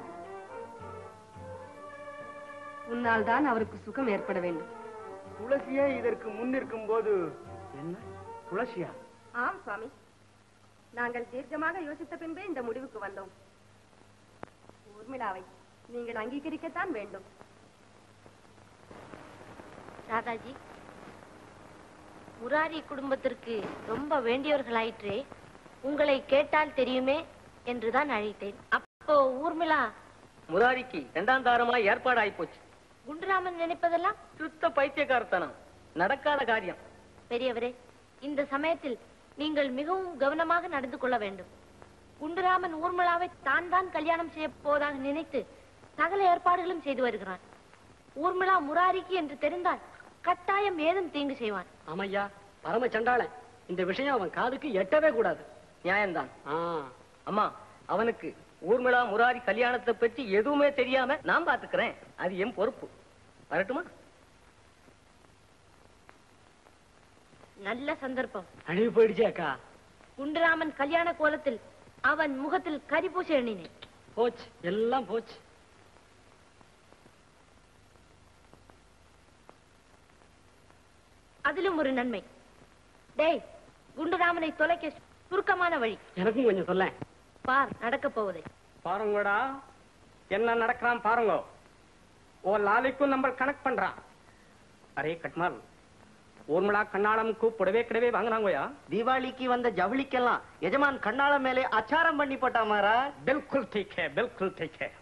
உன்னால் தான் அவருக்கு சுகம் ஏற்பட வேண்டும் துளசியே இதற்கு முன்னிற்கும் போது என்ன துளசியா ஆம் சுவாமி நாங்கள் தீர்க்கமாக யோசித்த பின்பே இந்த முடிவுக்கு வந்தோம் ஊர்மிளாவை நீங்கள் அங்கீகரிக்கத்தான் வேண்டும் ராதாஜி முராரி குடும்பத்திற்கு ரொம்ப வேண்டியவர்களாயிற்றே உங்களை கேட்டால் தெரியுமே என்றுதான் அழைத்தேன் அப்போ ஊர்மிளா முராரிக்கு இரண்டாம் தாரமா ஏற்பாடு போச்சு குண்டுராமன் நினைப்பதெல்லாம் சுத்த பைத்தியக்காரத்தனம் நடக்காத காரியம் பெரியவரே இந்த சமயத்தில் நீங்கள் மிகவும் கவனமாக நடந்து கொள்ள வேண்டும் குண்டுராமன் ஊர்மிளாவை தான் தான் கல்யாணம் செய்ய போவதாக நினைத்து சகல ஏற்பாடுகளும் செய்து வருகிறான் ஊர்மிளா முராரிக்கு என்று தெரிந்தால் கட்டாயம் ஏதும் தீங்கு செய்வான் ஆமையா பரம சண்டாளன் இந்த விஷயம் அவன் காதுக்கு எட்டவே கூடாது நியாயம்தான் ஆ அம்மா அவனுக்கு ஊர்மிளா முராரி கல்யாணத்தை பற்றி எதுவுமே தெரியாம நான் பாத்துக்கிறேன் அது என் பொறுப்பு வரட்டுமா நல்ல சந்தர்ப்பம் அழிவு போயிடுச்சே அக்கா குண்டுராமன் கல்யாண கோலத்தில் அவன் முகத்தில் கரிபூசி எண்ணினேன் போச்சு எல்லாம் போச்சு அதிலும் ஒரு நன்மை டேய் குண்டுராமனை தொலைக்க சுருக்கமான வழி எனக்கும் கொஞ்சம் சொல்ல பார் நடக்க போவதை பாருங்கடா என்ன நடக்கிறான் பாருங்க ஓ லாலிக்கும் நம்ம கனெக்ட் பண்றான் அரே கட்மால் ஊர்மிளா கண்ணாளமுக்கு புடவே கிடவே வாங்கினாங்கயா தீபாவளிக்கு வந்த ஜவுளிக்கெல்லாம் எஜமான் கண்ணாள மேலே அச்சாரம் பண்ணி போட்டா மாறா बिल्कुल ठीक है बिल्कुल ठीक है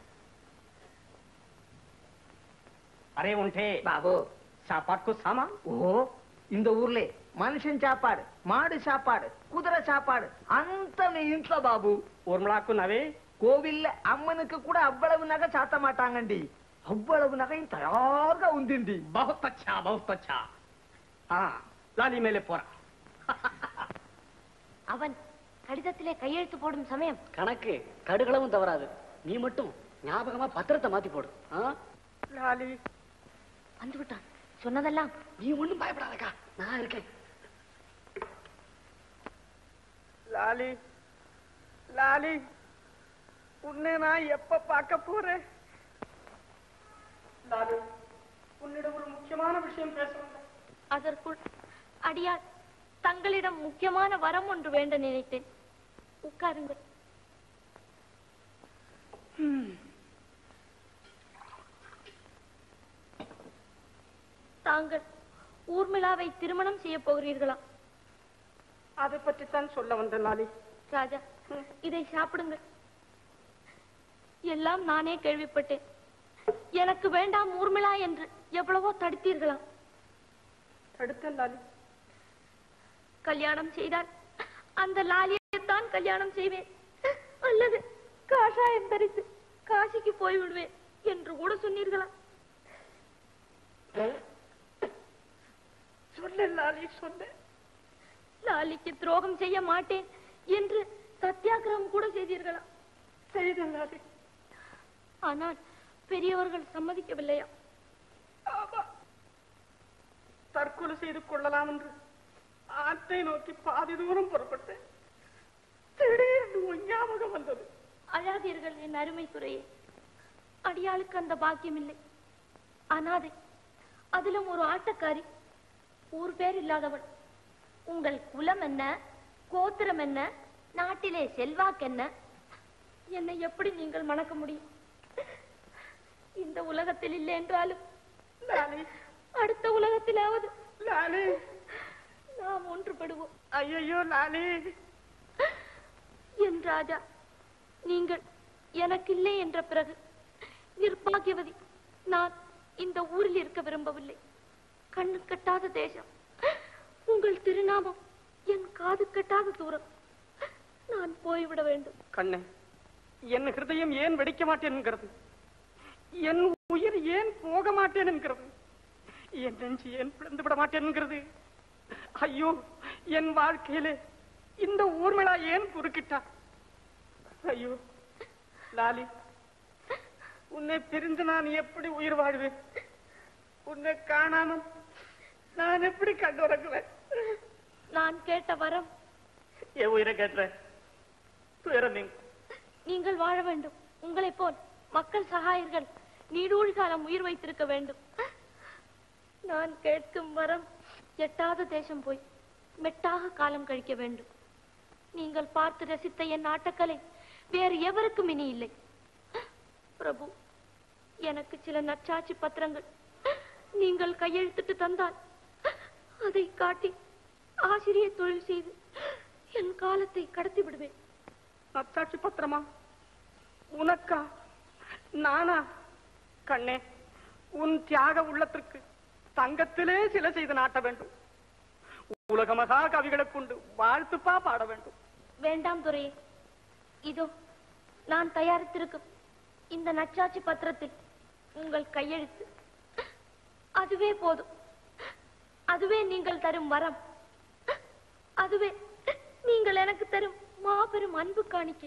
अरे उनटे பாபு सापाट को सामान ஓ இந்த ஊர்ல மனுஷன் சாப்பாடு மாடு சாப்பாடு குதிரை சாப்பாடு அந்த మీ ఇంట్లో బాబు ஊர்மிளாக்கு நவே కోవిల్ల అమ్మనికి కూడా అవ్వளவு నగ చాత మాటాంగండి అవ్వளவு నగ తయారుగా ఉందండి बहुत अच्छा बहुत अच्छा हाँ लाली மேலே போறா அவன் கடிதத்திலே கையெழுத்து போடும் சமயம் கணக்கு கடுகளவும் தவறாது நீ மட்டும் ஞாபகமா பத்திரத்தை மாத்தி போடு ஆ? லாலி வந்து விட்டான் சொன்னதெல்லாம் நீ ஒண்ணும் பயப்படாதக்கா நான் இருக்கேன் லாலி லாலி உன்னை நான் எப்ப பார்க்க போறேன் லாலி உன்னிடம் ஒரு முக்கியமான விஷயம் பேச வந்தேன் அதற்குள் அடியார் தங்களிடம் முக்கியமான வரம் ஒன்று வேண்ட நினைத்தேன் உட்காருங்கள் தாங்கள் ஊர்மிளாவை திருமணம் செய்ய போகிறீர்களா அதை பற்றித்தான் சொல்ல வந்தேன் லாலி ராஜா இதை சாப்பிடுங்கள் எல்லாம் நானே கேள்விப்பட்டேன் எனக்கு வேண்டாம் ஊர்மிளா என்று எவ்வளவோ தடுத்தீர்களாம் தடுத்தேன் லாலி கல்யாணம் செய்தால் அந்த லாலியைத்தான் கல்யாணம் செய்வேன் அல்லது காஷாயம் தரித்து காசிக்கு போய் விடுவேன் என்று கூட சொன்னீர்களா சொன்னேன் லாலி சொன்னேன் லாலிக்கு துரோகம் செய்ய மாட்டேன் என்று சத்தியாகிரகம் கூட செய்தீர்களா செய்தேன் லாலி ஆனால் பெரியவர்கள் சம்மதிக்கவில்லையா ஆமா தற்கொலை செய்து கொள்ளலாம் என்று ஆற்றை நோக்கி பாதி தூரம் புறப்பட்டேன் திடீர்னு உன் ஞாபகம் வந்தது அழாதீர்கள் என் அருமை துறையே அடியாளுக்கு அந்த பாக்கியம் இல்லை அனாதை அதிலும் ஒரு ஆட்டக்காரி ஊர் பேர் இல்லாதவள் உங்கள் குலம் என்ன கோத்திரம் என்ன நாட்டிலே செல்வாக்கு என்ன என்னை எப்படி நீங்கள் மணக்க முடியும் இந்த உலகத்தில் இல்லை என்றாலும் லாலி அடுத்த உலகத்திலாவது லாலி நாம் ஒன்றுபடுவோம் ஐயோ லாலி என் ராஜா நீங்கள் எனக்கு இல்லை என்ற பிறகு நிர்பாகியவதி நான் இந்த ஊரில் இருக்க விரும்பவில்லை கண்ணு கட்டாத தேசம் உங்கள் திருநாமம் என் காது கட்டாத தூரம் நான் போய்விட வேண்டும் கண்ணே என் ஹிருதயம் ஏன் வெடிக்க மாட்டேன் என்கிறது என் உயிர் ஏன் போக மாட்டேன் என்கிறது என் நெஞ்சு ஏன் பிளந்து விட மாட்டேன் என்கிறது ஐயோ என் வாழ்க்கையிலே இந்த ஊர்மிளா ஏன் குறுக்கிட்டா ஐயோ லாலி உன்னை பிரிந்து நான் எப்படி உயிர் வாழ்வேன் உன்னை காணாமல் நான் எப்படி கண்டுறங்குவேன் நான் கேட்ட வரம் என் உயிரை கேட்டுறேன் துயரம் நீங்க நீங்கள் வாழ வேண்டும் உங்களைப் போல் மக்கள் சகாயர்கள் நீடூழ் காலம் உயிர் வைத்திருக்க வேண்டும் நான் கேட்கும் வரம் எட்டாத தேசம் போய் மெட்டாக காலம் கழிக்க வேண்டும் நீங்கள் பார்த்து ரசித்த என் ஆட்டக்கலை வேறு எவருக்கும் இனி இல்லை பிரபு எனக்கு சில நற்சாட்சி பத்திரங்கள் நீங்கள் கையெழுத்திட்டு தந்தால் அதை காட்டி ஆசிரியர் தொழில் செய்து என் காலத்தை கடத்தி விடுவேன் அத்தாட்சி பத்திரமா உனக்கா நானா கண்ணே உன் தியாக உள்ளத்திற்கு தங்கத்திலே சில செய்து நாட்ட வேண்டும் உலக மகா கவிகளை கொண்டு வாழ்த்துப்பா பாட வேண்டும் வேண்டாம் துரையே இதோ நான் தயாரித்திருக்கும் இந்த நச்சாட்சி பத்திரத்தில் உங்கள் கையெழுத்து அதுவே போதும் அதுவே நீங்கள் தரும் வரம் அதுவே நீங்கள் எனக்கு தரும் மாபெரும் அன்பு காணிக்கை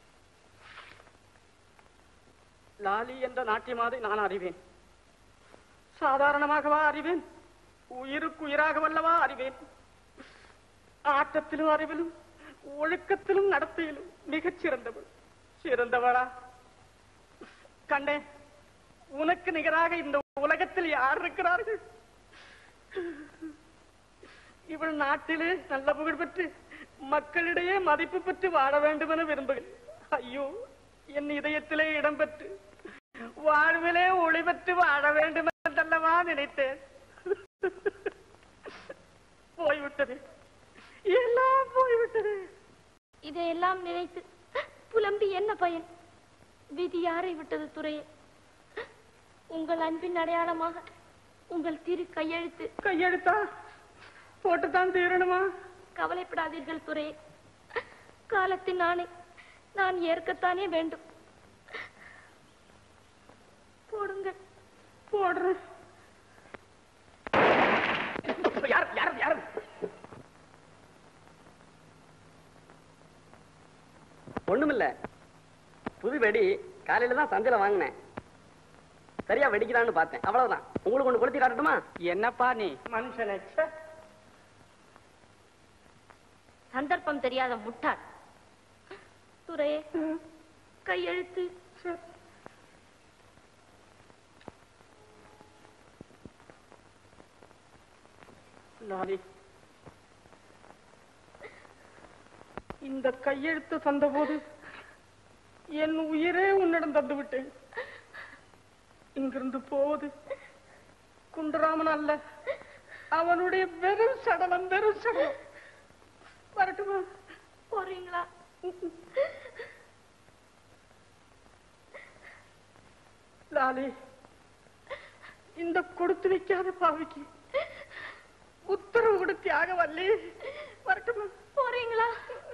லாலி என்ற நாட்டியமாதை நான் அறிவேன் சாதாரணமாகவா அறிவேன் உயிருக்கு உயிராக வல்லவா அறிவேன் ஆட்டத்திலும் அறிவிலும் ஒழுக்கத்திலும் நடத்தையிலும் மிகச் சிறந்தவள் சிறந்தவளா கண்டே உனக்கு நிகராக இந்த உலகத்தில் யார் இருக்கிறார்கள் இவள் நாட்டிலே நல்ல புகழ் பெற்று மக்களிடையே மதிப்பு பெற்று வாழ வேண்டும் என விரும்புகிறேன் ஐயோ என் இதயத்திலே இடம் பெற்று வாழ்விலே ஒளி பெற்று வாழ வேண்டும் என்றல்லவா நினைத்தேன் போய்விட்டது எல்லாம் போய்விட்டது இதையெல்லாம் நினைத்து புலம்பி என்ன பயன் விதி யாரை விட்டது துறையே உங்கள் அன்பின் அடையாளமாக உங்கள் திரு கையெழுத்து கையெழுத்தா போட்டுத்தான் தீரணுமா கவலைப்படாதீர்கள் துறையே காலத்தின் ஆணை நான் ஏற்கத்தானே வேண்டும் போடுங்கள் போடுறேன் யார் யார் யார் ஒண்ணுமில்ல புது வெடி காலையில தான் சந்தையில வாங்கினேன் சரியா வெடிக்கிறான்னு பார்த்தேன் அவ்வளவுதான் உங்களுக்கு ஒண்ணு கொளுத்தி காட்டட்டுமா என்னப்பா நீ மனுஷனே ச்சே. சந்தர்ப்பம் தெரியாத முட்டாள் துறையே கையெழுத்து லாலி இந்த கையெழுத்து தந்தபோது என் உயிரே உன்னிடம் தந்து விட்டேன் இங்கிருந்து போவது குண்டராமன் அல்ல அவனுடைய வெறும் சடலம் வெறும் சடலம் வரட்டுமா போறீங்களா லாலி இந்த கொடுத்து வைக்காத பாவிக்கு உத்தரவு கொடுத்து ஆக வல்லி வரட்டுமா போறீங்களா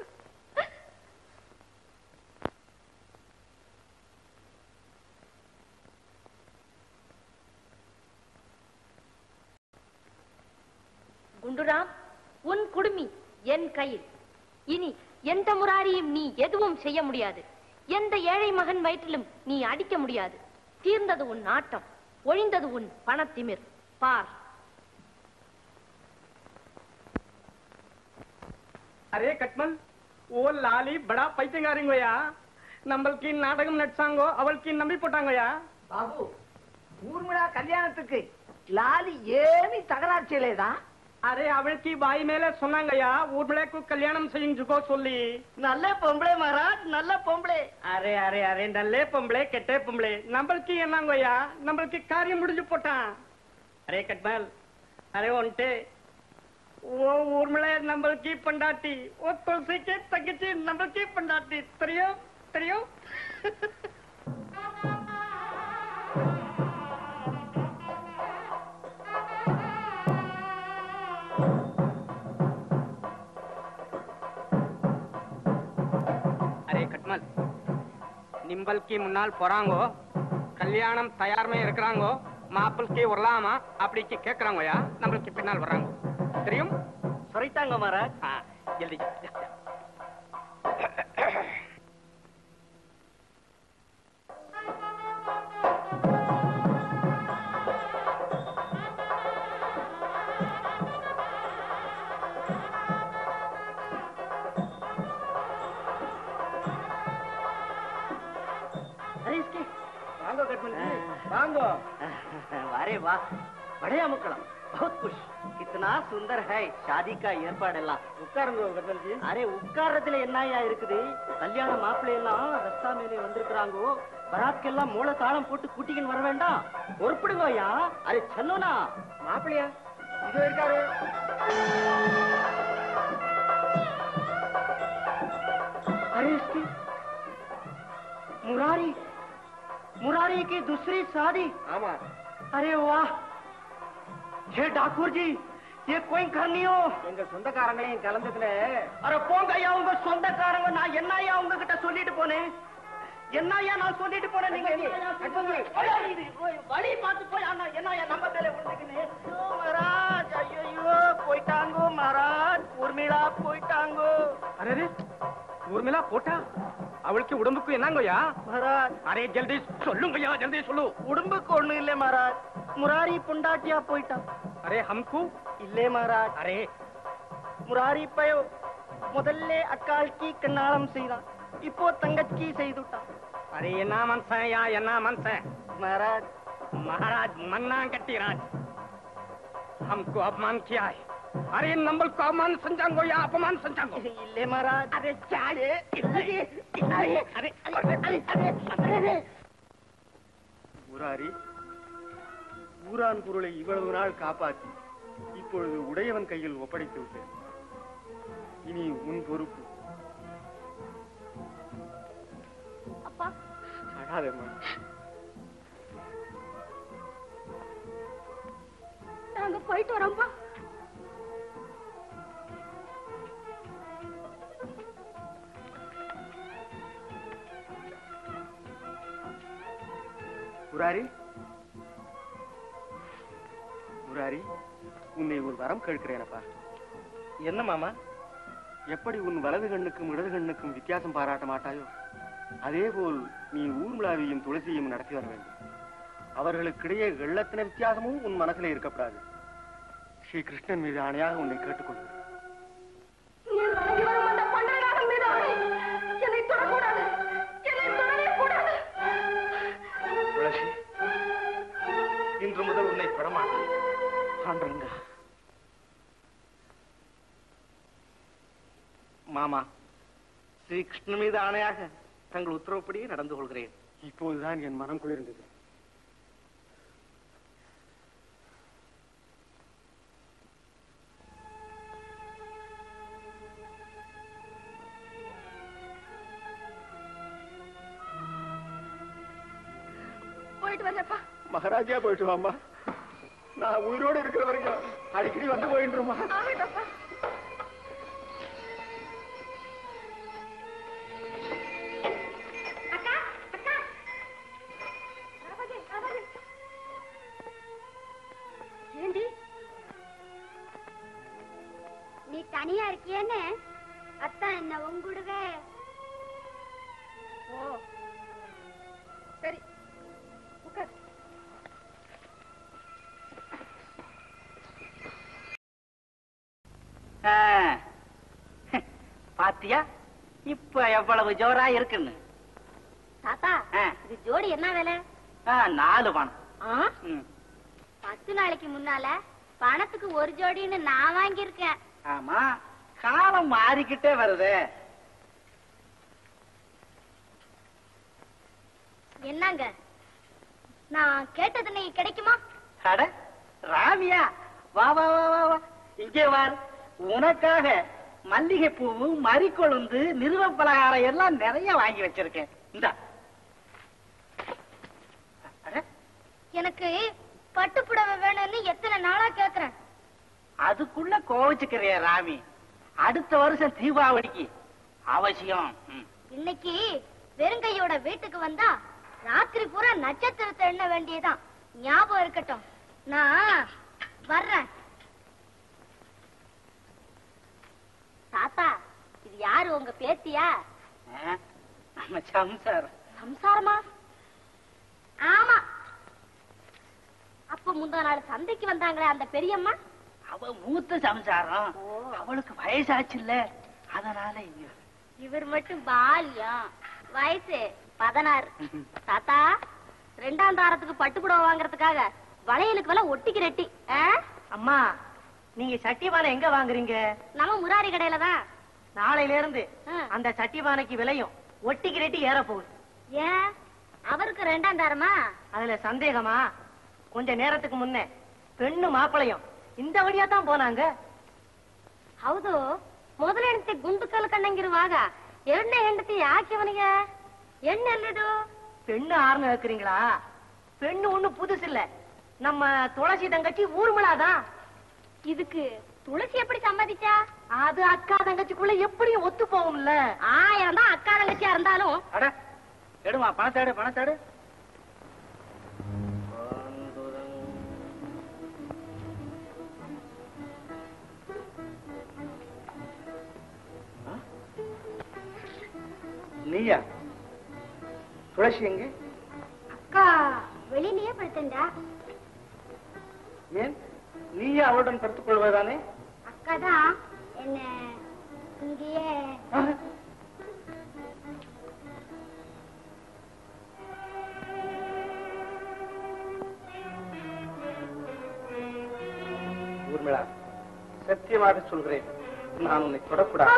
குண்டுராம் உன் குடுமி என் கையில் இனி எந்த முராரியும் நீ எதுவும் செய்ய முடியாது எந்த ஏழை மகன் வயிற்றிலும் நீ அடிக்க முடியாது தீர்ந்தது உன் நாட்டம் ஒழிந்தது உன் பணத்திமிர் பார் அரே கட்மல் ஓ லாலி படா பைத்தியங்காரிங்கோயா நம்மளுக்கு நாடகம் நடிச்சாங்கோ அவளுக்கு நம்பி போட்டாங்கோயா బాబు ఊర్మిళ కళ్యాణத்துக்கு లాలి ఏమి తగరారు చేయలేదా அரே அவளுக்கு வாய் மேல சொன்னாங்கய்யா ஊர்மிளைக்கு கல்யாணம் செஞ்சுக்கோ சொல்லி நல்ல பொம்பளை மகாராஜ் நல்ல பொம்பளை அரே அரே அரே நல்லே பொம்பளை கெட்டே பொம்பளை நம்மளுக்கு என்னங்கய்யா நம்மளுக்கு காரியம் முடிஞ்சு போட்டான் அரே கட்மல் அரே ஒன்ட்டு ஓ ஊர்மிளை நம்மளுக்கு பண்டாட்டி ஓ துளசிக்கு தங்கச்சி நம்மளுக்கு பண்டாட்டி தெரியும் தெரியும் அரே கட்மல் நிம்பல்க்கு முன்னால் போறாங்கோ கல்யாணம் தயார்மே இருக்கிறாங்கோ மாப்பிள்க்கு வரலாமா அப்படிக்கு கேக்குறாங்கோயா நம்மளுக்கு பின்னால் வர்றாங்க தெரியும் சொல்லிட்டாங்க மகாராஜ் ஆ, ஜல்தி ஜல்தி, ஜல்தி. अरे इसके வாங்கோ கட்மல் வாங்கோ अरे वाह बढ़िया मुकलम बहुत खुश कितना सुंदर है शादी का ஏற்பாடெல்லாம் உட்காருங்க கட்மல்ஜி அரே உட்கார்றதுல என்னையா இருக்குது கல்யாண மாப்பிள்ளை எல்லாம் ரஸ்தா மேலே வந்திருக்கிறாங்கோ பராத்கெல்லாம் மூல தாளம் போட்டு கூட்டிக்கின்னு வர வேண்டாம் பொறுப்பிடுங்கய்யா அரே சல்லோனா மாப்பிள்ளையா இதோ இருக்காரு अरे इसकी मुरारी मुरारी की दूसरी शादी ஆமா अरे वाह हे ठाकुर जी ये कोई करनी हो எங்க சொந்தக்காரங்களையும் கலந்ததுல அட போங்க ஐயா உங்க சொந்தக்காரங்க நான் என்ன ஐயா உங்ககிட்ட சொல்லிட்டு போனேன் என்ன ஐயா நான் சொல்லிட்டு போனேன் நீங்க ஐயா, இது, ஓய், வழி பார்த்து போய் அண்ணா என்ன ஐயா நம்ம மேல விழுந்துக்கினே ஐயோ, மகாராஜ் ஐயோ போயிட்டாங்கோ மகாராஜ் உர்மிளா போயிட்டாங்கோ அரே ஊர்மிளா போட்டா அவளுக்கு உடம்புக்கு என்னங்கய்யா மகாராஜ் அரே ஜல்தி சொல்லுங்கய்யா ஜல்தி சொல்லு உடம்புக்கு ஒண்ணு இல்ல மகாராஜ் முராரி புண்டாட்டியா போயிட்டான் அரே ஹம்கு இல்லே மகாராஜ் அரே முராரி பயோ முதல்ல அக்கால்க்கு கண்ணாளம் செய்தான் இப்போ தங்கச்சி செய்துட்டான் அரே என்ன மனுஷன் யா என்ன மனுஷன் மகாராஜ் महाराज मन्ना कट्टी राज हमको अपमान किया है अरे नंबर को अपमान समझांगो या अपमान समझांगो இல்லே மகாராஜ் अरे चाले अरे अरे अरे முராரி ஊரான் பொருளை இவ்வளவு நாள் காப்பாற்றி இப்பொழுது உடையவன் கையில் ஒப்படைத்து விட்டேன் இனி உன் பொறுப்பு அப்பா அழாதம்மா நாங்க போயிட்டு வரோம்ப்பா முராரி முராரி உன்னை ஒரு வரம் கேட்கிறேனப்பா என்ன மாமா எப்படி உன் வலது கண்ணுக்கும் இடது கண்ணுக்கும் வித்தியாசம் பாராட்ட மாட்டாயோ அதேபோல் நீ ஊர்மிளாவையும் துளசியையும் நடத்தி வர வேண்டும் அவர்களுக்கிடையே எள்ளத்தின வித்தியாசமும் உன் மனசிலே இருக்கக்கூடாது ஸ்ரீ கிருஷ்ணன் மீது ஆணையாக உன்னை கேட்டுக்கொள்கிறேன் நீ வாங்கி வரும் அந்த பண்டநாதன் மீது ஆணை. என்னை தொடக்கூடாது என்னை தொடவே கூடாது துளசி இன்று முதல் உன்னை படமாட்டேன் பாண்டரங்கா மாமா ஸ்ரீ கிருஷ்ணன் மீது ஆணையாக தங்கள் உத்தரவுப்படியே நடந்து கொள்கிறேன் இப்போதுதான் என் மனம் குளிர்ந்தது போயிட்டு வரேன்ப்பா மகாராஜா போயிட்டு வாம்மா நான் உயிரோடு இருக்கிற வரைக்கும் அடிக்கடி வந்து போயிட்டுருமா ஆகட்டப்பா அக்கா அக்கா ராபாஜி ராபாஜி ஏண்டி நீ தனியா இருக்கியேன்னு அத்தான் என்ன உங்குடுவே ஓ சரி உட்கார் ஆ, பாத்தியா இப்ப எவ்வளவு ஜோரா இருக்குன்னு தாத்தா ஆ. இது ஜோடி என்ன விலை ஆ, நாலு பணம் ஆ? ம். பத்து நாளைக்கு முன்னால பணத்துக்கு ஒரு ஜோடின்னு நான் வாங்கியிருக்கேன் ஆமா காலம் மாறிக்கிட்டே வருது என்னங்க நான் கேட்டது நீ கிடைக்குமா அட ராமியா வா வா வா வா வா இங்கே வார் உனக்காக மல்லிகை பூவு மறிக்கொழுந்து நிறுவ பலகாரம் எல்லாம் நிறைய வாங்கி வச்சிருக்கேன் இந்தா அட, எனக்கு பட்டுப்புடவை வேணும்னு எத்தனை நாளா கேக்குறேன் அதுக்குள்ள கோவிச்சுக்கிறிய ராமி அடுத்த வருஷம் தீபாவளிக்கு அவசியம் ம். இன்னைக்கு வெறுங்கையோட வீட்டுக்கு வந்தா ராத்திரி பூரா நட்சத்திரத்தை எண்ண வேண்டியதான் ஞாபகம் இருக்கட்டும் நான் வர்றேன் தாத்தா இது யாரு உங்க பேத்தியா ஆ, நம்ம சம்சாரம் சம்சாரமா ஆமா அப்ப முந்தா நாள் சந்தைக்கு வந்தாங்களே அந்த பெரியம்மா அவ மூத்த சம்சாரம் அவளுக்கு வயசாச்சுல்ல அதனால இங்க இவர் மட்டும் பால்யம் வயசு பதினாறு தாத்தா ரெண்டாம் தாரத்துக்கு பட்டுப்புடவை வாங்குறதுக்காக வளையலுக்கு விலை ஒட்டிக்கு ரெட்டி ஆ? அம்மா நீங்க சட்டிபானை எங்க வாங்குறீங்க நம்ம முராரி கடையில தான் நாளையில இருந்து ஆ. அந்த சட்டிபானைக்கு விலையும் ஒட்டிக்கு ரெட்டி ஏற போகுது ஏன் அவருக்கு ரெண்டாம் தாரமா அதுல சந்தேகமா கொஞ்ச நேரத்துக்கு முன்ன பெண்ணு மாப்பிளையும் இந்த வழியா தான் போனாங்க ಹೌದು ಮೊದಲ ಹೆಂಡತಿ ಗುಂಡು ಕಲ್ ಕಂಡಂಗಿರುವಾಗ ಎರಡನೇ ಹೆಂಡತಿ ಯಾಕೆ ಅವನಿಗೆ ಹೆಣ್ಣು ಎಲ್ಲಿದು பெண்ணு ஆறுன்னு கேக்குறீங்களா பெண்ணு ஒண்ணு புதுசு இல்ல நம்ம துளசி தங்கச்சி ஊர்மிளாதான் இதுக்கு துளசி எப்படி சம்மதிச்சா அது அக்கா தங்கச்சிக்குள்ள எப்படியும் ஒத்து போகும்ல ஆயிரம் தான் அக்கா தங்கச்சியா இருந்தாலும் அட எடுமா பணத்தை எடு பணத்தை எடு ஆ? நீயா துளசி எங்க அக்கா வெளியிலயே படுத்துண்டா ஏன் நீயா அவளுடன் படுத்துக் கொள்வதானே அக்கா தான் என்ன இங்கேயே ஊர்மிளா சத்தியமாக சொல்கிறேன் நான் உன்னை தொடக்கூடாது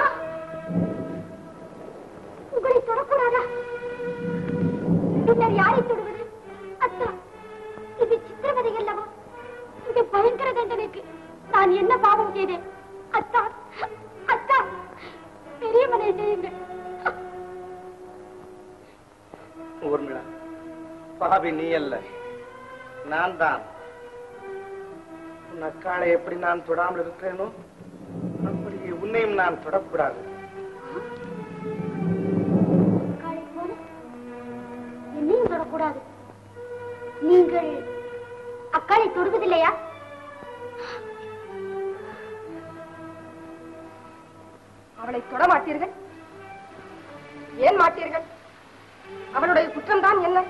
உங்களை தொடக்கூடாதா பின்னர் யாரை தொடுவது அத்தா இது சித்திரவதை அல்லவா இது பயங்கர தண்டனைக்கு நான் என்ன பாவம் செய்தேன் அத்தா அத்தா பெரியவனை செய்யுங்கள் ஊர்மிளா பாவி நீ அல்ல நான் தான் உன் அக்காளை எப்படி நான் தொடாமல் இருக்கிறேனோ அப்படியே உன்னையும் நான் தொடக்கூடாது காலை போல என்னையும் தொடக்கூடாது நீங்கள் அக்காளை தொடுவதில்லையா அவளை தொட மாட்டீர்கள் ஏன் மாட்டீர்கள் அவளுடைய குற்றம்தான் என்ன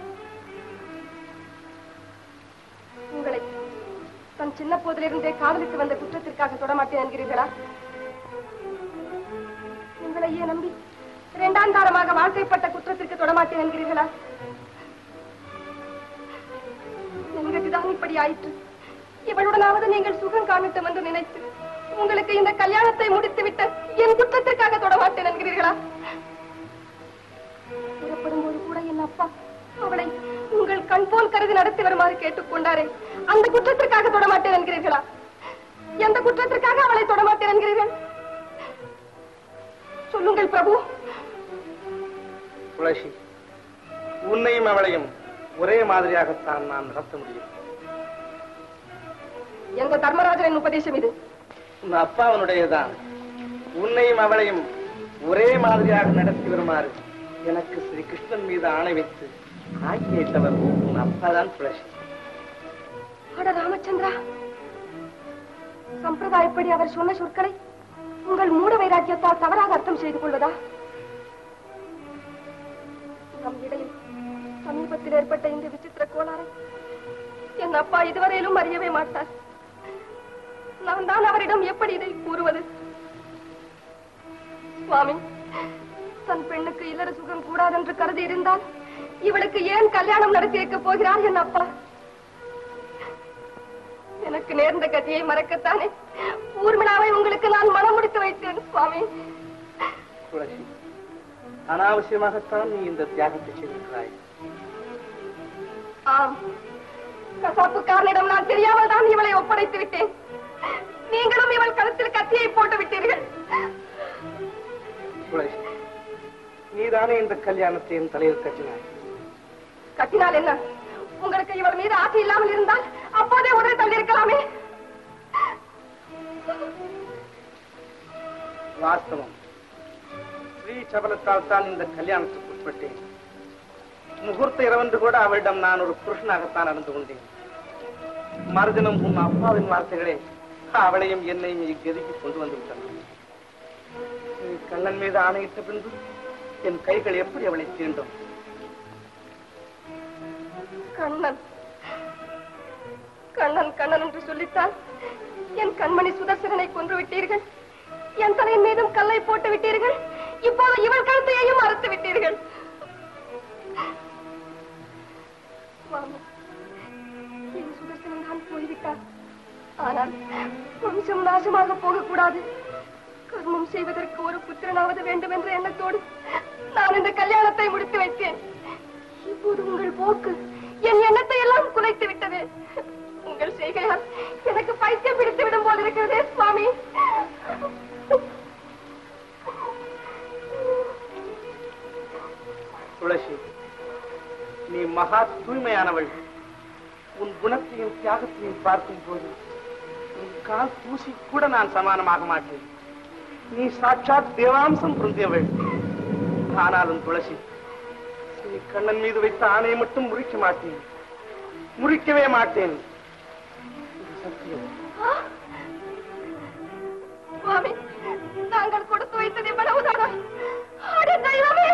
உங்களை தன் சின்ன போதிலிருந்தே காதலித்து வந்த குற்றத்திற்காக தொடமாட்டேன் என்கிறீர்களா உங்களையே நம்பி இரண்டாம் தாரமாக வாழ்க்கைப்பட்ட குற்றத்திற்கு தொடமாட்டேன் என்கிறீர்களா என் கதிதான் இப்படி ஆயிற்று இவளுடனாவது நீங்கள் சுகம் காணட்டும் என்று நினைத்து உங்களுக்கு இந்த கல்யாணத்தை முடித்துவிட்டு என் குற்றத்திற்காக தொடமாட்டேன் என்கிறீர்களா புறப்படும் போது கூட என் அப்பா அவளை உங்கள் கண் போல் கருதி நடத்தி வருமாறு கேட்டுக்கொண்டாரே அந்த குற்றத்திற்காக தொடமாட்டேன் என்கிறீர்களா எந்த குற்றத்திற்காக அவளை தொடமாட்டேன் என்கிறீர்கள் சொல்லுங்கள் பிரபு துளசி உன்னையும் அவளையும் ஒரே மாதிரியாகத்தான் நான் நடத்த முடியும் எந்த தர்மராஜனின் உபதேசம் இது உன் அப்பாவனுடையதான் உன்னையும் அவளையும் ஒரே மாதிரியாக நடத்தி வருமாறு எனக்கு ஸ்ரீ கிருஷ்ணன் மீது ஆணை வைத்து ஆக்கியிட்டவர் உன் அப்பாதான் துளசி அட ராமச்சந்திரா சம்பிரதாயப்படி அவர் சொன்ன சொற்களை உங்கள் மூட வைராக்கியத்தால் தவறாக அர்த்தம் செய்து கொள்வதா நம் இடையில் சமீபத்தில் ஏற்பட்ட இந்த விசித்திர கோளாறை என் அப்பா இதுவரையிலும் அறியவே மாட்டார் நான் தான் அவரிடம் எப்படி இதை கூறுவது சுவாமி தன் பெண்ணுக்கு இல்லற சுகம் கூடாதென்று கருதி இருந்தால் இவளுக்கு ஏன் கல்யாணம் நடத்தி வைக்கப் போகிறார் என் அப்பா எனக்கு நேர்ந்த கதியை மறக்கத்தானே ஊர்மிளாவை உங்களுக்கு நான் மனம் முடித்து வைத்தேன் சுவாமி துளசி அனாவசியமாகத்தான் நீ இந்த தியாகத்தை செய்திருக்கிறாய் ஆம் கசாப்புக்காரனிடம் நான் தெரியாமல் தான் இவளை ஒப்படைத்து விட்டேன் நீங்களும் இவள் கழுத்தில் கத்தியை போட்டு விட்டீர்கள் துளசி நீதானே இந்த கல்யாணத்தை என் தலையில் கட்டினாய் கட்டினால் என்ன உங்களுக்கு இவள் மீது ஆசை இல்லாமல் இருந்தால் அப்போதே உடனே தள்ளியிருக்கலாமே வாஸ்தவம் ஸ்ரீ சபலத்தால் தான் இந்த கல்யாணத்துக்கு உட்பட்டேன் முகூர்த்த இரவன்று கூட அவளிடம் நான் ஒரு புருஷனாகத்தான் நடந்து கொண்டேன் மறுதினம் உன் அப்பாவின் வார்த்தைகளே அவளையும் என்னையும் இக்கதிக்கு கொண்டு வந்து விட்டன நீ கண்ணன் மீது ஆணையிட்ட பின்பு என் கைகள் எப்படி அவளை தீண்டும் கண்ணன் கண்ணன் கண்ணன் என்று சொல்லித்தான் என் கண்மணி சுதர்சனனை கொன்று விட்டீர்கள் என் தலையின் மீதும் கல்லை போட்டு விட்டீர்கள் இப்போது இவள் கழுத்தையையும் அறுத்து விட்டீர்கள் சுவாமி, என் சுதர்சனன் தான் போய்விட்டார் ஆனால் வம்சம் நாசமாக போகக்கூடாது கர்மம் செய்வதற்கு ஒரு புத்திரனாவது வேண்டும் என்ற எண்ணத்தோடு நான் இந்த கல்யாணத்தை முடித்து வைத்தேன் இப்போது உங்கள் போக்கு என் எண்ணத்தை எல்லாம் குலைத்து விட்டது உங்கள் செய்கையால் எனக்கு பைத்தியம் பிடித்து விடும் போல் இருக்கிறதே சுவாமி துளசி நீ மகா தூய்மையானவள் உன் குணத்தையும் தியாகத்தையும் பார்க்கும் போது உன் கால் தூசி கூட நான் சமானமாக மாட்டேன் நீ சாட்சாத் தேவாம்சம் பொருந்தியவள் ஆனாலும் துளசி நீ கண்ணன் மீது வைத்த ஆணையை மட்டும் முறிக்க மாட்டேன் முறிக்கவே மாட்டேன் இது சத்தியம் சுவாமி நாங்கள் கொடுத்து வைத்தது இவ்வளவுதானா அட தெய்வமே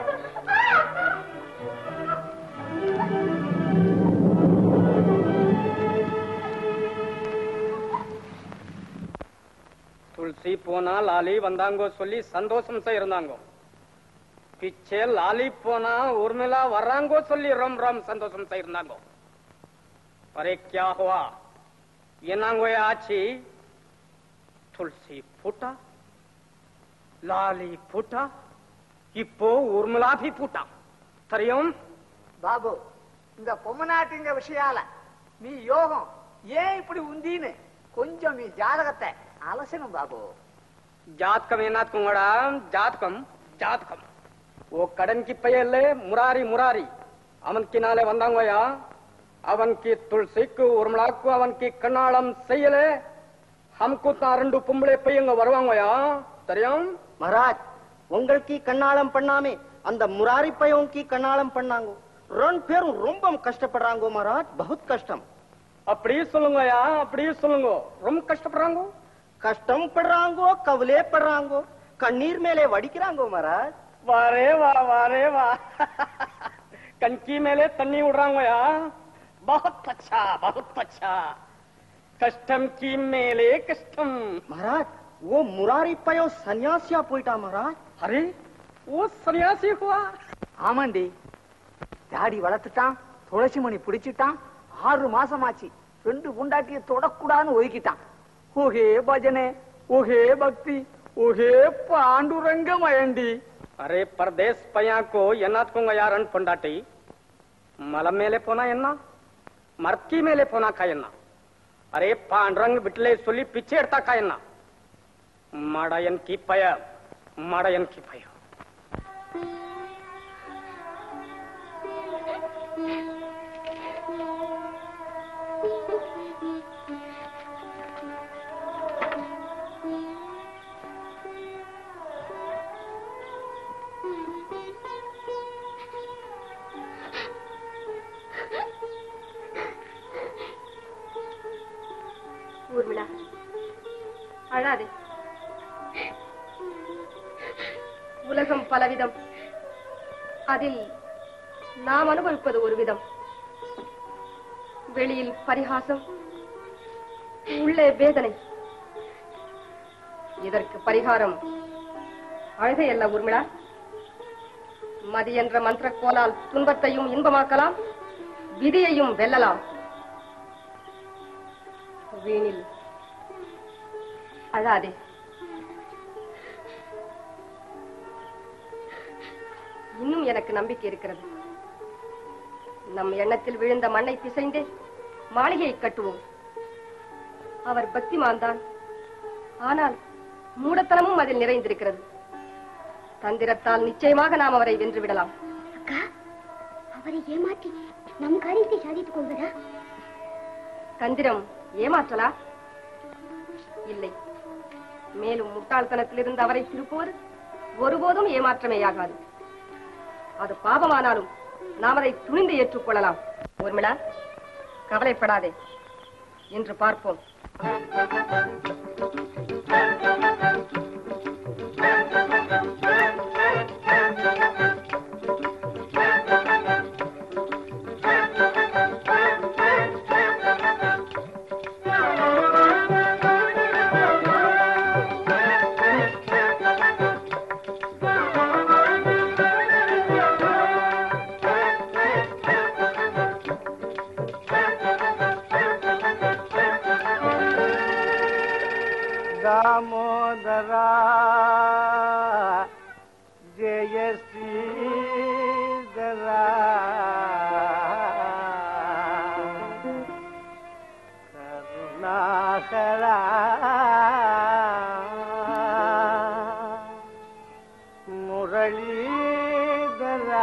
துளசி போனா லாலி வந்தாங்கோ சொல்லி சந்தோஷம் இருந்தாங்க பிச்சே லாலி போனா ஊர்மிளா வர்றாங்கோ சொல்லி ரொம்ப ரொம்ப சந்தோஷம் இருந்தாங்க அரே क्या हुआ என்னங்கோ ஆச்சு துளசி பூட்டா லாலி பூட்டா இப்போ ஊர்மிளா பி பூட்டா தெரியும் பாபு இந்த பொம்மநாட்டிங்க விஷயால நீ யோகம் ஏன் இப்படி உந்தின்னு கொஞ்சம் நீ ஜாதகத்தை அலசணும் பாபு జాతకం ఏనాత్కంగడా జాతకం జాతకం ఓ కడన్కి పయ్యల్లే మురారి మురారి అవన్కి నాలే వందాంగోయా అవన్కి తులసిக்கு உருமலாக்கு அவன்க்கு கண்ணாளம் செய்யலே हमको தான் ரெண்டு பொம்பளை பையங்க வருவாங்கயா தெரியும் மகாராஜ் உங்களுக்கு கண்ணாளம் பண்ணாமே அந்த முராரி பையன்க்கு கண்ணாளம் பண்ணாங்க ரெண்டு பேரும் ரொம்ப கஷ்டப்படுறாங்க மகாராஜ் பகுத் கஷ்டம் அப்படியே சொல்லுங்கயா அப்படியே சொல்லுங்க ரொம்ப கஷ்டப்படுறாங்க கஷ்டம் படுறாங்கோ கவலே படுறாங்கோ கண்ணீர் மேலே வடிக்கிறாங்கோ மகாராஜ் வாரே வா வாரே வா கண்கி மேலே தண்ணி விடுறாங்கயா बहुत अच्छा बहुत अच्छा கஷ்டம் கி மேலே கஷ்டம் மகாராஜ் ஓ முராரி பையன் சன்னியாசியா போயிட்டா மகாராஜ் அரே ஓ சன்னியாசி हुआ ஆமாண்டி தாடி வளர்த்துட்டான் துளசி மணி பிடிச்சிட்டான் ஆறு மாசமாச்சு ரெண்டு புண்டாட்டிய தொடக்கூடாதுன்னு ஒதுக்கிட்டான் ஓஹே பஜனை ஓஹே பக்தி ஓஹே பாண்டுரங்கமயண்டி అరే పరదేశ్ పయాకో ఎన్నాత్కొంగ యారన్ పొండాటి మల మేలే పోనా ఎన్న మర్కి మేలే పోనా కాయన్న అరే పాండ్రంగ్ బిట్లే సొల్లి పిచ్చేడ్తా కాయన్న మడయన్ కి పయ మడయన్ కి పయ அழாதே உலகம் பலவிதம் அதில் நாம் அனுபவிப்பது ஒரு விதம் வெளியில் பரிகாசம் உள்ளே வேதனை இதற்கு பரிகாரம் அழுகை அல்ல உர்மிளா மதி என்ற மந்திரக்கோலால் துன்பத்தையும் இன்பமாக்கலாம் விதியையும் வெல்லலாம் வீணில் அழாதே இன்னும் எனக்கு நம்பிக்கை இருக்கிறது நம் எண்ணத்தில் விழுந்த மண்ணை பிசைந்தே மாளிகையை கட்டுவோம் அவர் பக்திமான் தான் ஆனால் மூடத்தனமும் அதில் நிறைந்திருக்கிறது தந்திரத்தால் நிச்சயமாக நாம் அவரை வென்று விடலாம் அக்கா அவரை ஏமாற்றி நம் காரியத்தை சாதித்துக் கொள்வதா தந்திரம் ஏமாற்றலா இல்லை மேலும் முட்டாள்தனத்திலிருந்து அவரை திருப்புவது ஒருபோதும் ஏமாற்றமேயாகாது அது பாபமானாலும் நாம் அதை துணிந்து ஏற்றுக்கொள்ளலாம் ஊர்மிளா கவலைப்படாதே என்று பார்ப்போம் దామోదరా జయ శ్రీధరా కరుణాకరా మురళీధరా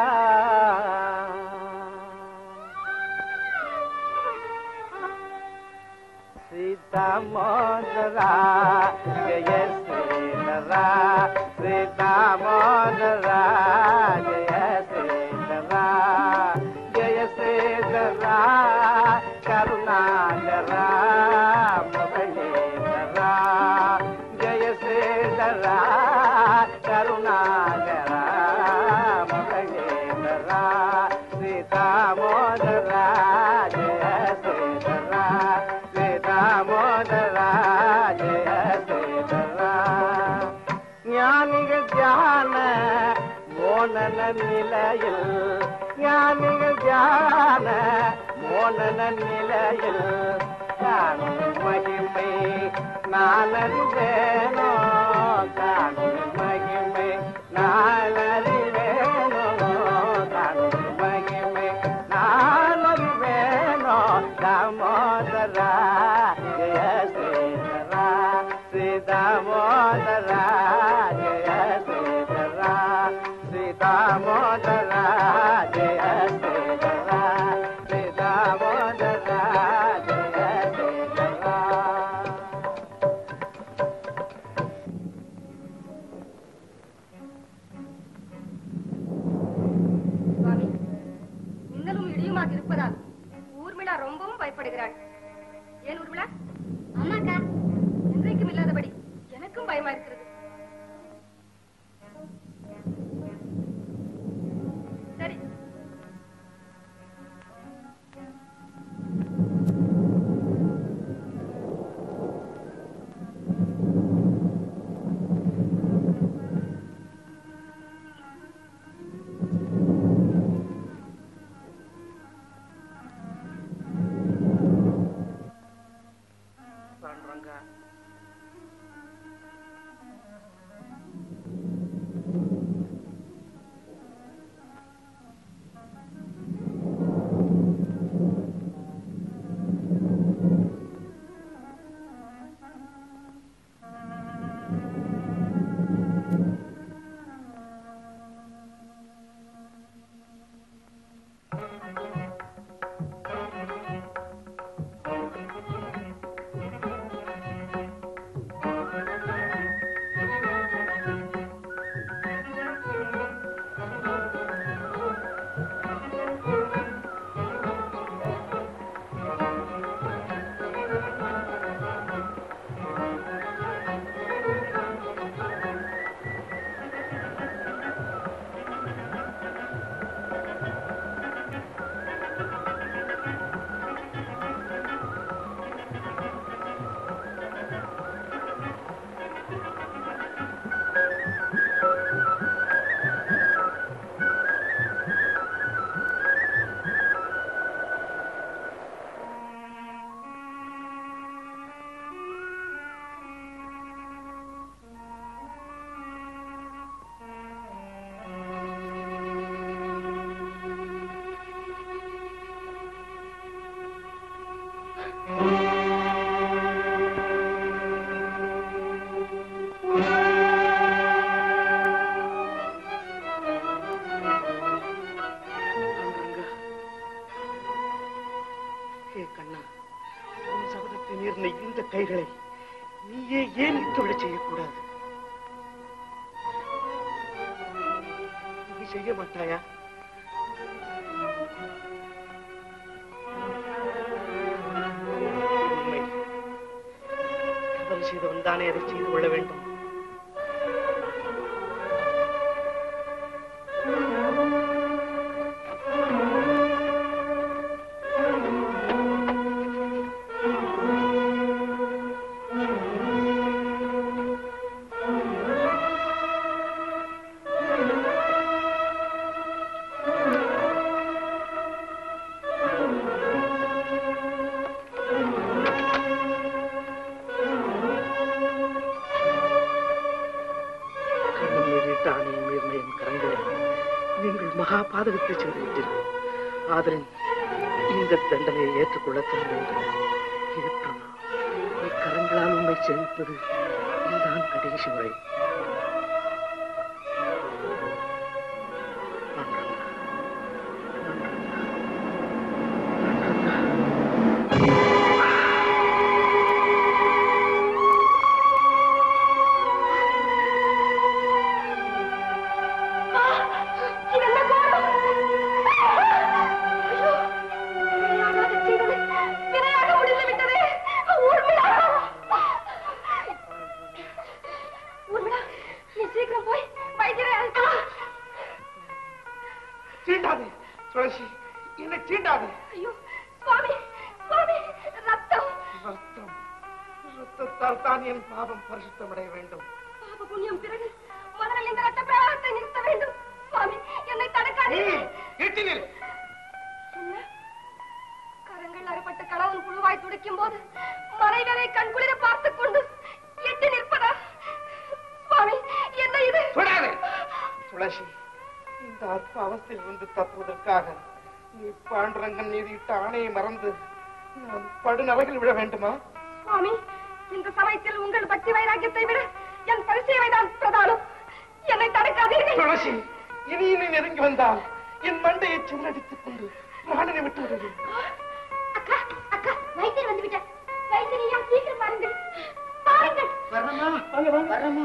సీతామోదరా జయ శ్రీధరా సీతామోదరా జయ శ్రీధరా జయ శ్రీధరా కరుణాకరా మురళీధరా జయ శ్రీధరా కరుణాకరా మురళీధరా సీతామోదరా జయ శ్రీధరా சீதாமோதரா ஜெய சீதரா ஞானிகள் தியான மோனன நிலையில் ஞானிகள் தியான மோனன நிலையில் காணும் மகிமை நான் அறிவேனோ காணும் மகிமை நான் அறிவேனோ காணும் மகிமை நான் அறிவேனோ தாமோதரா ஜெய ஸ்ரீதரா ஸ்ரீதாமோதரா ஜெய ஸ்ரீதரா ஸ்ரீதாமோதரா ஜெய ஸ்ரீதரா ஸ்ரீதாமோதரா ஜெய ஸ்ரீதரா என்னை இந்த கைகளை நீயே ஏன் இட்டு விட செய்யக்கூடாது நீ செய்ய மாட்டாயா உண்மை தவறு செய்தவன் தானே அதை செய்து கொள்ள வேண்டும் கண்ணம் மீறிட்டு ஆணையை மீறின என் கரங்களை நீங்கள் மகா பாதகத்தை செய்து விட்டீர்கள் ஆதலின் இந்த தண்டனையை ஏற்றுக்கொள்ளத்தான் வேண்டும் ஏற்றமா கரங்களால் உண்மை சேமிப்பது இதுதான் கடைசி முறை என்ன கோலம் ஐயோ வினையாக செய்தது வினையாக முடிந்து விட்டது ஊர்மிளா ஊர்மிளா நீ சீக்கிரம் போய் வைத்தியரை அழைத்து வா. சீண்டாது துளசி என்னை சீண்டாது ஐயோ சுவாமி சுவாமி ரத்தம் ரத்தம் ரத்தத்தால் தான் என் பாவம் பரிசுத்தமடைய வேண்டும் பாப புண்ணியம் பிறகு முதலில் இந்த ரத்த பிரவாகத்தை நிறுத்த வேண்டும் சுவாமி என்னை தடுக்காதே எட்டினில் என்ன? கரங்கள் அறுபட்டு கணவன் புழுவாய் துடிக்கும் போது மனைவரை கண்குளிர பார்த்துக் கொண்டு எட்டி நிற்பதா சுவாமி என்ன இது தொடாதே துளசி இந்த அற்ப அவஸ்தையில் இருந்து தப்புவதற்காக நீ பாண்டுரங்கன் மீது இட்ட ஆணையை மறந்து நான் படுநரகில் விழ வேண்டுமா சுவாமி இந்த சமயத்தில் உங்கள் பக்தி வைராக்கியத்தை விட என் பரிசேவை தான் பிரதானம் என்னை தடுக்காதீர்கள் துளசி இனி நீ நெருங்கி வந்தால் என் மண்டையை சின்னடித்துக் கொண்டு பிராணனை விட்டு விடுவேன் அக்கா அக்கா வைத்தியர் வந்து விட்டார் வைத்தியரையா சீக்கிரம் பாருங்கள் பாருங்கள் வரமா வரமா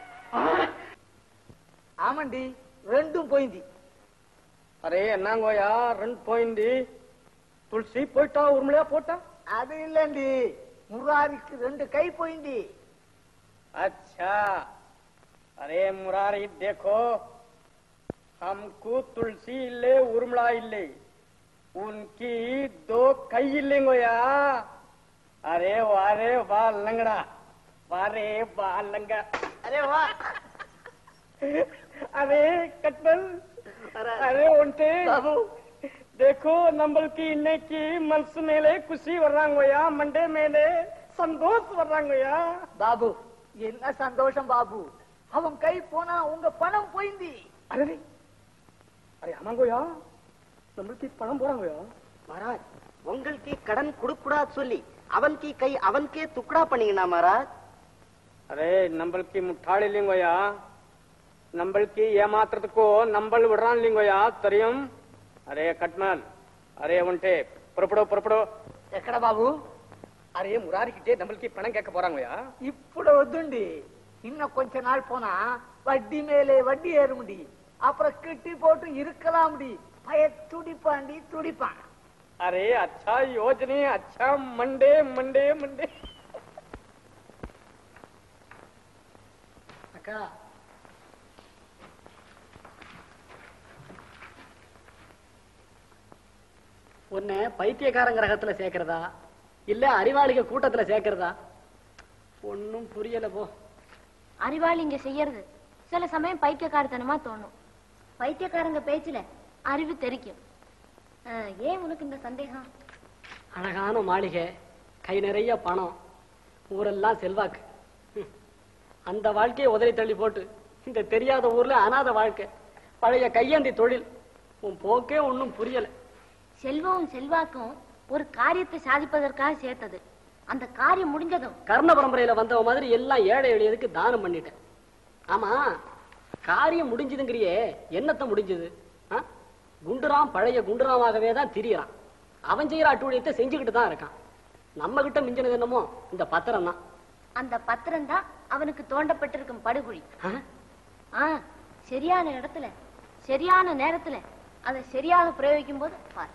ஆமாண்டி ரெண்டும் போயிந்தி அரே என்னங்கோயா ரெண்டு போயிந்தி துளசி போயிட்டா உருமலையா போட்டா அது இல்லண்டி முராரிக்கு ரெண்டு கை போயிந்தி अच्छा अरे मुरारी देखो हमको तुलसी इल्ले उर्मला इल्ले उनकी दो कई इल्लेंगोया अरे वारे वाह लंगड़ा वारे वाह लंगा अरे वाह अरे कटबल अरे उनते देखो नंबल की இன்னைக்கு மனசு மேலே குஷி வர்றாங்கோயா மண்டே மேலே சந்தோஷ் வர்றாங்கோயா பாபு என்ன சந்தோஷம் பாபு அவன் கை போனா உங்க பணம் போயிந்தி அரே அரே ஆமாங்கோயா நம்மளுக்கு பணம் போறாங்கோயா மகாராஜ் உங்களுக்கு கடன் கொடுக்கூடாது சொல்லி அவன்கி கை அவன்கே துக்கடா பண்ணீங்கன்னா மகாராஜ் அரே நம்மளுக்கு முட்டாள் இல்லைங்கோயா நம்மளுக்கு ஏமாத்துறதுக்கோ நம்பள் விடுறான் இல்லைங்கோயா தெரியும் அரே கட்மல் அரே உன்ட்டே புறப்படோ புறப்படோ ఎక్కడ బాబు அரே முராரிக்கிட்டே நம்மளுக்கு பணம் கேட்க போறாங்கோயா ఇప్పుడు వద్దుండి இன்னும் கொஞ்ச நாள் போனா வட்டி மேலே வட்டி ஏறுமுடி அப்புறம் கிட்டி போட்டு இருக்கலாம்டி பய துடிப்பாண்டி துடிப்பான் अरे अच्छा योजने अच्छा मंडे मंडे मंडे அக்கா உன்னை பைத்தியக்காரங்க ரகத்துல சேர்க்கிறதா இல்ல அறிவாளிக கூட்டத்துல சேர்க்கிறதா ஒன்னும் புரியல போ அறிவாளிங்க செய்யறது சில சமயம் பைத்தியக்காரத்தனமா தோணும் பைத்தியக்காரங்க பேச்சுல அறிவு தெரிக்கும் ஆ, ஏன் உனக்கு இந்த சந்தேகம் அழகான மாளிகை கை நிறைய பணம் ஊரெல்லாம் செல்வாக்கு ஹம். அந்த வாழ்க்கையை உதறி தள்ளி போட்டு இந்த தெரியாத ஊர்ல அனாத வாழ்க்கை பழைய கையேந்தி தொழில் உன் போக்கே ஒன்னும் புரியல செல்வமும் செல்வாக்கும் ஒரு காரியத்தை சாதிப்பதற்காக சேர்த்தது அந்த காரியம் முடிஞ்சதும் கர்ண பரம்பரையில வந்தவ மாதிரி எல்லாம் ஏழை எளியதுக்கு தானம் பண்ணிட்டேன் ஆமா காரியம் முடிஞ்சதுங்கிறியே என்னத்த முடிஞ்சது ஆ? குண்டுராம் பழைய குண்டுராமாகவே தான் திரியறான் அவன் செய்யற அட்டூழியத்தை செஞ்சுக்கிட்டு தான் இருக்கான் நம்ம கிட்ட மிஞ்சினது என்னமோ இந்த பத்திரம் தான் அந்த பத்திரம் தான் அவனுக்கு தோண்டப்பட்டிருக்கும் படுகுழி ஆ சரியான இடத்துல சரியான நேரத்துல அதை சரியாக பிரயோகிக்கும் போது பாரு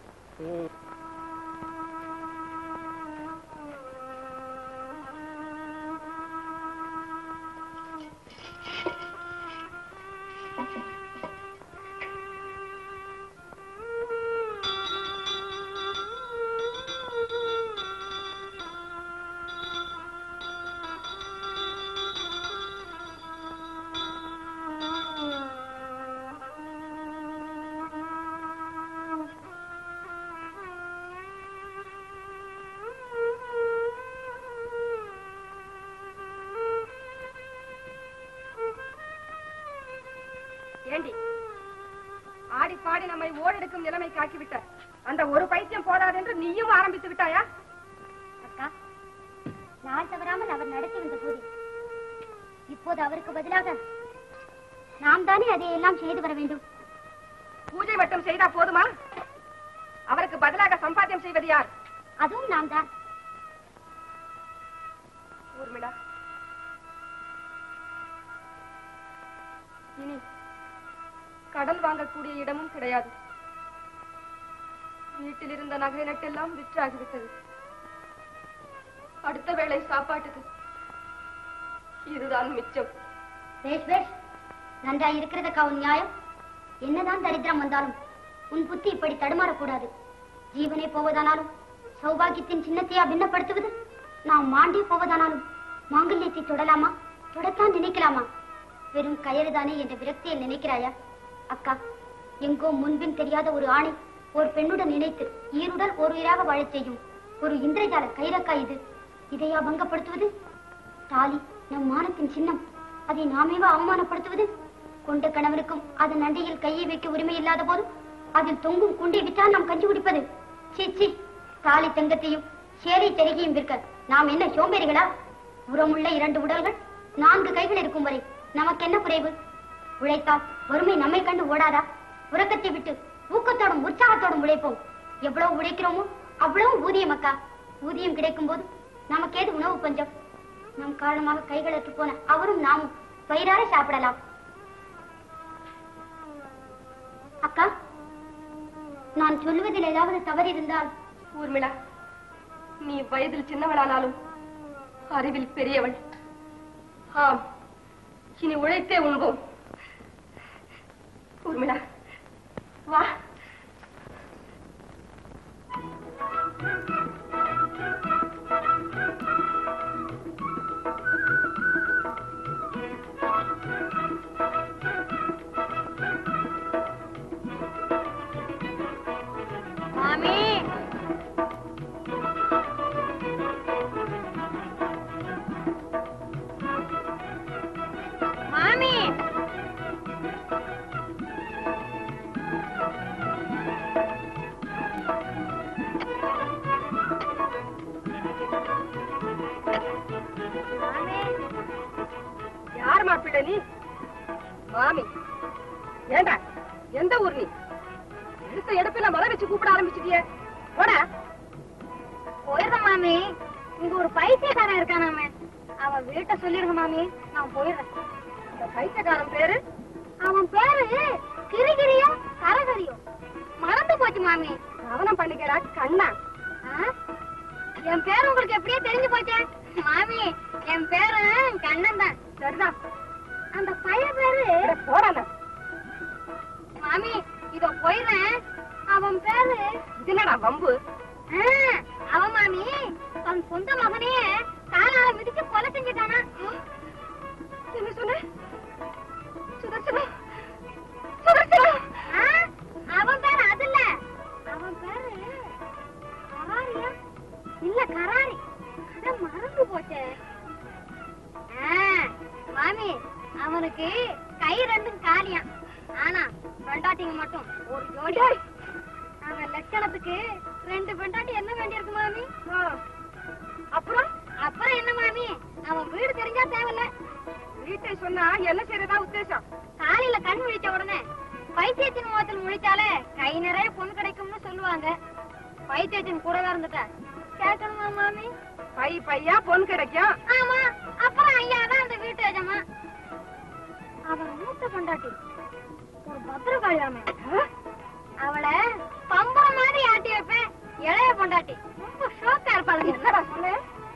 ஏண்டி ஆடி பாடி நம்மை ஓடெடுக்கும் நிலைமை காக்கிவிட்ட அந்த ஒரு பைத்தியம் போதாது என்று நீயும் ஆரம்பித்து விட்டாயா அக்கா நான் தவறாமல் அவர் நடத்தி வந்த போது இப்போது அவருக்கு பதிலாக நாம் தானே அதையெல்லாம் செய்து வர வேண்டும் பூஜை மட்டும் செய்தா போதுமா அவருக்கு பதிலாக சம்பாத்தியம் செய்வது யார் அதுவும் நாம் தான் ஊர்மிளா இனி கடன் வாங்கக்கூடிய இடமும் கிடையாது வீட்டில் இருந்த நகை நட்டெல்லாம் விற்றாகிவிட்டது அடுத்த வேளை சாப்பாட்டுக்கு இதுதான் மிச்சம் பேஷ் பேஷ் நன்றா இருக்கிறதுக்கா உன் நியாயம் என்னதான் தரித்திரம் வந்தாலும் உன் புத்தி இப்படி தடுமாறக்கூடாது ஜீவனே போவதானாலும் சௌபாகியத்தின் சின்னத்தையா பின்னப்படுத்துவது நாம் மாண்டே போவதானாலும் மாங்கல்யத்தை தொடலாமா தொடத்தான் நினைக்கலாமா வெறும் கயறுதானே என்ற விரக்தியில் நினைக்கிறாயா அக்கா எங்கோ முன்பின் தெரியாத ஒரு ஆணை ஒரு பெண்ணுடன் இணைத்து ஈருடல் ஒரு உயிராக வாழச் செய்யும் ஒரு இந்திரஜால கைரக்கா இது இதையா பங்கப்படுத்துவது தாலி நம் மானத்தின் சின்னம் அதை நாமேவா அவமானப்படுத்துவது கொண்ட கணவனுக்கும் அதன் அண்டையில் கையை வைக்க உரிமை இல்லாத போது அதில் தொங்கும் குண்டை விட்டால் நாம் கஞ்சி குடிப்பது சீ சீ தாலி தங்கத்தையும் சேரை தருகியும் விற்க நாம் என்ன சோம்பேறிகளா உரமுள்ள இரண்டு உடல்கள் நான்கு கைகள் இருக்கும் வரை நமக்கு என்ன குறைவு உழைத்தால் வறுமை நம்மை கண்டு ஓடாதா உறக்கத்தை விட்டு ஊக்கத்தோடும் உற்சாகத்தோடும் உழைப்போம் எவ்வளவு உழைக்கிறோமோ அவ்வளவு ஊதியம் அக்கா ஊதியம் கிடைக்கும் போது நமக்கு ஏது உணவு பஞ்சம் நம் காரணமாக கைகளற்று போன அவரும் நாமும் வயிறார சாப்பிடலாம் அக்கா நான் சொல்லுவதில் ஏதாவது தவறு இருந்தால் ஊர்மிளா நீ வயதில் சின்னவளானாலும் அறிவில் பெரியவள் ஆம் இனி உழைத்தே உண்போம் ஊர்மிளா வா மாமி மாமி யார் மாப்பிள்ளை நீ மாமி ஏண்டா எந்த ஊர் நீ எடுத்த எடுப்பில மலை வச்சு கூப்பிட ஆரம்பிச்சிட்டியே போடா போயிடுறேன் மாமி இங்க ஒரு பைத்தியக்காரன் இருக்கானாமே அவன் வீட்டை சொல்லிருங்க மாமி நான் போயிடுறேன் இந்த பைத்தியக்காரன் பேரு அவன் பேரு கிரிகிரியும் கரகரியும் மறந்து போச்சு மாமி கவனம் பண்ணிக்கடா கண்ணா ஆ? என் பேரு உங்களுக்கு எப்படியே தெரிஞ்சு போச்சே மாமி என் பேரு கண்ணன் தான் சரிதான் அந்த பையன் பேரு போடாத மாமி இதோ போயிடுறேன் அவன் பேரு இது என்னடா வம்பு ஆ, அவன் மாமி தன் சொந்த மகனையே காலால மிதிச்சு கொலை செஞ்சுட்டானா என்ன சொன்ன சுதர்சனம் சுதர்சனம் ஆ, அவன் பேரு அது இல்ல அவன் பேரு கராரியா இல்ல கராரி அட மறந்து போச்சே ஆ, மாமி அவனுக்கு கை ரெண்டும் காலியாம் ஆனா பெண்டாட்டிங்க மட்டும் ஒரு ஜோடி அவன் லட்சணத்துக்கு ரெண்டு பெண்டாட்டி என்ன வேண்டியிருக்கு மாமி அப்புறம் அப்புறம் என்ன மாமி அவன் வீடு தெரிஞ்சா தேவையில்ல வீட்டை சொன்னா என்ன செய்யறதா உத்தேசம் காலையில கண் முழிச்ச உடனே பைத்தியத்தின் முகத்தில் முழிச்சாலே கை நிறைய பொண்ணு கிடைக்கும்னு சொல்லுவாங்க பைத்தியத்தின் கூடவே இருந்துட்டா கேட்கணுமா மாமி பை பையா பொன் கிடைக்கும் ஆமா அப்புறம் ஐயா தான் அந்த வீட்டு எஜமா அவன் மூத்த பொண்டாட்டி ஒரு பத்திரகாளியாமே அவளை பம்பரம் மாதிரி ஆட்டி வைப்பேன் இளைய பொண்டாட்டி ரொம்ப ஷோக்கா இருப்பாளுங்க என்னடா சொல்லு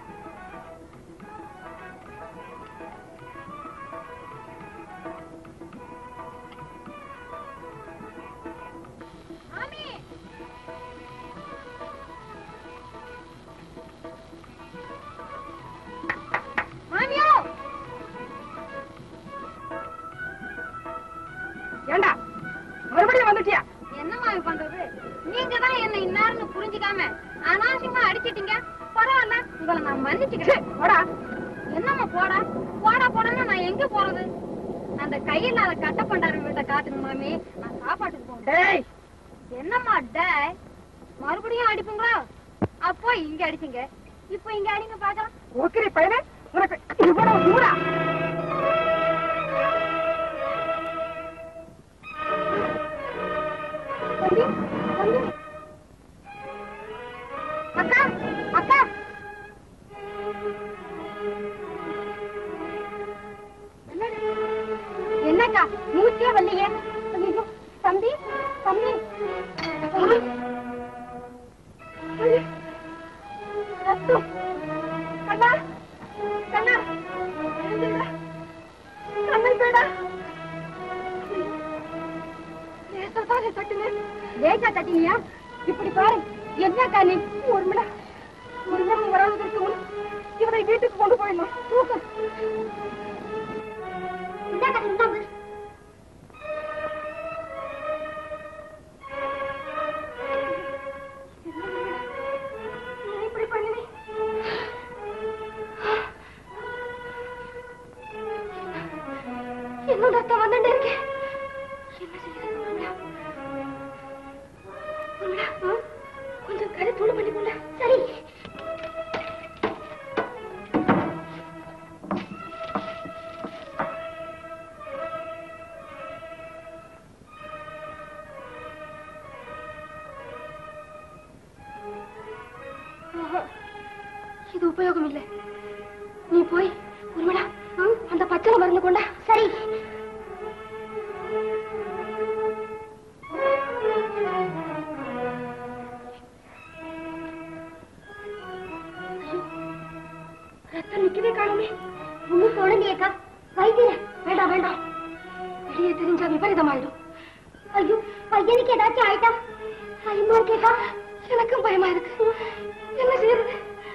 மாமி மாமியோ ஏண்டா மறுபடியும் வந்துட்டியா என்ன மாமி பண்றது நீங்க தான் என்ன இன்னாருன்னு புரிஞ்சுக்காம அனாவசியமா அடிச்சிட்டீங்க பரவாயில்ல உங்களை நான் மன்னிச்சுக்கிறேன் போடா என்னம்மா போடா போடா போடா நான் எங்க போறது அந்த கையில அதை கட்ட பண்டாரு வீட்டை காட்டுங்க மாமி நான் சாப்பாட்டுக்கு போறேன் டேய் என்னம்மா டேய் மறுபடியும் அடிப்பீங்களா அப்போ இங்க அடிச்சீங்க இப்போ இங்க அடிங்க பாக்கலாம் ஒக்கிரி பையனே உனக்கு இவ்வளவு ஊரா தம்பி தம்பி அக்கா அக்கா என்னடி? என்னக்கா மூச்சே வரலையே ஐயோ, தம்பி தம்பி ஐயோ. ஐயோ. ரத்தம். கண்ணா கண்ணா எழுந்துடா. கண்ணை பேடா லேசா தானே தட்டுனேன். லேசா தட்டினியா இப்படி பாரு என்னக்கா நீ ஒரு மணி ஒரு மணி வராததற்கு முன் இவனை வீட்டுக்கு கொண்டு போயிடணும் தூக்கு ஏன் இப்படி பண்ணினே என்ன ரத்தம் வந்துட்டே இருக்கு என்ன செய்யறது உர்மிளா? உர்மிளா, ஆ? கொஞ்சம் கரை தூள் பண்ணி கொள்ள சரி ஆஹா, இது உபயோகம் இல்லை நீ போய் உர்மிளா ஆ, அந்த பச்சளை மருந்து கொண்டா சரி ரத்தம் நிக்கவே காணுமே ஒண்ணும் தொடங்கியக்கா வைத்திய வேண்டாம் வேண்டாம் வெளியே தெரிஞ்சா விபரீதமாயிடும் ஐயோ பையனுக்கு ஏதாச்சும் ஆயிட்டா பயமா இருக்கேக்கா எனக்கும் பயமா இருக்கு என்ன செய்யறது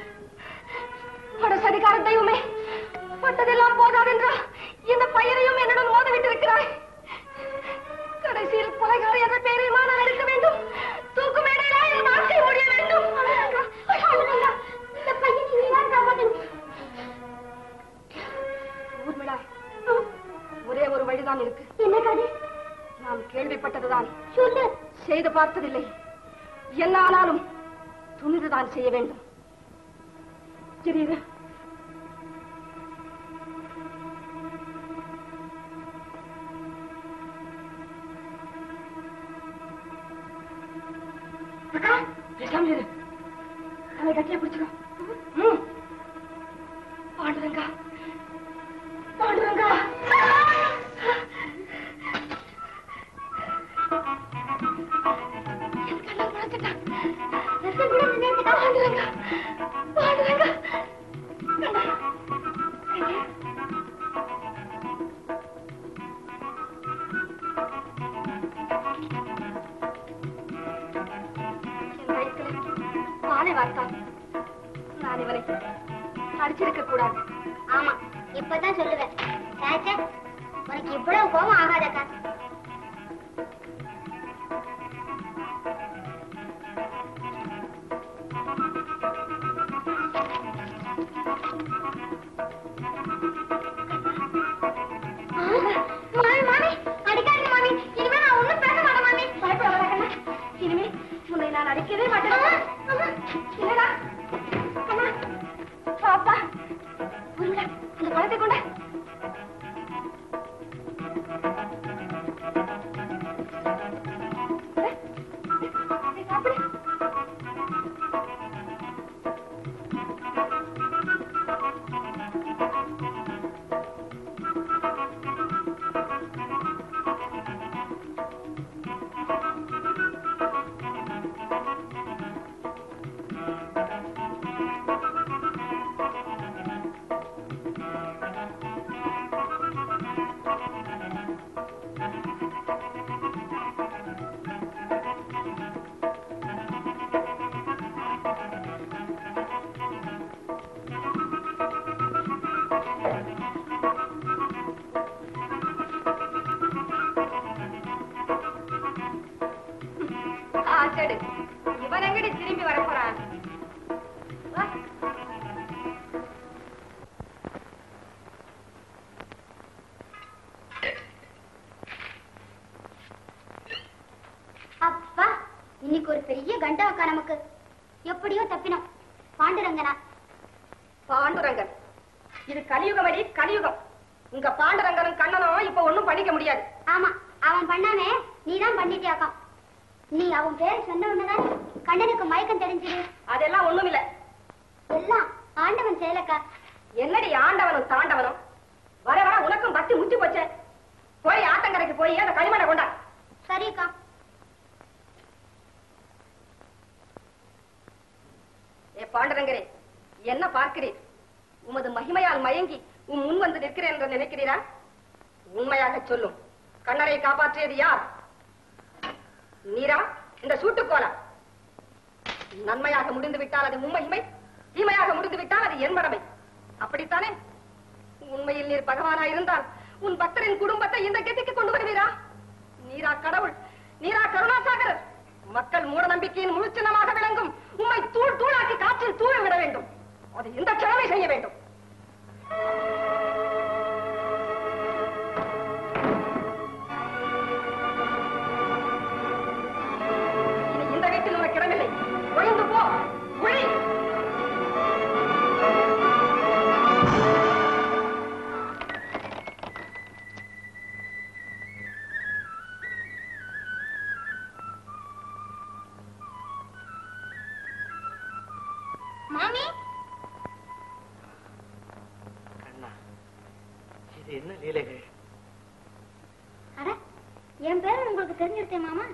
அட சதிகார தெய்வமே பட்டதெல்லாம் போதாதென்றா இந்த பையனையும் என்னுடன் மோத விட்டிருக்கிறாய் கடைசியில் கொலைகாரி என்ற பெயரையுமா நான் எடுக்க வேண்டும் தூக்கு மேடையிலா என் வாழ்க்கை முடிய வேண்டும் ஐயோ, அழகா. இந்த பையனை நீதான் காப்பாற்றணும். ஊர்மிளா, ஒரே ஒரு வழிதான் இருக்கு என்ன கதை நாம் கேள்விப்பட்டதுதான் சொல்லு செய்து பார்த்ததில்லை என்ன ஆனாலும் துணிதுதான் செய்ய வேண்டும் தெரியுது அக்கா, பேசாம இரு. அவனை கட்டியா பிடிச்சுக்கோ. ம். பாண்டுரங்கா பாண்டுரங்கா என் கண்ணன் முளைச்சிட்டான். ரத்தம் கூட நின்னுட்டுதான் பாண்டுரங்கா. பாண்டுரங்கா. கண்ணா. கண்ணா. என் வயிற்றில் பாலை வார்த்தான் நான் இவனை அடிச்சிருக்க கூடாது ஆமா இப்பதான் சொல்லுவேன் சேச்சே, உனக்கு இவ்வளவு கோபம் ஆகாதக்கா மாமி மாமி அடிக்காதீங்க மாமி இனிமே நான் ஒண்ணும் பேச மாட்டேன் மாமி பயப்படாத கண்ணா இனிமே உன்னை நான் அடிக்கவே மாட்டேன் என்னடா கண்ணா பாப்பா உருளை அந்த பழத்தை கொண்ட ஆ சரி இவன் எங்கடி திரும்பி வர போறான் வா. அப்பா இன்னைக்கு ஒரு பெரிய கண்டா அக்கா நமக்கு எப்படியோ தப்பினோம் பாண்டுரங்கனா பாண்டுரங்கன் இது கலியுகம் அடி கலியுகம் உங்க பாண்டுரங்கனும் கண்ணனும் இப்ப ஒண்ணும் பண்ணிக்க முடியாது ஆமா அவன் பண்ணாமே நீதான் பண்ணிட்டியாக்கா நீ அவன் பேர் சொன்ன உடனேதான் கண்ணனுக்கு மயக்கம் தெரிஞ்சது அதெல்லாம் ஒண்ணும் இல்ல எல்லாம் ஆண்டவன் செயலக்கா என்னடி ஆண்டவனும் தாண்டவனும் வர வர உனக்கும் பத்தி முத்தி போச்சே போய் ஆத்தங்கரைக்கு போய் அந்த களிமண்ணை கொண்டா சரிக்கா ஏ பாண்டரங்கரே என்ன பார்க்கிறீர் உமது மகிமையால் மயங்கி உன் முன் வந்து நிற்கிறேன் என்று நினைக்கிறீரா உண்மையாக சொல்லும் கண்ணனை காப்பாற்றியது யார் நீரா இந்த சூட்டுக்கோலா நன்மையாக முடிந்து விட்டால் அது மும்மகிமை தீமையாக முடிந்து விட்டால் அது என் மடமை அப்படித்தானே உண்மையில் நீர் பகவானா இருந்தால் உன் பக்தரின் குடும்பத்தை இந்த கெதிக்கு கொண்டு வருவீரா நீரா கடவுள் நீரா கருணாசாகரர் மக்கள் மூட நம்பிக்கையின் முழுச்சினமாக விளங்கும் உம்மை தூள் தூளாக்கி காற்றில் தூர விட வேண்டும் அதை இந்த கிழமை செய்ய வேண்டும் இனி இந்த வீட்டில் உனக்கு இடமில்லை ஒழிந்து போ ஒழி மாமி கண்ணா இது என்ன லீலைகள் அட என் பேர் உங்களுக்கு தெரிஞ்சிருக்கேன் மாமா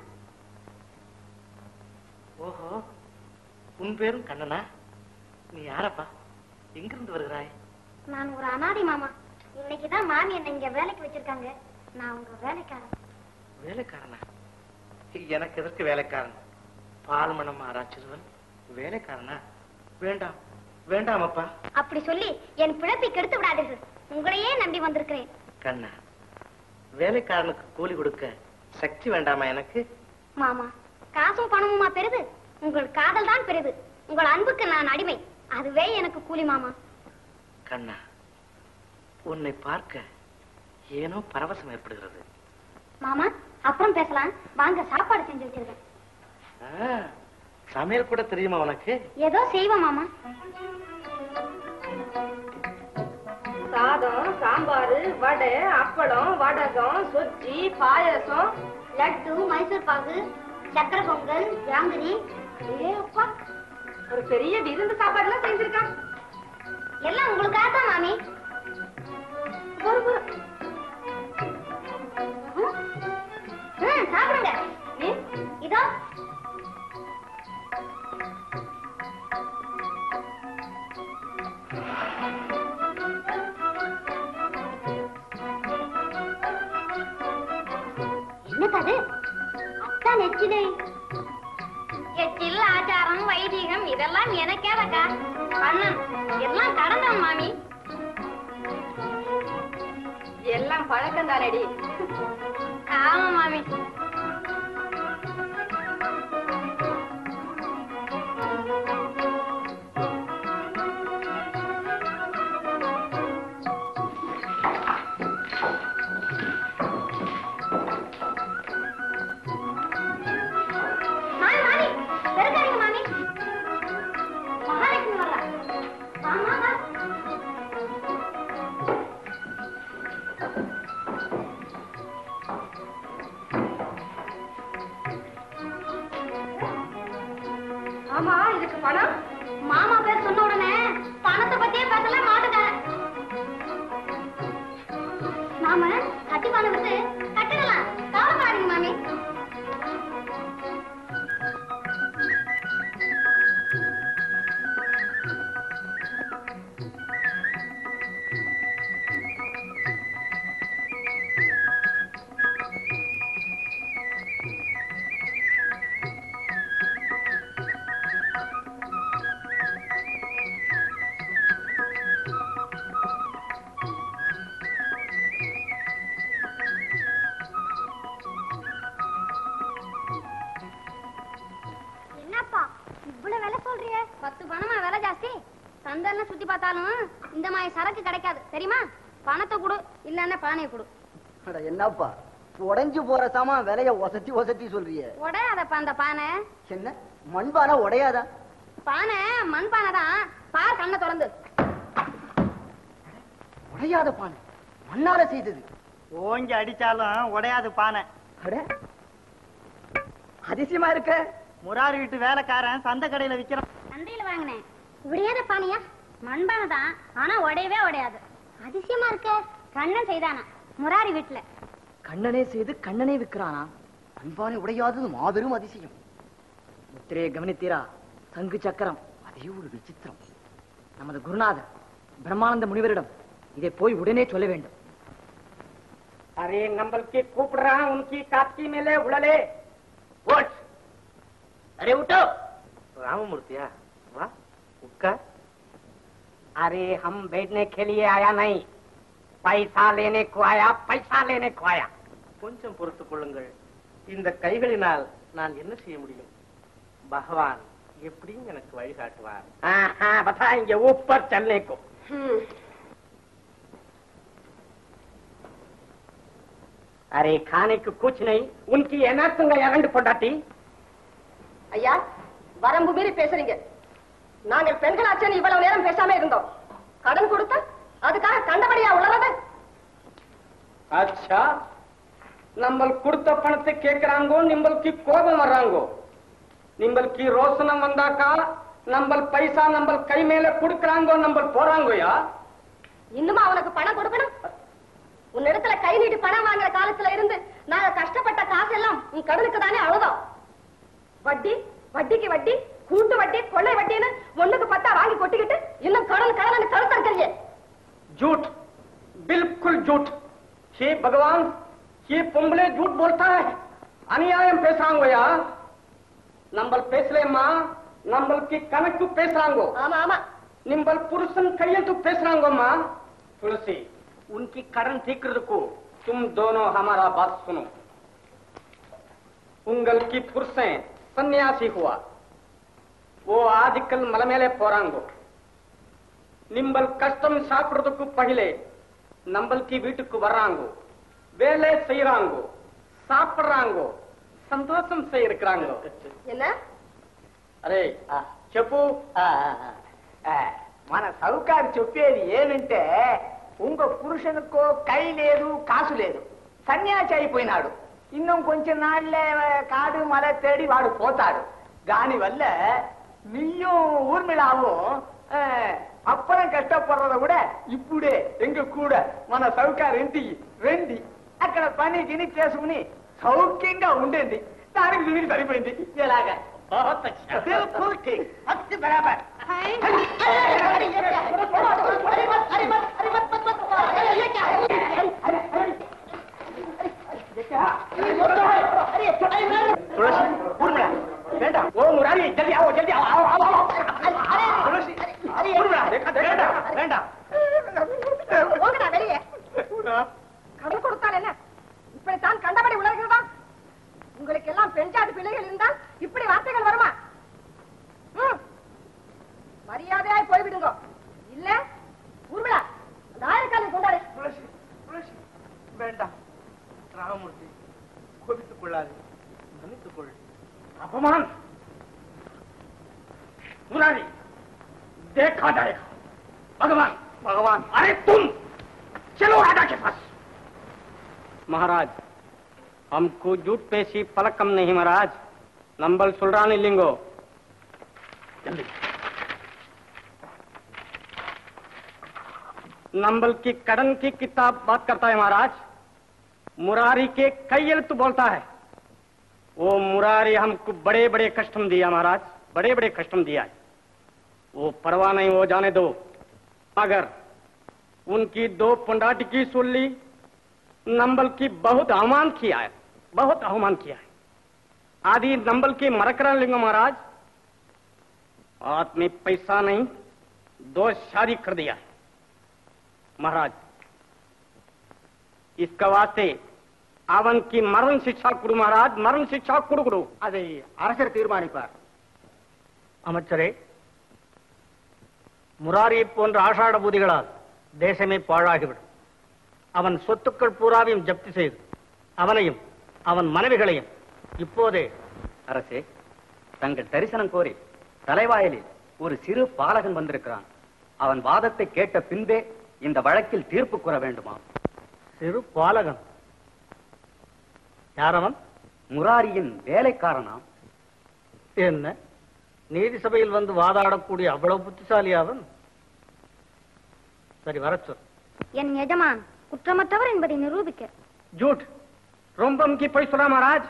ஓஹோ உன் பேரும் கண்ணனா நீ யாரப்பா எங்கிருந்து வருகிறாய் நான் ஒரு அனாதை மாமா இன்னைக்குதான் மாமி என்னை இங்க வேலைக்கு வச்சிருக்காங்க நான் உங்க வேலைக்காரன் வேலைக்காரனா எனக்கு எதற்கு வேலைக்காரன் பால் மணம் ஆராய்ச்சிருவன் வேலைக்காரனா வேண்டாம் வேண்டாம் அப்பா அப்படி சொல்லி என் பிழப்பை கெடுத்து விடாதீர்கள் உங்களையே நம்பி வந்திருக்கிறேன் கண்ணா வேலைக்காரனுக்கு கூலி கொடுக்க சக்தி வேண்டாமா எனக்கு மாமா காசும் பணமுமா பெரிது உங்கள் காதல் தான் பெரிது உங்கள் அன்புக்கு நான் அடிமை அதுவே எனக்கு கூலி மாமா கண்ணா உன்னை பார்க்க ஏனோ பரவசம் ஏற்படுகிறது மாமா அப்புறம் பேசலாம் வாங்க சாப்பாடு செஞ்சு வச்சிருக்கேன் ஆ, சமையல் கூட தெரியுமா உனக்கு ஏதோ செய்வோம் மாமா சாதம் சாம்பார் வடை அப்பளம் வடகம் சொஜ்ஜி பாயசம் லட்டு மைசூர் பாகு சக்கரை பொங்கல் ஜாங்கிரி ஏ அப்பா ஒரு பெரிய விருந்து சாப்பாடுலாம் செஞ்சிருக்கான் எல்லாம் உங்களுக்காக தான் மாமி பொறு, பொறு. ம், ம், சாப்பிடுங்க நீ இதோ என்னது அத்தான் நெச்சிலே எச்சில் ஆச்சாரம் வைதீகம் இதெல்லாம் எனக்கேதக்கா கண்ணன் எல்லாம் கடந்தவன் மாமி எல்லாம் பழக்கம் தானடி ஆமா மாமி மாமி மாமி பெருக்காதீங்க மாமி மகாலட்சுமி வரலாம் வாமா வா ஆமா இதுக்கு பணம் மாமா பேர் சொன்ன உடனே பணத்தை பத்தியே பேசல மாட்டுக்காரன் நாம கட்டி பணம் விட்டு கட்டிடலாம் கவலைப்படாதீங்க மாமி வந்தாலும் இந்த மாதிரி சரக்கு கிடைக்காது தெரியுமா பணத்தை கொடு இல்லன்னா பானையை கொடு அட என்னப்பா உடைஞ்சு போற சாமான் விலைய ஒசத்தி ஒசத்தி சொல்றியே உடையாதப்பா அந்த பானை என்ன மண்பானை உடையாதா பானை மண் பானை தான் பார் கண்ணை திறந்து உடையாத பானை மண்ணால செய்தது ஓங்கி அடிச்சாலும் உடையாது பானை அட அதிசயமா இருக்க முராரி வீட்டு வேலைக்காரன் சந்தை கடையில விக்கிறான் சந்தையில வாங்கினேன் உடையாத பானையா மண்பானை தான் ஆனா உடையவே உடையாது அதிசயமா இருக்க கண்ணன் செய்தானா முராரி வீட்டுல கண்ணனே செய்து கண்ணனே விற்கிறானா மண்பானை உடையாதது மாபெரும் அதிசயம் முத்திரையை கவனித்தீரா சங்கு சக்கரம் அதே ஒரு விசித்திரம் நமது குருநாதர் பிரம்மானந்த முனிவரிடம் இதை போய் உடனே சொல்ல வேண்டும் अरे नंबल की कूप रहा उनकी काटकी में ले उड़ले ஓட் அரே விட்டோ ராமமூர்த்தியா வா உட்கார் अरे हम बैठने के लिए आया नहीं पैसा लेने को आया पैसा लेने को आया கொஞ்சம் பொறுத்துக் கொள்ளுங்கள் இந்த கைகளினால் நான் என்ன செய்ய முடியும் பகவான் எப்படியும் எனக்கு வழிகாட்டுவார் हाँ हाँ बताएंगे ऊपर चलने को अरे खाने को कुछ नहीं उनकी एनातुंगा இரண்டு பொண்டாட்டி ஐயா வரம்பு மீறி பேசுறீங்க நாங்கள் பெண்களாச்சேன்னு இவ்வளவு நேரம் பேசாம இருந்தோம் கடன் கொடுத்த அதுக்காக கண்டபடியா உள்ளது अच्छा நம்பல் கொடுத்த பணத்தை கேட்கிறாங்கோ நிம்பல்க்கு கோபம் வர்றாங்கோ நிம்பல்க்கு ரோசனம் வந்தாக்கா நம்பல் பைசா நம்பல் கை மேல கொடுக்கறாங்கோ நம்பல் போறாங்கோயா இன்னுமா அவனுக்கு பணம் கொடுக்கணும் உன்னிடத்துல கை நீட்டி பணம் வாங்குற காலத்துல இருந்து நாங்க கஷ்டப்பட்ட காசெல்லாம் உன் கடனுக்கு தானே அழுதோம் வட்டி வட்டிக்கு வட்டி கூட்டு வட்டி கொள்ளை வட்டின்னு ஒண்ணுக்கு பத்தா வாங்கி கொட்டிக்கிட்டு இன்னும் கடன் கடன் கழுத்தறிக்கிறீங்க झूठ बिल्कुल झूठ हे भगवान ये பொம்பளை झूठ बोलता है அநியாயம் பேசுறாங்கோயா நம்பல் பேசலேம்மா நம்பளுக்கு கணக்கு பேசுறாங்கோ ஆமா ஆமா நிம்பல் புருஷன் கையெழுத்து பேசுறாங்கோம்மா तुलसी उनकी करण தீர்க்கிறதுக்கு तुम दोनों हमारा बात सुनो உங்களுக்கு புருஷன் சன்னியாசி हुआ वो आजकल மலை மேலே போறாங்கோ நிம்பல் கஷ்டம் சாப்பிடுறதுக்கு பகிலே நம்பல்க்கு வீட்டுக்கு வர்றாங்கோ வேலை செய்யறாங்கோ சாப்பிடுறாங்கோ సంతోషం செய்யிருக்கிறாங்கோ என்ன అరే చెప్పు మన సౌకారు చెప్పేది ఏమంటే ఇంకో పురుషనుకో కై లేదు కాసు లేదు సన్యాసి అయిపోయినాడు ఇన్నం కొంచెం నాళ్ళే కాడు మల తేడి వాడు పోతాడు దానివల్ల நீயும் ஊர்மிளாவும் அஹ், அப்புறம் కష్టப்படுறத விட ఇప్పుడే எங்க கூட మన సౌకారు ఇంటికి రండి అక్కడ పని గిని చేసుకుని సౌఖ్యంగా ఉండేది దానికి దీనికి సరిపోయింది ఎలాగా बहुत अच्छा बिल्कुल ठीक अति बराबर तुलसी उर्मिला बेटा वो मुरारी जल्दी आओ जल्दी आओ आओ आओ आओ तुलसी उर्मिला देखा देखा बेटा போங்கடா வெளியே கடன் கொடுத்தால் என்ன இப்படித்தான் கண்டபடி உலகிறதா உங்களுக்கு எல்லாம் பெண் ஜாதி பிள்ளைகள் இருந்தால் இப்படி வார்த்தைகள் வருமா ம். மரியாதையாய் போய்விடுங்க இல்ல ஊர்மிளா அந்த ஆயிரக்காலை கொண்டாடு துளசி துளசி வேண்டாம் ராமமூர்த்தி கோபித்துக் கொள்ளாது மன்னித்துக் கொள் अपमान मुरारी देखा जाएगा भगवान भगवान अरे तुम चलो राजा के पास महाराज हमको जूट पेशी पलकम नहीं महाराज नंबल सुल्रानी लिंगो जल्दी नंबल की कड़न की किताब बात करता है महाराज मुरारी के कई तो बोलता है वो मुरारी हमको बड़े बड़े कष्टम दिया महाराज बड़े बड़े कष्टम दिया है वो परवाह नहीं हो जाने दो मगर उनकी दो पुंडाटी की सुन ली नंबल की बहुत अवमान किया है बहुत अवमान किया है आदि नंबल की मरकरण लिंगो महाराज हाथ में पैसा नहीं दो शादी कर दिया है महाराज इसका वास्ते அவனுக்கு மரண சிக்ஷா கொடு மகாராஜ் மரண சிக்ஷா கொடு கொடு அதை அரசர் தீர்மானிப்பார் அமைச்சரே முராரியைப் போன்ற ஆஷாட பூதிகளால் தேசமே பாழாகிவிடும் அவன் சொத்துக்கள் பூராவையும் ஜப்தி செய்து அவனையும் அவன் மனைவிகளையும் இப்போதே அரசே தங்கள் தரிசனம் கோரி தலைவாயலில் ஒரு சிறு பாலகன் வந்திருக்கிறான் அவன் வாதத்தை கேட்ட பின்பே இந்த வழக்கில் தீர்ப்பு கூற வேண்டுமா சிறு பாலகன் யாரவன் முராரியின் வேலைக்காரனாம் என்ன நீதி சபையில் வந்து வாதாடக்கூடிய அவ்வளவு புத்திசாலி அவன் சரி வரச் சொல் என் எஜமான் குற்றமற்றவர் என்பதை நிரூபிக்க ஜூட் ரொம்ப முக்கிய போய் சொல்ல மகாராஜ்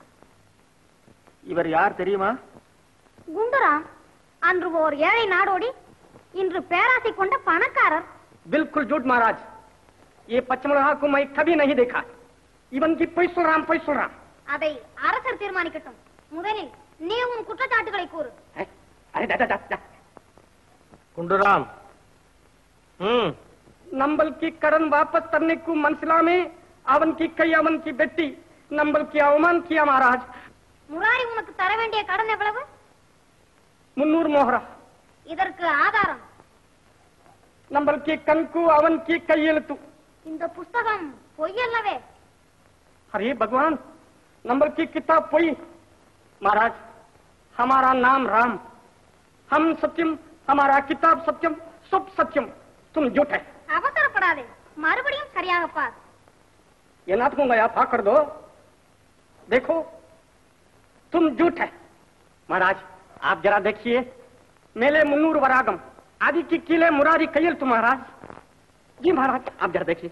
இவர் யார் தெரியுமா குண்டுராம் அன்று ஓர் ஏழை நாடோடி இன்று பேராசை கொண்ட பணக்காரர் बिल्कुल झूठ महाराज ये पचमढ़ा को मैं कभी नहीं देखा इवन की पोई सुन राम पोई सुन राम அதை அரசர் தீர்மானிக்கட்டும் முதலில் நீ உன் குற்றச்சாட்டுகளை கூறு अरे दादा दादा कुंडूराम हम्म नंबल की करण वापस करने को मनसिला में अवन की कई अवन की बेटी नंबल की अवमान किया महाराज முராரி உனக்கு தர வேண்டிய கடன் எவ்வளவு मुन्नूर मोहरा இதற்கு ஆதாரம் नंबल की कंकु अवन की कैयलतु இந்த புஸ்தகம் பொய்யல்லவே अरे भगवान नंबर की किताब पोई महाराज हमारा नाम राम हम सत्यम हमारा किताब सत्यम सब सत्यम तुम झूठ है அவசரப்படாதே மறுபடியும் சரியாக பார் ये नाथ को गया फा कर दो देखो तुम झूठ है महाराज आप जरा देखिए मेले मुन्नूर वरागम आदि की किले मुरारी कैल तु महाराज जी महाराज आप जरा देखिए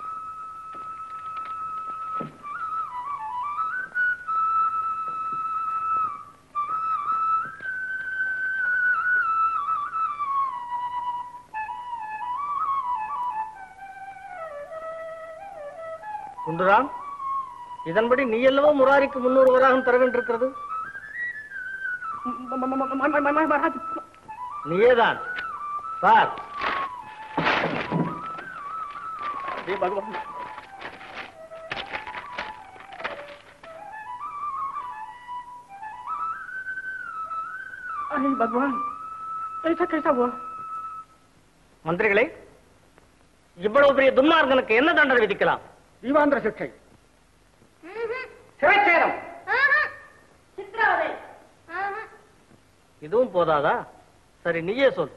குண்டுராம் இதன்படி நீ அல்லவோ முராரிக்கு முன்னூறு வராகம் தர வேண்டியிருக்கிறது நீயேதான் சார் பகவான் अरे भगवान ऐसा कैसा हुआ மந்திரிகளே இவ்வளவு பெரிய துன்மார்கனுக்கு என்ன தண்டனை விதிக்கலாம் தீவாந்திர சிக்ஷை சிறைச்சேரம் சித்திரவதை இதுவும் போதாதா சரி நீயே சொல்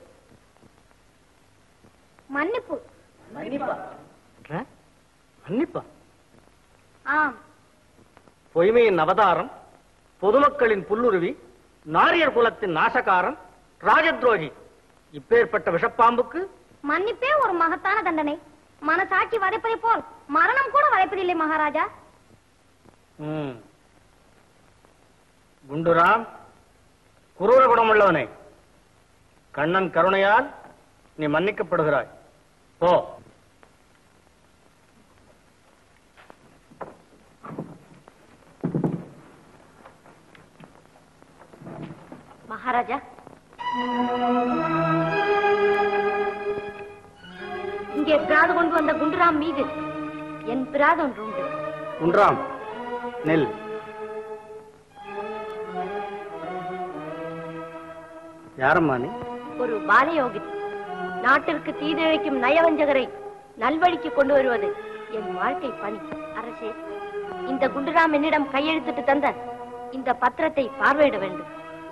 மன்னிப்பு ஆ? மன்னிப்பா ஆம் பொய்மையின் அவதாரம் பொதுமக்களின் புல்லுருவி நாரியர் குலத்தின் நாசகாரன் ராஜத்ரோகி இப்பேற்பட்ட விஷப்பாம்புக்கு மன்னிப்பே ஒரு மகத்தான தண்டனை மனசாட்சி வதைப்பதை போல் மரணம் கூட வதைப்பதில்லை மகாராஜா ம். குண்டுராம் குரூர குணமுள்ளவனே கண்ணன் கருணையால் நீ மன்னிக்கப்படுகிறாய் போ மகாராஜா இங்கே பிராது கொண்டு வந்த குண்டுராம் மீது என் பிராது ஒன்று உண்டு குன்றாம் நெல் யாரம்மா நீ ஒரு பாலயோகி நாட்டிற்கு தீதிழைக்கும் நயவஞ்சகரை நல்வழிக்கு கொண்டு வருவது என் வாழ்க்கை பணி அரசே இந்த குண்டுராம் என்னிடம் கையெழுத்திட்டு தந்த இந்த பத்திரத்தை பார்வையிட வேண்டும்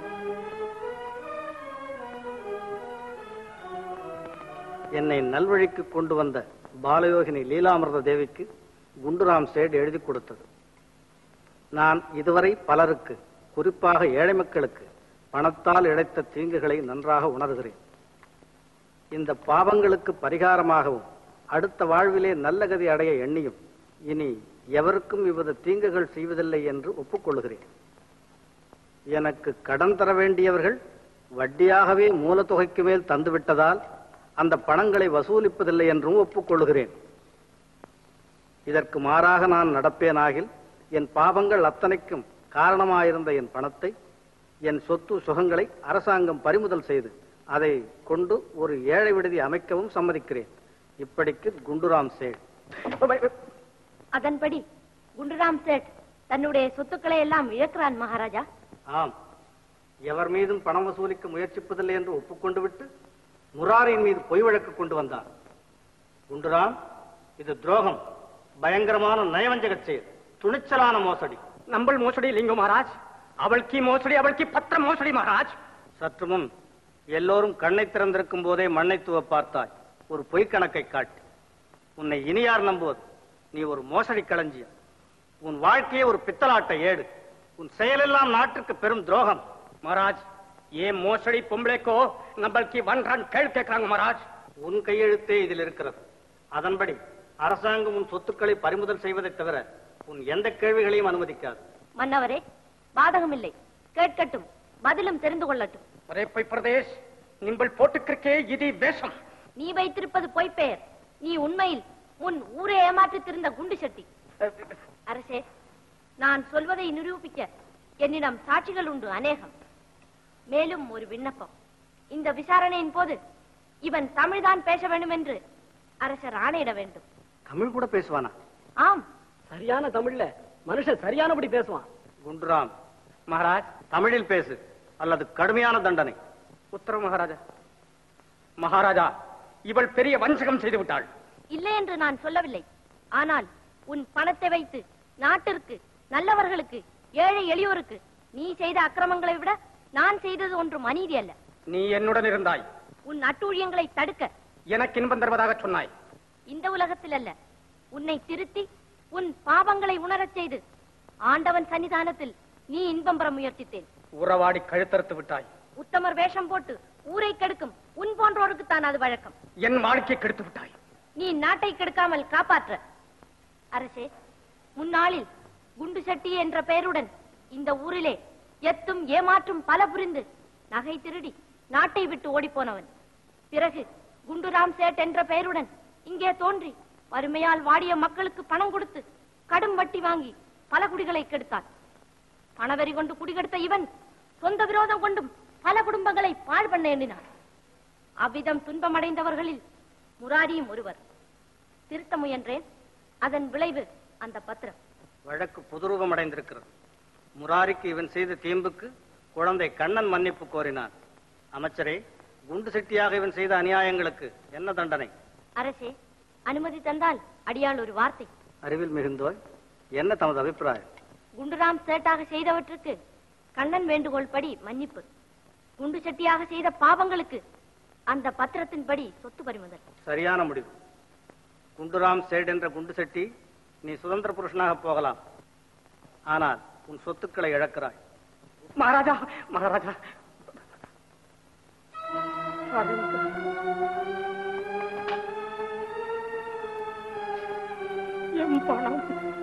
என்னை நல்வழிக்கு கொண்டு வந்த பாலயோகினி லீலாமிர்த தேவிக்கு குண்டுராம் சேட் எழுதி கொடுத்தது நான் இதுவரை பலருக்கு குறிப்பாக ஏழை மக்களுக்கு பணத்தால் இழைத்த தீங்குகளை நன்றாக உணர்கிறேன் இந்த பாவங்களுக்கு பரிகாரமாகவும் அடுத்த வாழ்விலே நல்ல கதி அடைய எண்ணியும் இனி எவருக்கும் இவ்வித தீங்குகள் செய்வதில்லை என்று ஒப்புக்கொள்கிறேன் எனக்கு கடன் தர வேண்டியவர்கள் வட்டியாகவே மூலத்தொகைக்கு மேல் தந்துவிட்டதால் அந்த பணங்களை வசூலிப்பதில்லை என்றும் ஒப்புக்கொள்கிறேன் இதற்கு மாறாக நான் நடப்பேனாகில் என் பாவங்கள் அத்தனைக்கும் காரணமாயிருந்த என் பணத்தை என் சொத்து சுகங்களை அரசாங்கம் பறிமுதல் செய்து அதை கொண்டு ஒரு ஏழை விடுதி அமைக்கவும் சம்மதிக்கிறேன் இப்படிக்கு குண்டுராம் சேட் அதன்படி குண்டுராம் சேட் தன்னுடைய சொத்துக்களை எல்லாம் இழக்கிறான் மகாராஜா ஆம் எவர் மீதும் பணம் வசூலிக்க முயற்சிப்பதில்லை என்று ஒப்புக்கொண்டு விட்டு முராரியின் மீது பொய் வழக்கு கொண்டு வந்தான் குண்டுராம் இது துரோகம் பயங்கரமான நயவஞ்சக செயல் துணிச்சலான மோசடி நம்பள் மோசடி இல்லைங்க மகாராஜ் அவளுக்கு மோசடி அவளுக்கு பத்திர மோசடி மகாராஜ் சற்று முன் எல்லோரும் கண்ணை திறந்திருக்கும் போதே மண்ணை துவ பார்த்தாய் ஒரு பொய் கணக்கை காட்டி உன்னை இனி யார் நம்புவது நீ ஒரு மோசடி களஞ்சியம் உன் வாழ்க்கையே ஒரு பித்தலாட்ட ஏடு உன் செயலெல்லாம் நாட்டுக்கு பெரும் துரோகம் மகாராஜ் ஏன் மோசடி பொம்பளைக்கோ நம்மளுக்கு ஒன் ரன் கேள்வி கேட்கறாங்க மகாராஜ் உன் கையெழுத்தே இதில் இருக்கிறது அதன்படி அரசாங்கம் உன் சொத்துக்களை பறிமுதல் செய்வதை தவிர உன் எந்த கேள்விகளையும் அனுமதிக்காது மன்னவரே பாதகமில்லை கேட்கட்டும் பதிலும் தெரிந்து கொள்ளட்டும் ஒரே பொய் பிரதேஷ் நீங்கள் போட்டுக்கிறக்கே இது வேஷம் நீ வைத்திருப்பது பொய்ப்பெயர் நீ உண்மையில் உன் ஊரை ஏமாற்றித் திருந்த குண்டு சட்டி அரசே நான் சொல்வதை நிரூபிக்க என்னிடம் சாட்சிகள் உண்டு அநேகம் மேலும் ஒரு விண்ணப்பம் இந்த விசாரணையின் போது இவன் தமிழ்தான் பேச வேண்டும் என்று அரசர் ஆணையிட வேண்டும் தமிழ் கூட பேசுவானா ஆம் சரியான தமிழ்ல மனுஷன் சரியானபடி பேசுவான் குண்டுராம் மகாராஜ் தமிழில் பேசு அல்லது கடுமையான தண்டனை உத்தரவு மகாராஜா மகாராஜா இவள் பெரிய வஞ்சகம் செய்து விட்டாள் இல்லை என்று நான் சொல்லவில்லை ஆனால் உன் பணத்தை வைத்து நாட்டிற்கு நல்லவர்களுக்கு ஏழை எளியோருக்கு நீ செய்த அக்கிரமங்களை விட நான் செய்தது ஒன்றும் அநீதி அல்ல நீ என்னுடன் இருந்தாய் உன் அட்டூழியங்களை தடுக்க எனக்கு இன்பம் தருவதாக சொன்னாய் இந்த உலகத்தில் அல்ல உன்னை திருத்தி உன் பாவங்களை உணரச் செய்து ஆண்டவன் சன்னிதானத்தில் நீ இன்பம் பெற முயற்சித்தேன் உறவாடி கழுத்தறுத்து விட்டாய் உத்தமர் வேஷம் போட்டு ஊரை கெடுக்கும் உன் போன்றோருக்கு தான் அது வழக்கம் என் வாழ்க்கை கெடுத்து விட்டாய் நீ நாட்டை கெடுக்காமல் காப்பாற்ற அரசே முன்னாளில் குண்டு சட்டி என்ற பெயருடன் இந்த ஊரிலே எத்தும் ஏமாற்றும் பல புரிந்து நகை திருடி நாட்டை விட்டு ஓடிப்போனவன் பிறகு குண்டுராம் சேட் என்ற பெயருடன் இங்கே தோன்றி வறுமையால் வாடிய மக்களுக்கு பணம் கொடுத்து கடும் வட்டி வாங்கி பல குடிகளை கெடுத்தான் பணவெறி கொண்டு குடிகெடுத்த இவன் சொந்த விரோதம் கொண்டும் பல குடும்பங்களை பாழ் பண்ண எண்ணினான் அவ்விதம் துன்பமடைந்தவர்களில் முராரியும் ஒருவர் திருத்த முயன்றேன் அதன் விளைவு அந்த பத்திரம் வழக்கு புதுரூபம் அடைந்திருக்கிறது முராரிக்கு இவன் செய்த தீம்புக்கு குழந்தை கண்ணன் மன்னிப்பு கோரினான் அமைச்சரே குண்டு செட்டியாக இவன் செய்த அநியாயங்களுக்கு என்ன தண்டனை அரசே அனுமதி தந்தால் அடியாள் ஒரு வார்த்தை அறிவில் மிகுந்தோய் என்ன தமது அபிப்பிராயம் குண்டுராம் சேட்டாக செய்தவற்றுக்கு கண்ணன் வேண்டுகோள் படி மன்னிப்பு குண்டு சட்டியாக செய்த பாவங்களுக்கு அந்த பத்திரத்தின்படி சொத்து பறிமுதல் சரியான முடிவு குண்டுராம் சேட் என்ற குண்டு செட்டி நீ சுதந்திர புருஷனாக போகலாம் ஆனால் உன் சொத்துக்களை இழக்கிறாய் மகாராஜா மகாராஜா என் பணம்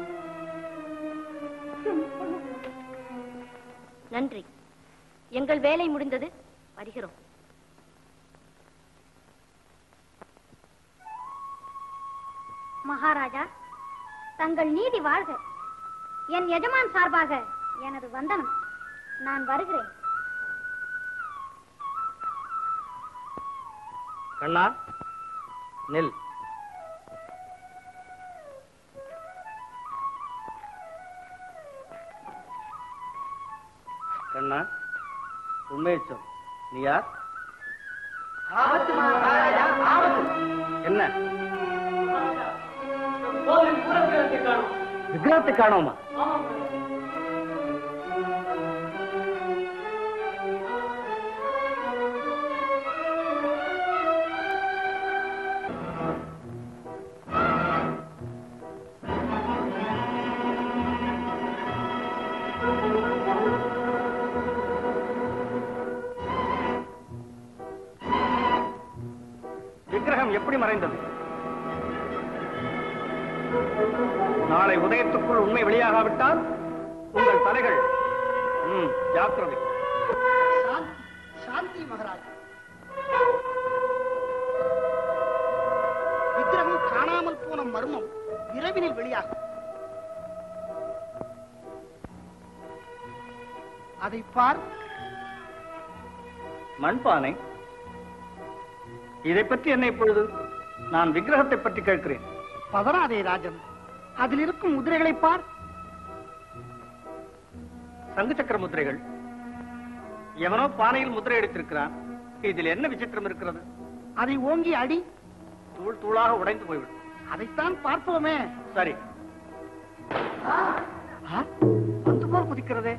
நன்றி எங்கள் வேலை முடிந்தது வருகிறோம் மகாராஜா தங்கள் நீதி வாழ்க என் எஜமான் சார்பாக எனது வந்தனம் நான் வருகிறேன் கண்ணா நெல் கண்ணா உண்மையை சொல் நீ யார் என்ன விக்கிரகத்தை காணோமா விக்கிரகம் எப்படி மறைந்தது நாளை உதயத்துக்குள் உண்மை வெளியாகாவிட்டால் உங்கள் தலைகள் ம், ஜாக்கிரதை சாந்தி சாந்தி மகாராஜ் விக்கிரகம் காணாமல் போன மர்மம் விரைவினில் வெளியாகும் அதை பார் மண்பானை இதை பற்றி என்ன இப்பொழுது நான் விக்கிரகத்தை பற்றி கேட்கிறேன் பதறாதே ராஜன் அதில் இருக்கும் முதிரைகளை பார் சங்கு சக்கர முத்திரைகள் எவனோ பானையில் முத்திரை எடுத்திருக்கிறான் இதில் என்ன விசித்திரம் இருக்கிறது அதை ஓங்கி அடி தூள் தூளாக உடைந்து போய்விடும் அதைத்தான் பார்ப்போமே சரி ஆ, வந்து போல் குதிக்கிறதே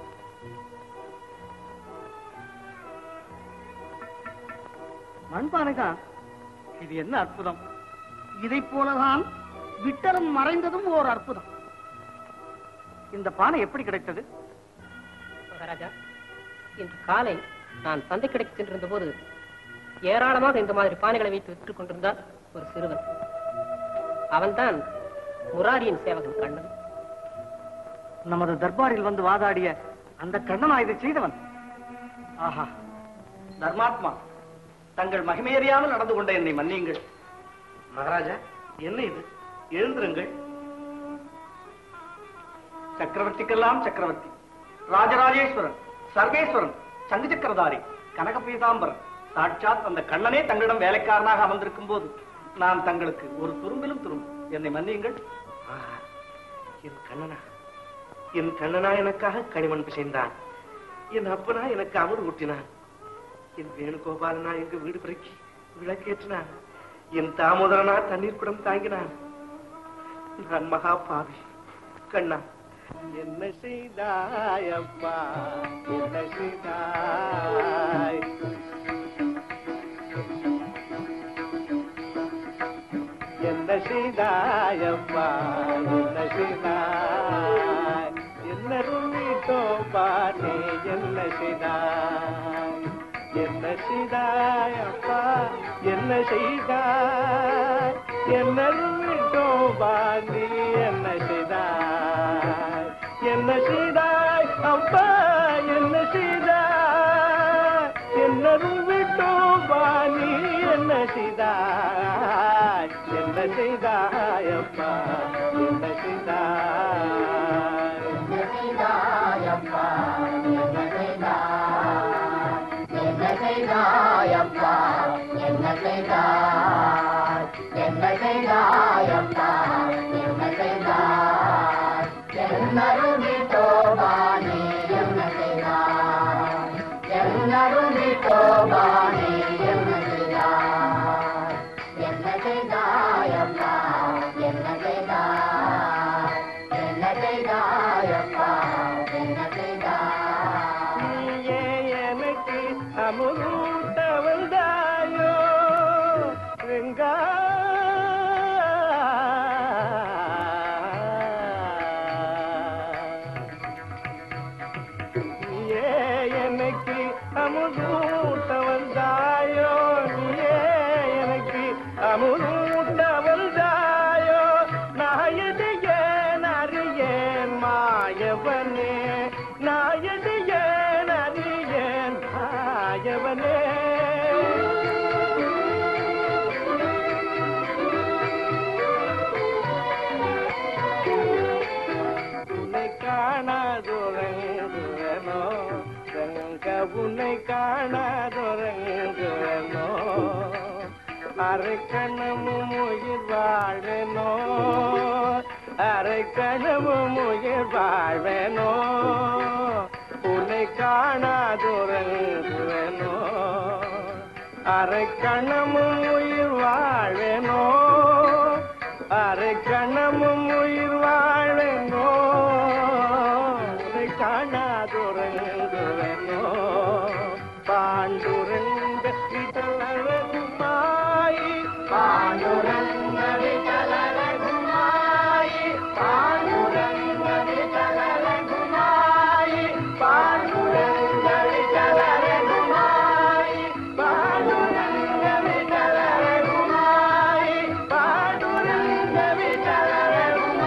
மண்பானைதான் இது என்ன அற்புதம் இதைப் போலதான் விட்டலும் மறைந்ததும் ஓர் அற்புதம் இந்த பானை எப்படி கிடைத்தது மகாராஜா இன்று காலை நான் சந்தை கிடைக்கு சென்றிருந்த போது ஏராளமாக இந்த மாதிரி பானைகளை வைத்து விற்றுக் கொண்டிருந்தார் ஒரு சிறுவன் அவன்தான் முராரியின் சேவகன் கண்ணன் நமது தர்பாரில் வந்து வாதாடிய அந்த கண்ணனா இதை செய்தவன் ஆஹா தர்மாத்மா தங்கள் மகிமையறியாமல் நடந்து கொண்ட என்னை மன்னியுங்கள் மகாராஜா என்ன இது எழுந்திருங்கள் சக்கரவர்த்திக்கெல்லாம் சக்கரவர்த்தி ராஜராஜேஸ்வரன் சர்வேஸ்வரன் சங்கு சக்கரதாரி கனக பீதாம்பரன் சாட்சாத் அந்த கண்ணனே தங்களிடம் வேலைக்காரனாக அமர்ந்திருக்கும் போது நான் தங்களுக்கு ஒரு துரும்பிலும் துரும்பு என்னை மன்னியுங்கள் ஆஹா, என் கண்ணனா என் கண்ணனா எனக்காக களிமண் பிசைந்தான் என் அப்பனா எனக்கு அமுது ஊட்டினான் என் வேணுகோபாலனா எங்க வீடு பிறக்கி விளக்கேற்றினான் என் தாமோதரனா தண்ணீர் குடம் தாங்கினான் நான் மகா பாவி கண்ணா என்ன செய்தாயப்பா என்ன செய்தாய் என்ன செய்தாயப்பா என்ன செய்தாய் என்ன வீட்டோப்பா நீ என்ன செய்தாய் என்ன செய்தாயப்பா என்ன செய்தாய் என்ன வீட்டோப்பா நீ என்ன செய்தாய் என்ன செய்தாய் அப்பா என்ன செய்தாய் என்னரும் விட்டோப்பா நீ என்ன செய்தாய் என்ன செய்தாய் அப்பா என்ன செய்தாய் என்ன செய்தாய் அப்பா என்ன செய்தாய் என்ன செய்தாய் அப்பா என்ன செய்தாய் என்ன செய்தாய் அப்பா என்ன செய்தாய் என்னரும் விட்டோப்பா நீ என்ன செய்தாய் என்னரும் விட்டோப்பா நீ என்ன செய்தாய் என்ன செய்தாய் அப்பா என்ன செய்தாய் என்ன செய்தாய் அப்பா என்ன செய்தாய் நீயே எனக்கு அமுதூட்ட வந்தாயோ ரெங்கா நீயே எனக்கு அமுதூட்ட வந்தாயோ நீயே எனக்கு அமுதூட்ட வந்தாயோ நாயது ஏன் அறியேன் மாயவனே நாயது ஏன் அறியேன் மாயவனே உன்னை காணாதுரங்குவனோ ரங்க உன்னை காணாதுரங்குவனோ அரை கணமும் உயிர் வாழ்வனோ அரை கணமும் உயிர் வாழ்வனோ உன்னை காணாதுரங்குவனோ அரை கணமும் உயிர் வாழ்வனோ அரை கணமும் உயிர் வாழனோ உன்னை காணாதுரங்குவனோ பாண்டுரங்க விடலகுமாயி பாண்டுரங்க விடலகுமாயி பாண்டுரங்க விடலகுமாயி பாண்டுரங்க விடலகுமாயி பாண்டுரங்க விடலகுமாயி பாண்டுரங்க விடலகுமாயி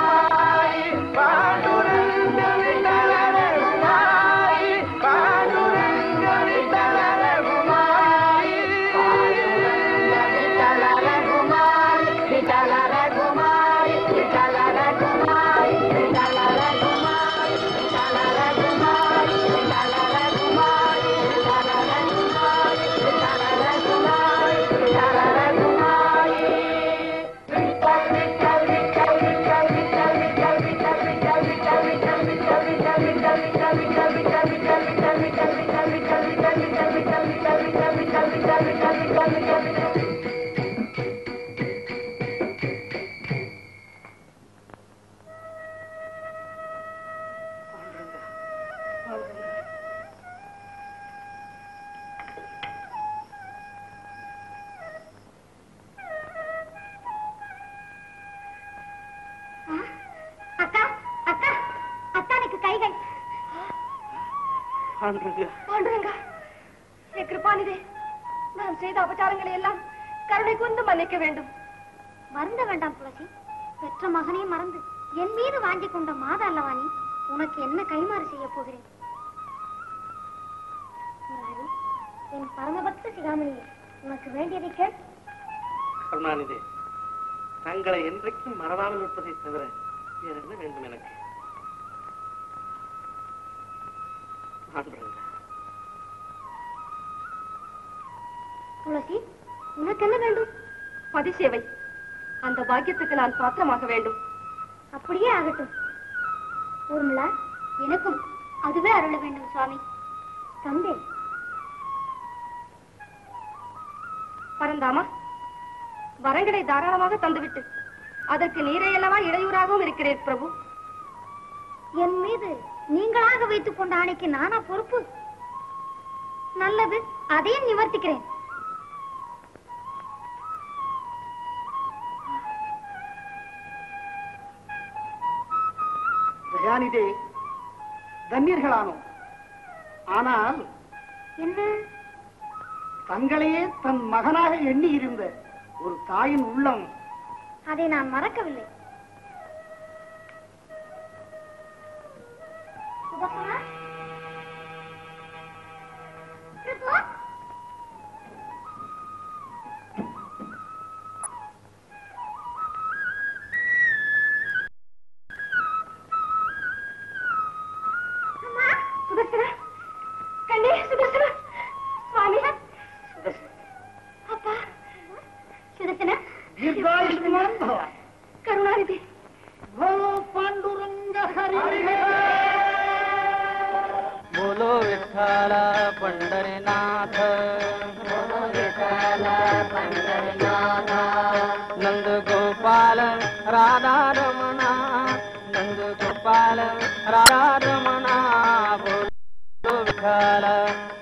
பாண்டுரங்க பாண்டுரங்கா ஏ கிருபானிதே நான் செய்த அபச்சாரங்களை எல்லாம் கருணை கொண்டு மன்னிக்க வேண்டும் வருந்த வேண்டாம் துளசி பெற்ற மகனையும் மறந்து என் மீது வாங்கி கொண்ட மாதா அல்லவா நீ உனக்கு என்ன கைமாறு செய்ய போகிறேன் முராரி, என் பரமபக்த சிகாமணியே உனக்கு வேண்டியதை கேள் கருணாநிதி தங்களை என்றைக்கும் மறவாமல் இருப்பதை தவிர வேற என்ன வேண்டும் எனக்கு பாண்டுரங்க துளசி உனக்கு என்ன வேண்டும் பதிசேவை அந்த பாக்கியத்துக்கு நான் பாத்திரமாக வேண்டும் அப்படியே ஆகட்டும் ஊர்மிளா எனக்கும் அதுவே அருள வேண்டும் சுவாமி தந்தே பரந்தாமா வரங்களை தாராளமாக தந்துவிட்டு அதற்கு நீரையல்லவா இடையூறாகவும் இருக்கிறேன் பிரபு என் மீது நீங்களாக வைத்துக் கொண்ட ஆணைக்கு நானா பொறுப்பு நல்லது அதையும் நிவர்த்திக்கிறேன் தயாநிதே தன்யர்களானோம் ஆனால் என்ன தங்களையே தன் மகனாக எண்ணி இருந்த ஒரு தாயின் உள்ளம் அதை நான் மறக்கவில்லை சுதர்சனா? பிரபு? சுதர்சனா கண்ணே சுதர்சனா சுவாமி அப்பா சுதர்சனா தீர்காயுஷ்மான் பவ கருணாநிதி भो पांडुरंग हरी बोलो विठ्ठल पंढरीनाथ बोलो विठ्ठल पंढरीनाथ नंद गोपाल राधा रमणा नंद गोपाल राधा रमणा बोलो विठ्ठल